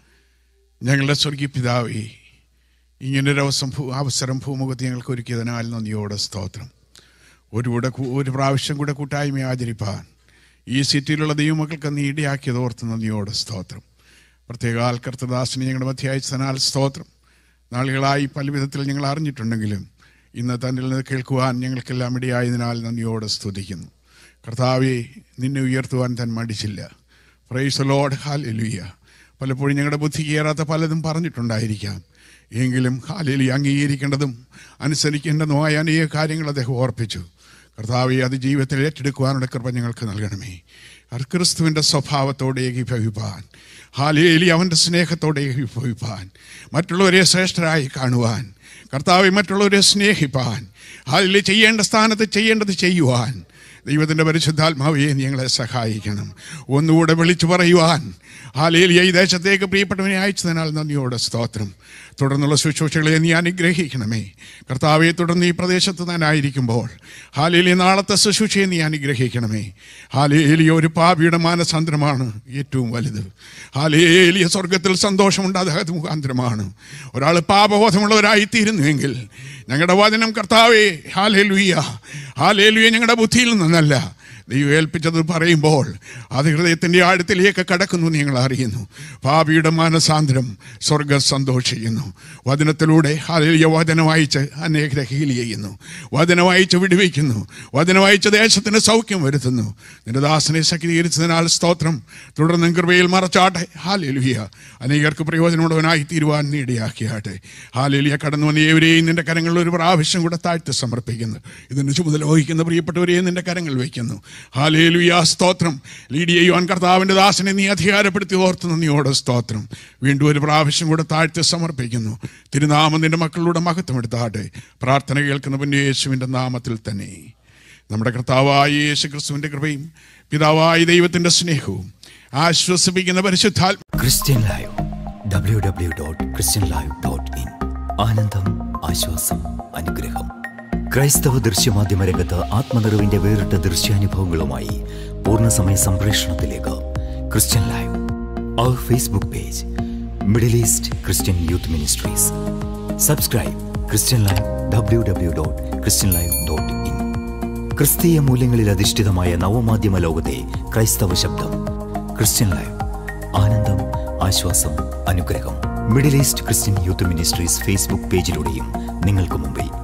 ഞങ്ങളുടെ സ്വർഗീയ പിതാവേ ഇങ്ങനൊരു അവസം ഭൂ അവസരം ഭൂമുഖത്ത് ഞങ്ങൾക്ക് ഒരുക്കിയതിനാൽ നന്ദിയോടെ സ്തോത്രം ഒരു കൂടെ കൂ- ഒരു പ്രാവശ്യം കൂടെ കൂട്ടായ്മ ആചരിപ്പാൻ ഈ സിറ്റിയിലുള്ള ദൈവമക്കൾക്ക് നീ ഇടയാക്കിയത് ഓർത്ത് നന്ദിയോടെ സ്തോത്രം പ്രത്യേകാൽ കർത്തദാസിനെ ഞങ്ങളുടെ മധ്യ അയച്ചതിനാൽ സ്തോത്രം നാളുകളായി പല വിധത്തിൽ ഞങ്ങൾ അറിഞ്ഞിട്ടുണ്ടെങ്കിലും ഇന്ന് തന്നിൽ നിന്ന് കേൾക്കുവാൻ ഞങ്ങൾക്കെല്ലാം ഇടയായതിനാൽ നന്ദിയോടെ സ്തുതിക്കുന്നു കർത്താവെ നിന്നെ ഉയർത്തുവാൻ താൻ മടിച്ചില്ല പ്രൈസ് ലോഡ് ഹാലെലുയ്യ പലപ്പോഴും ഞങ്ങളുടെ ബുദ്ധി കയറാത്ത പലതും പറഞ്ഞിട്ടുണ്ടായിരിക്കാം എങ്കിലും ഹാലേലി അംഗീകരിക്കേണ്ടതും അനുസരിക്കേണ്ടതുമായ അനേക കാര്യങ്ങൾ അദ്ദേഹം ഓർപ്പിച്ചു കർത്താവെ അത് ജീവിതത്തിൽ ഏറ്റെടുക്കുവാനുള്ള കൃപ ഞങ്ങൾക്ക് നൽകണമേ അത് ക്രിസ്തുവിൻ്റെ സ്വഭാവത്തോടെ ഏകീഭവിപ്പാൻ ഹാലേലി അവൻ്റെ സ്നേഹത്തോടെ ഏകീഭവിപ്പാൻ മറ്റുള്ളവരെ ശ്രേഷ്ഠരായി കാണുവാൻ കർത്താവെ മറ്റുള്ളവരെ സ്നേഹിപ്പാൻ ഹാലിൽ ചെയ്യേണ്ട സ്ഥാനത്ത് ചെയ്യേണ്ടത് ചെയ്യുവാൻ ദൈവത്തിൻ്റെ പരിശുദ്ധാത്മാവെ നീ ഞങ്ങളെ സഹായിക്കണം ഒന്നുകൂടെ വിളിച്ചു പറയുവാൻ ഹാലേലിയ ഈ ദേശത്തേക്ക് പ്രിയപ്പെട്ടവനെ അയച്ചതിനാൽ നന്ദിയോടെ സ്തോത്രം തുടർന്നുള്ള ശുശ്രൂഷകളെ നീ അനുഗ്രഹിക്കണമേ കർത്താവെ തുടർന്ന് ഈ പ്രദേശത്ത് താനായിരിക്കുമ്പോൾ ഹാലേലി നാളത്തെ ശുശ്രൂഷയെ നീ അനുഗ്രഹിക്കണമേ ഹാലേലിയ ഒരു പാപിയുടെ മാനസാന്തരമാണ് ഏറ്റവും വലുത് ഹാലേലിയ സ്വർഗത്തിൽ സന്തോഷമുണ്ടാകാത്ത മുഖാന്തരമാണ് ഒരാൾ പാപബോധമുള്ളവരായി തീരുന്നുവെങ്കിൽ ഞങ്ങളുടെ വചനം കർത്താവേ ഹാലേലുയ്യ ഹാലേലുയ ഞങ്ങളുടെ ബുദ്ധിയിൽ നിന്നല്ല ദൈവം ഏൽപ്പിച്ചത് പറയുമ്പോൾ അത് ഹൃദയത്തിൻ്റെ ആഴത്തിലേക്ക് കടക്കുന്നു എന്ന് ഞങ്ങൾ അറിയുന്നു പാപിയുടെ മാനസാന്തരം സ്വർഗം സന്തോഷിക്കുന്നു വചനത്തിലൂടെ ഹാലേലിയ വചനം വായിച്ച് അനേകരെ ഹീൽ ചെയ്യുന്നു വചനം വായിച്ച് വിടുവിക്കുന്നു വചനം വായിച്ച് ദേശത്തിന് സൗഖ്യം വരുത്തുന്നു നിന്റെ ദാസനെ ശക്തീകരിച്ചതിനാൽ സ്തോത്രം തുടർന്ന് കൃപയിൽ മറച്ചാട്ടെ ഹാലേലുഹിയ അനേകർക്ക് പ്രയോജനമുള്ളവനായി തീരുവാൻ നീടിയാക്കിയാട്ടെ ഹാലേലിയ കടന്നു വന്ന ഏവരെയും നിന്റെ കരങ്ങളിൽ ഒരു പ്രാവശ്യം കൂടെ താഴ്ത്തി സമർപ്പിക്കുന്നു ഇതിന് ചുമതല വഹിക്കുന്ന പ്രിയപ്പെട്ടവരെയും നിന്റെ കരങ്ങൾ വയ്ക്കുന്നു ഹാലേലുയ സ്തോത്രം ലീഡ് ചെയ്യുവാൻ കർത്താവിൻ്റെ ദാസനെ നീ അധികാരപ്പെടുത്തി ഓർത്ത് നന്ദിയോടെ സ്തോത്രം വീണ്ടും ഒരു പ്രാവശ്യം കൂടെ താഴ്ത്തി സമർപ്പിക്കുന്നു തിരുനാമം നിന്റെ മക്കളുടെ മഹത്വം എടുത്താട്ടെ പ്രാർത്ഥന കേൾക്കുന്ന പിന്നെ യേശുവിൻ്റെ നാമത്തിൽ തന്നെ നമ്മുടെ കർത്താവായ യേശു ക്രിസ്തുവിൻ്റെ കൃപയും പിതാവായ ദൈവത്തിൻ്റെ സ്നേഹവും ആശ്വസിപ്പിക്കുന്ന പരിശുദ്ധാത്മ Christian Live W W dot Christian Live dot in ആനന്ദം ആശ്വാസം അനുഗ്രഹം ക്രൈസ്തവ ദൃശ്യമാധ്യമ രംഗത്ത് ആത്മനിറവിന്റെ വേറിട്ട ദൃശ്യാനുഭവങ്ങളുമായി പൂർണ്ണസമയ സംപ്രേഷണത്തിലേക്ക് Christian Live our Facebook page Middle East Christian Youth Ministries subscribe Christian Live W W dot Christian Live dot in ക്രിസ്തീയ മൂല്യങ്ങളിൽ അധിഷ്ഠിതമായ നവമാധ്യമ ലോകത്തെ ക്രൈസ്തവ ശബ്ദം ക്രിസ്ത്യൻ ലൈവ് ആനന്ദം ആശ്വാസം അനുഗ്രഹം Middle East Christian Youth Ministries Facebook പേജിലൂടെയും നിങ്ങൾക്ക് മുമ്പിൽ